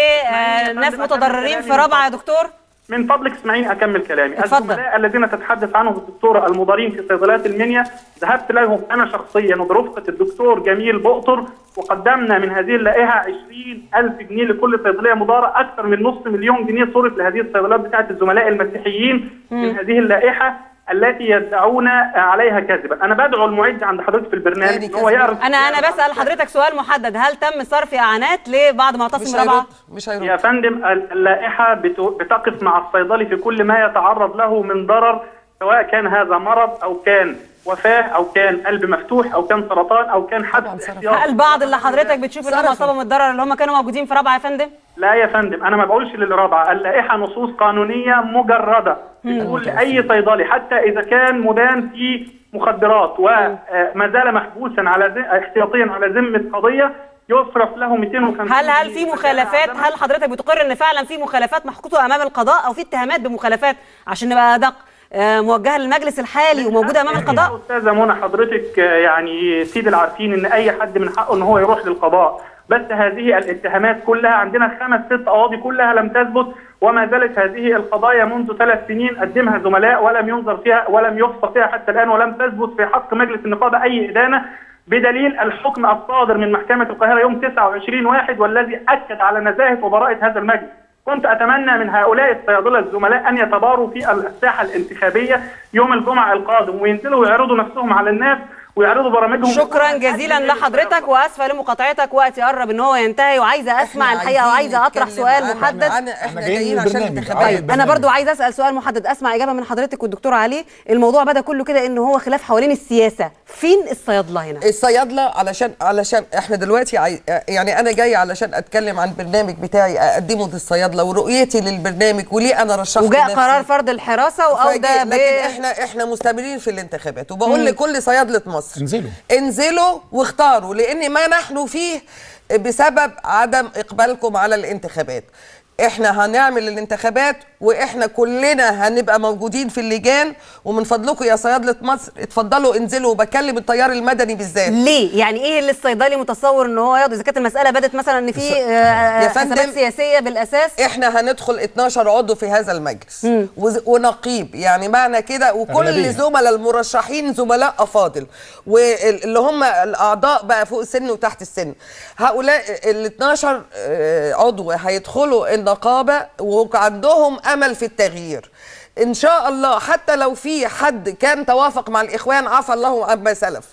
لناس متضررين في رابعه يا دكتور؟ من فضلك اسمعيني اكمل كلامي اتفضل. الزملاء الذين تتحدث عنهم الدكتوره المضارين في صيدليات المنيا ذهبت لهم انا شخصيا وبرفقه الدكتور جميل بؤطر وقدمنا من هذه اللائحه 20 ألف جنيه لكل صيدليه مضاره اكثر من نصف مليون جنيه صرف لهذه الصيدليات بتاعت الزملاء المسيحيين من مم. هذه اللائحه التي يدعون عليها كذبا انا بدعو المعد عند حضرتك في البرنامج ان هو يعرف انا انا بسال حضرتك سؤال محدد هل تم صرف اعانات لبعض معتصم رابعه؟ مش يا فندم اللائحه بت- بتقف مع الصيدلي في كل ما يتعرض له من ضرر سواء كان هذا مرض او كان وفاه او كان قلب مفتوح او كان سرطان او كان حبس احتياطي هل بعض اللي حضرتك بتشوف ان هم اصابهم الضرر اللي هم كانوا موجودين في رابعه يا فندم؟ لا يا فندم انا ما بقولش للرابعه اللائحه نصوص قانونيه مجرده بتقول لاي صيدلي حتى اذا كان مدان في مخدرات وما زال محبوسا على ذ- احتياطيا على ذمه قضيه يصرف له 250 هل هل في جنيه. مخالفات هل حضرتك بتقر ان فعلا في مخالفات محطوطه امام القضاء او في اتهامات بمخالفات عشان نبقى ادق آه، موجهه للمجلس الحالي وموجوده امام القضاء استاذه منى حضرتك آه، يعني سيد العارفين ان اي حد من حقه ان هو يروح للقضاء بس هذه الاتهامات كلها عندنا خمس ست قواضي كلها لم تثبت وما زالت هذه القضايا منذ ثلاث سنين قدمها زملاء ولم ينظر فيها ولم يفصل فيها حتى الان ولم تثبت في حق مجلس النقابه اي ادانه بدليل الحكم الصادر من محكمه القاهره يوم 29 واحد والذي اكد على نزاهه وبراءه هذا المجلس كنت اتمنى من هؤلاء الصيادله الزملاء ان يتباروا في الساحه الانتخابيه يوم الجمعه القادم وينزلوا ويعرضوا نفسهم على الناس ويعرضوا برامجهم شكرا جزيلا لحضرتك واسفه لمقاطعتك وقتي قرب ان هو ينتهي وعايزه اسمع الحقيقه وعايزه اطرح سؤال محدد احنا جايين عشان الانتخابات طيب انا برضو عايزه اسال سؤال محدد اسمع اجابه من حضرتك والدكتور علي الموضوع بدا كله كده ان هو خلاف حوالين السياسه فين الصيادله هنا الصيادله علشان علشان احنا دلوقتي عاي... يعني انا جاي علشان اتكلم عن البرنامج بتاعي اقدمه للصيادله ورؤيتي للبرنامج وليه انا رشحت وجاء نفسي. قرار فرض الحراسه واودى فجأة- ب لكن احنا احنا مستمرين في الانتخابات وبقول مم. لكل صيادله مصر انزلوا انزلوا واختاروا لان ما نحن فيه بسبب عدم اقبالكم على الانتخابات احنا هنعمل الانتخابات واحنا كلنا هنبقى موجودين في اللجان ومن فضلكم يا صيادله مصر اتفضلوا انزلوا وبكلم التيار المدني بالذات ليه يعني ايه اللي الصيدلي متصور ان هو ياخد اذا كانت المساله بدت مثلا ان في آه، يا حسابات فندم، سياسيه بالاساس احنا هندخل 12 عضو في هذا المجلس وز- ونقيب يعني معنى كده وكل أغلبية. زملاء المرشحين زملاء افاضل واللي هم الاعضاء بقى فوق السن وتحت السن هؤلاء ال 12 آه، عضو هيدخلوا النقابه وعندهم امل في التغيير ان شاء الله حتى لو في حد كان توافق مع الاخوان عفى الله عما سلف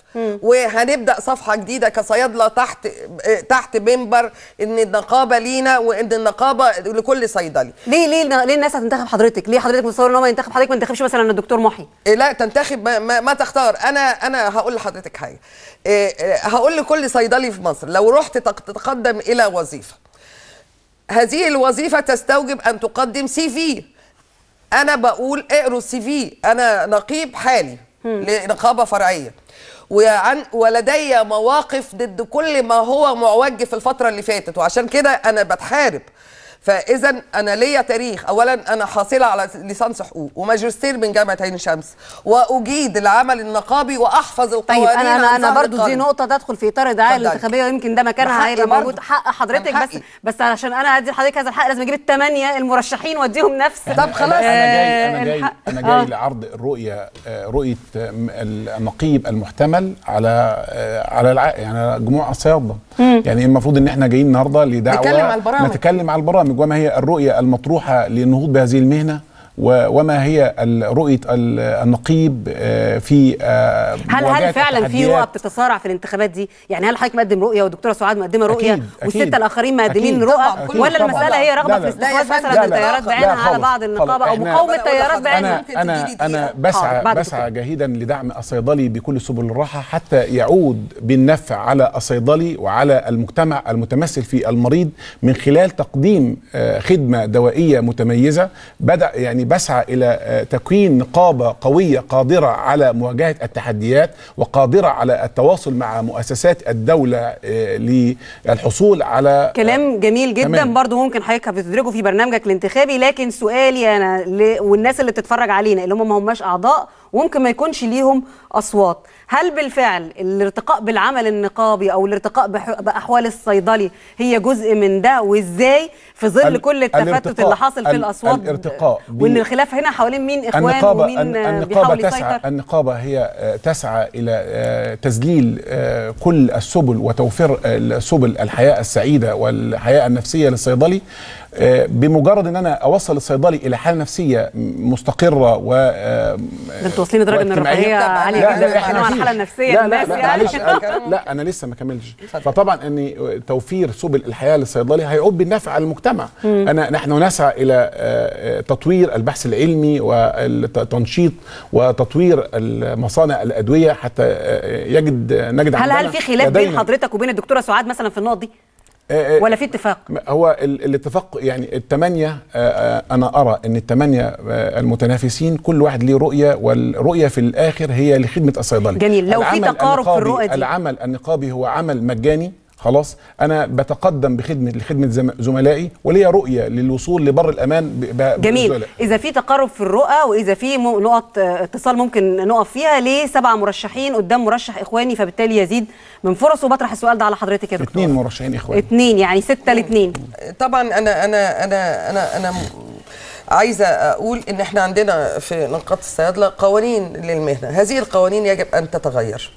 وهنبدا صفحه جديده كصيادله تحت آه، تحت منبر ان النقابه لينا وان النقابه لكل صيدلي ليه ليه ليه الناس هتنتخب حضرتك ليه حضرتك متصور ان هو ينتخب حضرتك ما ينتخبش مثلا الدكتور محي إيه لا تنتخب ما, ما, ما تختار انا انا هقول لحضرتك حاجه إيه إيه، هقول لكل صيدلي في مصر لو رحت تق- تتقدم الى وظيفه هذه الوظيفه تستوجب ان تقدم سي في انا بقول اقروا السي في انا نقيب حالي لنقابه فرعيه وعن ولدي مواقف ضد كل ما هو معوج في الفتره اللي فاتت وعشان كده انا بتحارب فاذا انا ليا تاريخ اولا انا حاصله على ليسانس حقوق وماجستير من جامعه عين شمس واجيد العمل النقابي واحفظ القوانين طيب انا انا عن انا ظهر برضو دي قلب. نقطه تدخل في اطار الدعايه اتفضلي. الانتخابيه ويمكن ده مكانها بحقي هيبقى برضو. موجود حق حضرتك من بس حقي. بس علشان انا ادي لحضرتك هذا الحق لازم اجيب الثمانيه المرشحين واديهم نفس طب خلاص انا جاي انا جاي الحق. انا جاي آه. لعرض الرؤيه آه، رؤيه آه، م- النقيب المحتمل على آه، على الع... يعني على جموع الصيادله مم. يعني المفروض ان احنا جايين النهارده لدعوه نتكلم على البرامج. نتكلم على البرامج وما هي الرؤيه المطروحه للنهوض بهذه المهنه و- وما هي ال- رؤيه ال- النقيب آه، في آه، هل مواجهة هل فعلا في التحديات؟ رؤى بتتصارع في الانتخابات دي؟ يعني هل حضرتك مقدم رؤيه والدكتوره سعاد مقدمه رؤيه أكيد، أكيد. والسته الاخرين مقدمين أكيد. رؤى طبعاً، أكيد ولا طبعاً. المساله هي رغبه لا، في لا. الاستحواذ لا، مثلا لا، من لا. تيارات لا، بعينها على خالص. بعض النقابه او خالص. إحنا- مقاومه تيارات بعينها انا انا انا بسعى بعد بسعى جاهدا لدعم الصيدلي بكل سبل الراحه حتى يعود بالنفع على الصيدلي وعلى المجتمع المتمثل في المريض من خلال تقديم آه، خدمه دوائيه متميزه بدا يعني بسعى الى آه، تكوين نقابه قويه قادره على مواجهه التحديات وقادره على التواصل مع مؤسسات الدوله آه، للحصول على كلام جميل جدا تمام. برضو ممكن حضرتك بتدركه في برنامجك الانتخابي لكن سؤالي انا ل... والناس اللي بتتفرج علينا اللي هم ما هماش اعضاء وممكن ما يكونش ليهم اصوات هل بالفعل الارتقاء بالعمل النقابي او الارتقاء بح... باحوال الصيدلي هي جزء من ده وازاي في ظل ال- كل التفتت الارتقاء- اللي حاصل في ال- الاصوات الارتقاء ب- وان الخلاف هنا حوالين مين اخوان النقابة ومين الن- آه، النقابة بيحاول تسعى يسيطر النقابة هي آه، تسعى إلى آه، تذليل آه، كل السبل وتوفير السبل الحياة السعيدة والحياة النفسية للصيدلي آه، بمجرد ان انا اوصل الصيدلي الى حاله نفسيه مستقره و آه، ده انتوا واصلين لدرجه ان واجتماعية. الرفاهيه عاليه لا، جدا لا، بيتكلموا إحنا عن فيش. الحاله النفسيه لا لا للناس لا يعني معلش أنا- لا انا لسه ما كملتش فطبعا ان توفير سبل الحياه للصيدلي هيعود بالنفع على المجتمع مم. انا نحن نسعى الى آه، آه، تطوير البحث العلمي والتنشيط وتطوير مصانع الادويه حتى آه، يجد نجد هل عندنا هل في خلاف بين لدينا- حضرتك وبين الدكتوره سعاد مثلا في النقط دي آه، آه، ولا في اتفاق هو ال- الاتفاق يعني الثمانية آه، آه، أنا أرى أن الثمانية آه، المتنافسين كل واحد ليه رؤية والرؤية في الآخر هي لخدمة الصيدلي جميل. لو في العمل تقارب في النقابي- الرؤى دي. العمل النقابي هو عمل مجاني خلاص انا بتقدم بخدمه لخدمه زم- زملائي وليا رؤيه للوصول لبر الامان ب- ب- جميل بالزملاء. اذا في تقارب في الرؤى واذا في م- نقط آه، اتصال ممكن نقف فيها ليه سبع مرشحين قدام مرشح اخواني فبالتالي يزيد من فرصه وبطرح السؤال ده على حضرتك يا دكتور اثنين مرشحين اخوان اثنين يعني ستة لاثنين طبعا انا انا انا انا انا م- عايزه اقول ان احنا عندنا في نقابه الصيادله قوانين للمهنه هذه القوانين يجب ان تتغير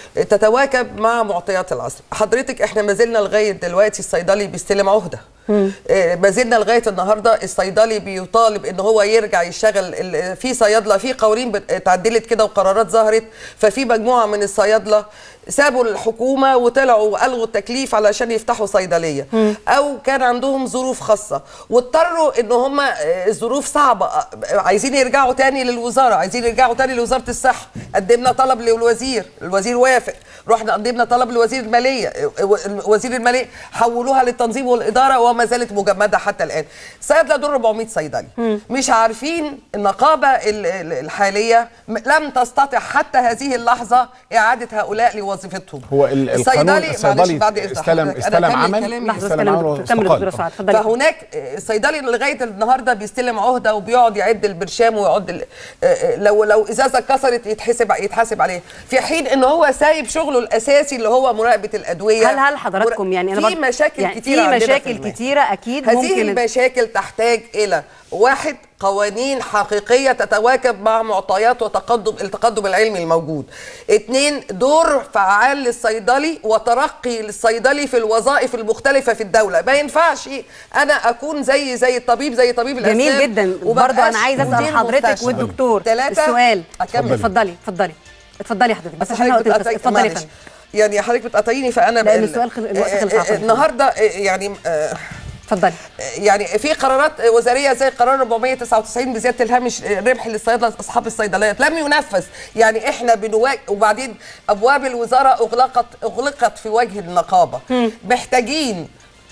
تتواكب مع معطيات العصر حضرتك احنا ما زلنا لغايه دلوقتي الصيدلي بيستلم عهده آه، ما زلنا لغايه النهارده الصيدلي بيطالب ان هو يرجع يشتغل ال- في صيادله في قوانين بت- اتعدلت كده وقرارات ظهرت ففي مجموعه من الصيادله سابوا الحكومه وطلعوا والغوا التكليف علشان يفتحوا صيدليه او كان عندهم ظروف خاصه واضطروا ان هم آه، الظروف صعبه آه، عايزين يرجعوا تاني للوزاره عايزين يرجعوا تاني لوزاره الصحه قدمنا طلب للوزير الوزير وافق رحنا قدمنا طلب لوزير الماليه آه، وزير الماليه حولوها للتنظيم والاداره وما زالت مجمده حتى الان صيادله دول 400 صيدلي مش عارفين النقابه ال- ال- الحاليه م- لم تستطع حتى هذه اللحظه اعاده هؤلاء لوظيفتهم هو ال- القانون الصيدلي الصيدلي معلش بعد إذن استلم حضرتك. استلم أنا أكمل عمل كلامي. لحظة استلم كمل عمل دكتور- كمل واستقال. دكتورة سعاد اتفضلي فهناك الصيدلي لغايه النهارده بيستلم عهده وبيقعد يعد البرشام ويقعد ال- آه، آه، لو لو ازازه اتكسرت يتحسب يتحاسب عليه في حين ان هو سايب شغله الاساسي اللي هو مراقبه الادويه هل هل حضراتكم يعني انا في برضه- مشاكل يعني كتيره في عندنا مشاكل المهنة. كتيره اكيد هذه ممكن المشاكل تحتاج الى واحد قوانين حقيقية تتواكب مع معطيات وتقدم التقدم العلمي الموجود اثنين دور فعال للصيدلي وترقي للصيدلي في الوظائف المختلفة في الدولة ما ينفعش انا اكون زي زي الطبيب زي طبيب الاسنان جميل جدا ومبقاش برضه انا عايزه اسال مدير حضرتك مستشفى. والدكتور تلاتة السؤال أكمل. اتفضلي اتفضلي اتفضلي حضرتك بس بس عشان حضرتك وقت بتقطعي- اتفضلي يا معلش. فندم يعني حضرتك بتقاطعيني فانا لأن بال- السؤال خل- الوقت خلص آه، آه، عفواً. النهارده آه، يعني آه، اتفضلي يعني في قرارات وزاريه زي قرار 499 بزياده الهامش الربح للصيادله اصحاب الصيدليات لم ينفذ يعني احنا بنواجه وبعدين ابواب الوزاره اغلقت اغلقت في وجه النقابه محتاجين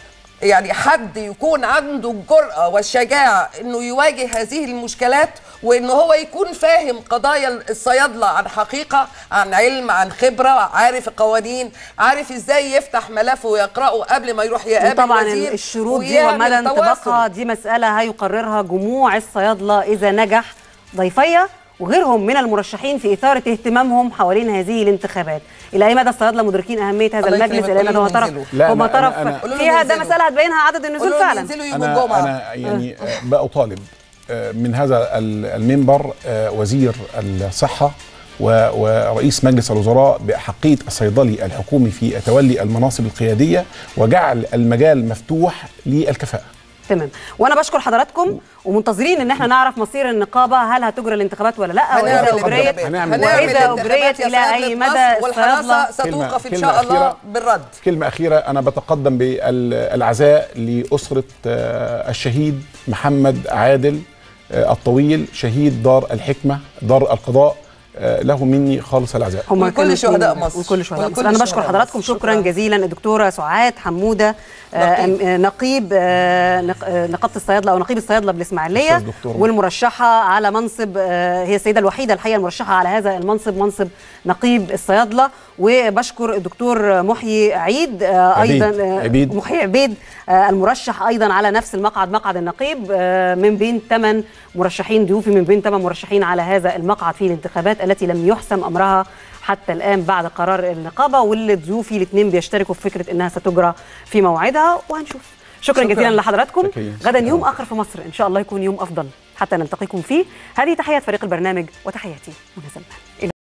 يعني حد يكون عنده الجرأة والشجاعة انه يواجه هذه المشكلات وان هو يكون فاهم قضايا الصيادلة عن حقيقة عن علم عن خبرة عارف القوانين عارف ازاي يفتح ملفه ويقرأه قبل ما يروح يقابل وطبعا وزير الشروط دي ويعمل ومدى انطباقها تواصل. دي مساله هيقررها جموع الصيادله اذا نجح ضيفيه وغيرهم من المرشحين في اثاره اهتمامهم حوالين هذه الانتخابات الى اي مدى الصيادله مدركين اهميه هذا الله المجلس يكرمك، لان قولوا هو طرف ينزلوا. لا، هم أنا- طرف أنا- أنا- فيها ده ينزلوا. مساله هتبينها عدد النزول قولوا فعلا ينزلوا يوم أنا, الجمعة أنا يعني آه، بأطالب آه، من هذا ال- المنبر آه، وزير الصحة و- ورئيس مجلس الوزراء بأحقية الصيدلي الحكومي في تولي المناصب القيادية وجعل المجال مفتوح للكفاءة تمام وانا بشكر حضراتكم ومنتظرين ان احنا نعرف مصير النقابه هل هتجرى الانتخابات ولا لا هنعمل واذا اجريت الانتخابات. هنعمل واذا الانتخابات اجريت يا الى سيادة اي مصر مدى والحراسة الصيادله ستوقف ان كلمة شاء الله أخيرة. بالرد كلمة أخيرة أنا بتقدم بالعزاء لأسرة آه، الشهيد محمد عادل آه، الطويل شهيد دار الحكمة دار القضاء آه، له مني خالص العزاء هم ولكل كانوا شهداء اتنين- مصر. وكل شهداء ولكل مصر انا بشكر شهداء حضراتكم مصر. شكرا شكراً. جزيلا الدكتوره سعاد حموده آه، نقيب. أم- آه، نقيب آه، نق- آه، نقابه الصيادله او نقيب الصيادله بالاسماعيليه أستاذ دكتور. والمرشحه على منصب آه، هي السيده الوحيده الحقيقه المرشحه على هذا المنصب منصب نقيب الصيادله وبشكر الدكتور محيي عيد آه، عبيد. ايضا آه، عبيد. محيي عبيد آه، المرشح ايضا على نفس المقعد مقعد النقيب آه، من بين ثمان مرشحين ضيوفي من بين ثمان مرشحين على هذا المقعد في الانتخابات التي لم يحسم امرها حتى الان بعد قرار النقابه واللي ضيوفي الاثنين بيشتركوا في فكره انها ستجرى في موعدها وهنشوف شكرا, شكراً. جزيلا لحضراتكم شكراً. غدا يوم اخر في مصر ان شاء الله يكون يوم افضل حتى نلتقيكم فيه هذه تحيات فريق البرنامج وتحياتي منى سلمان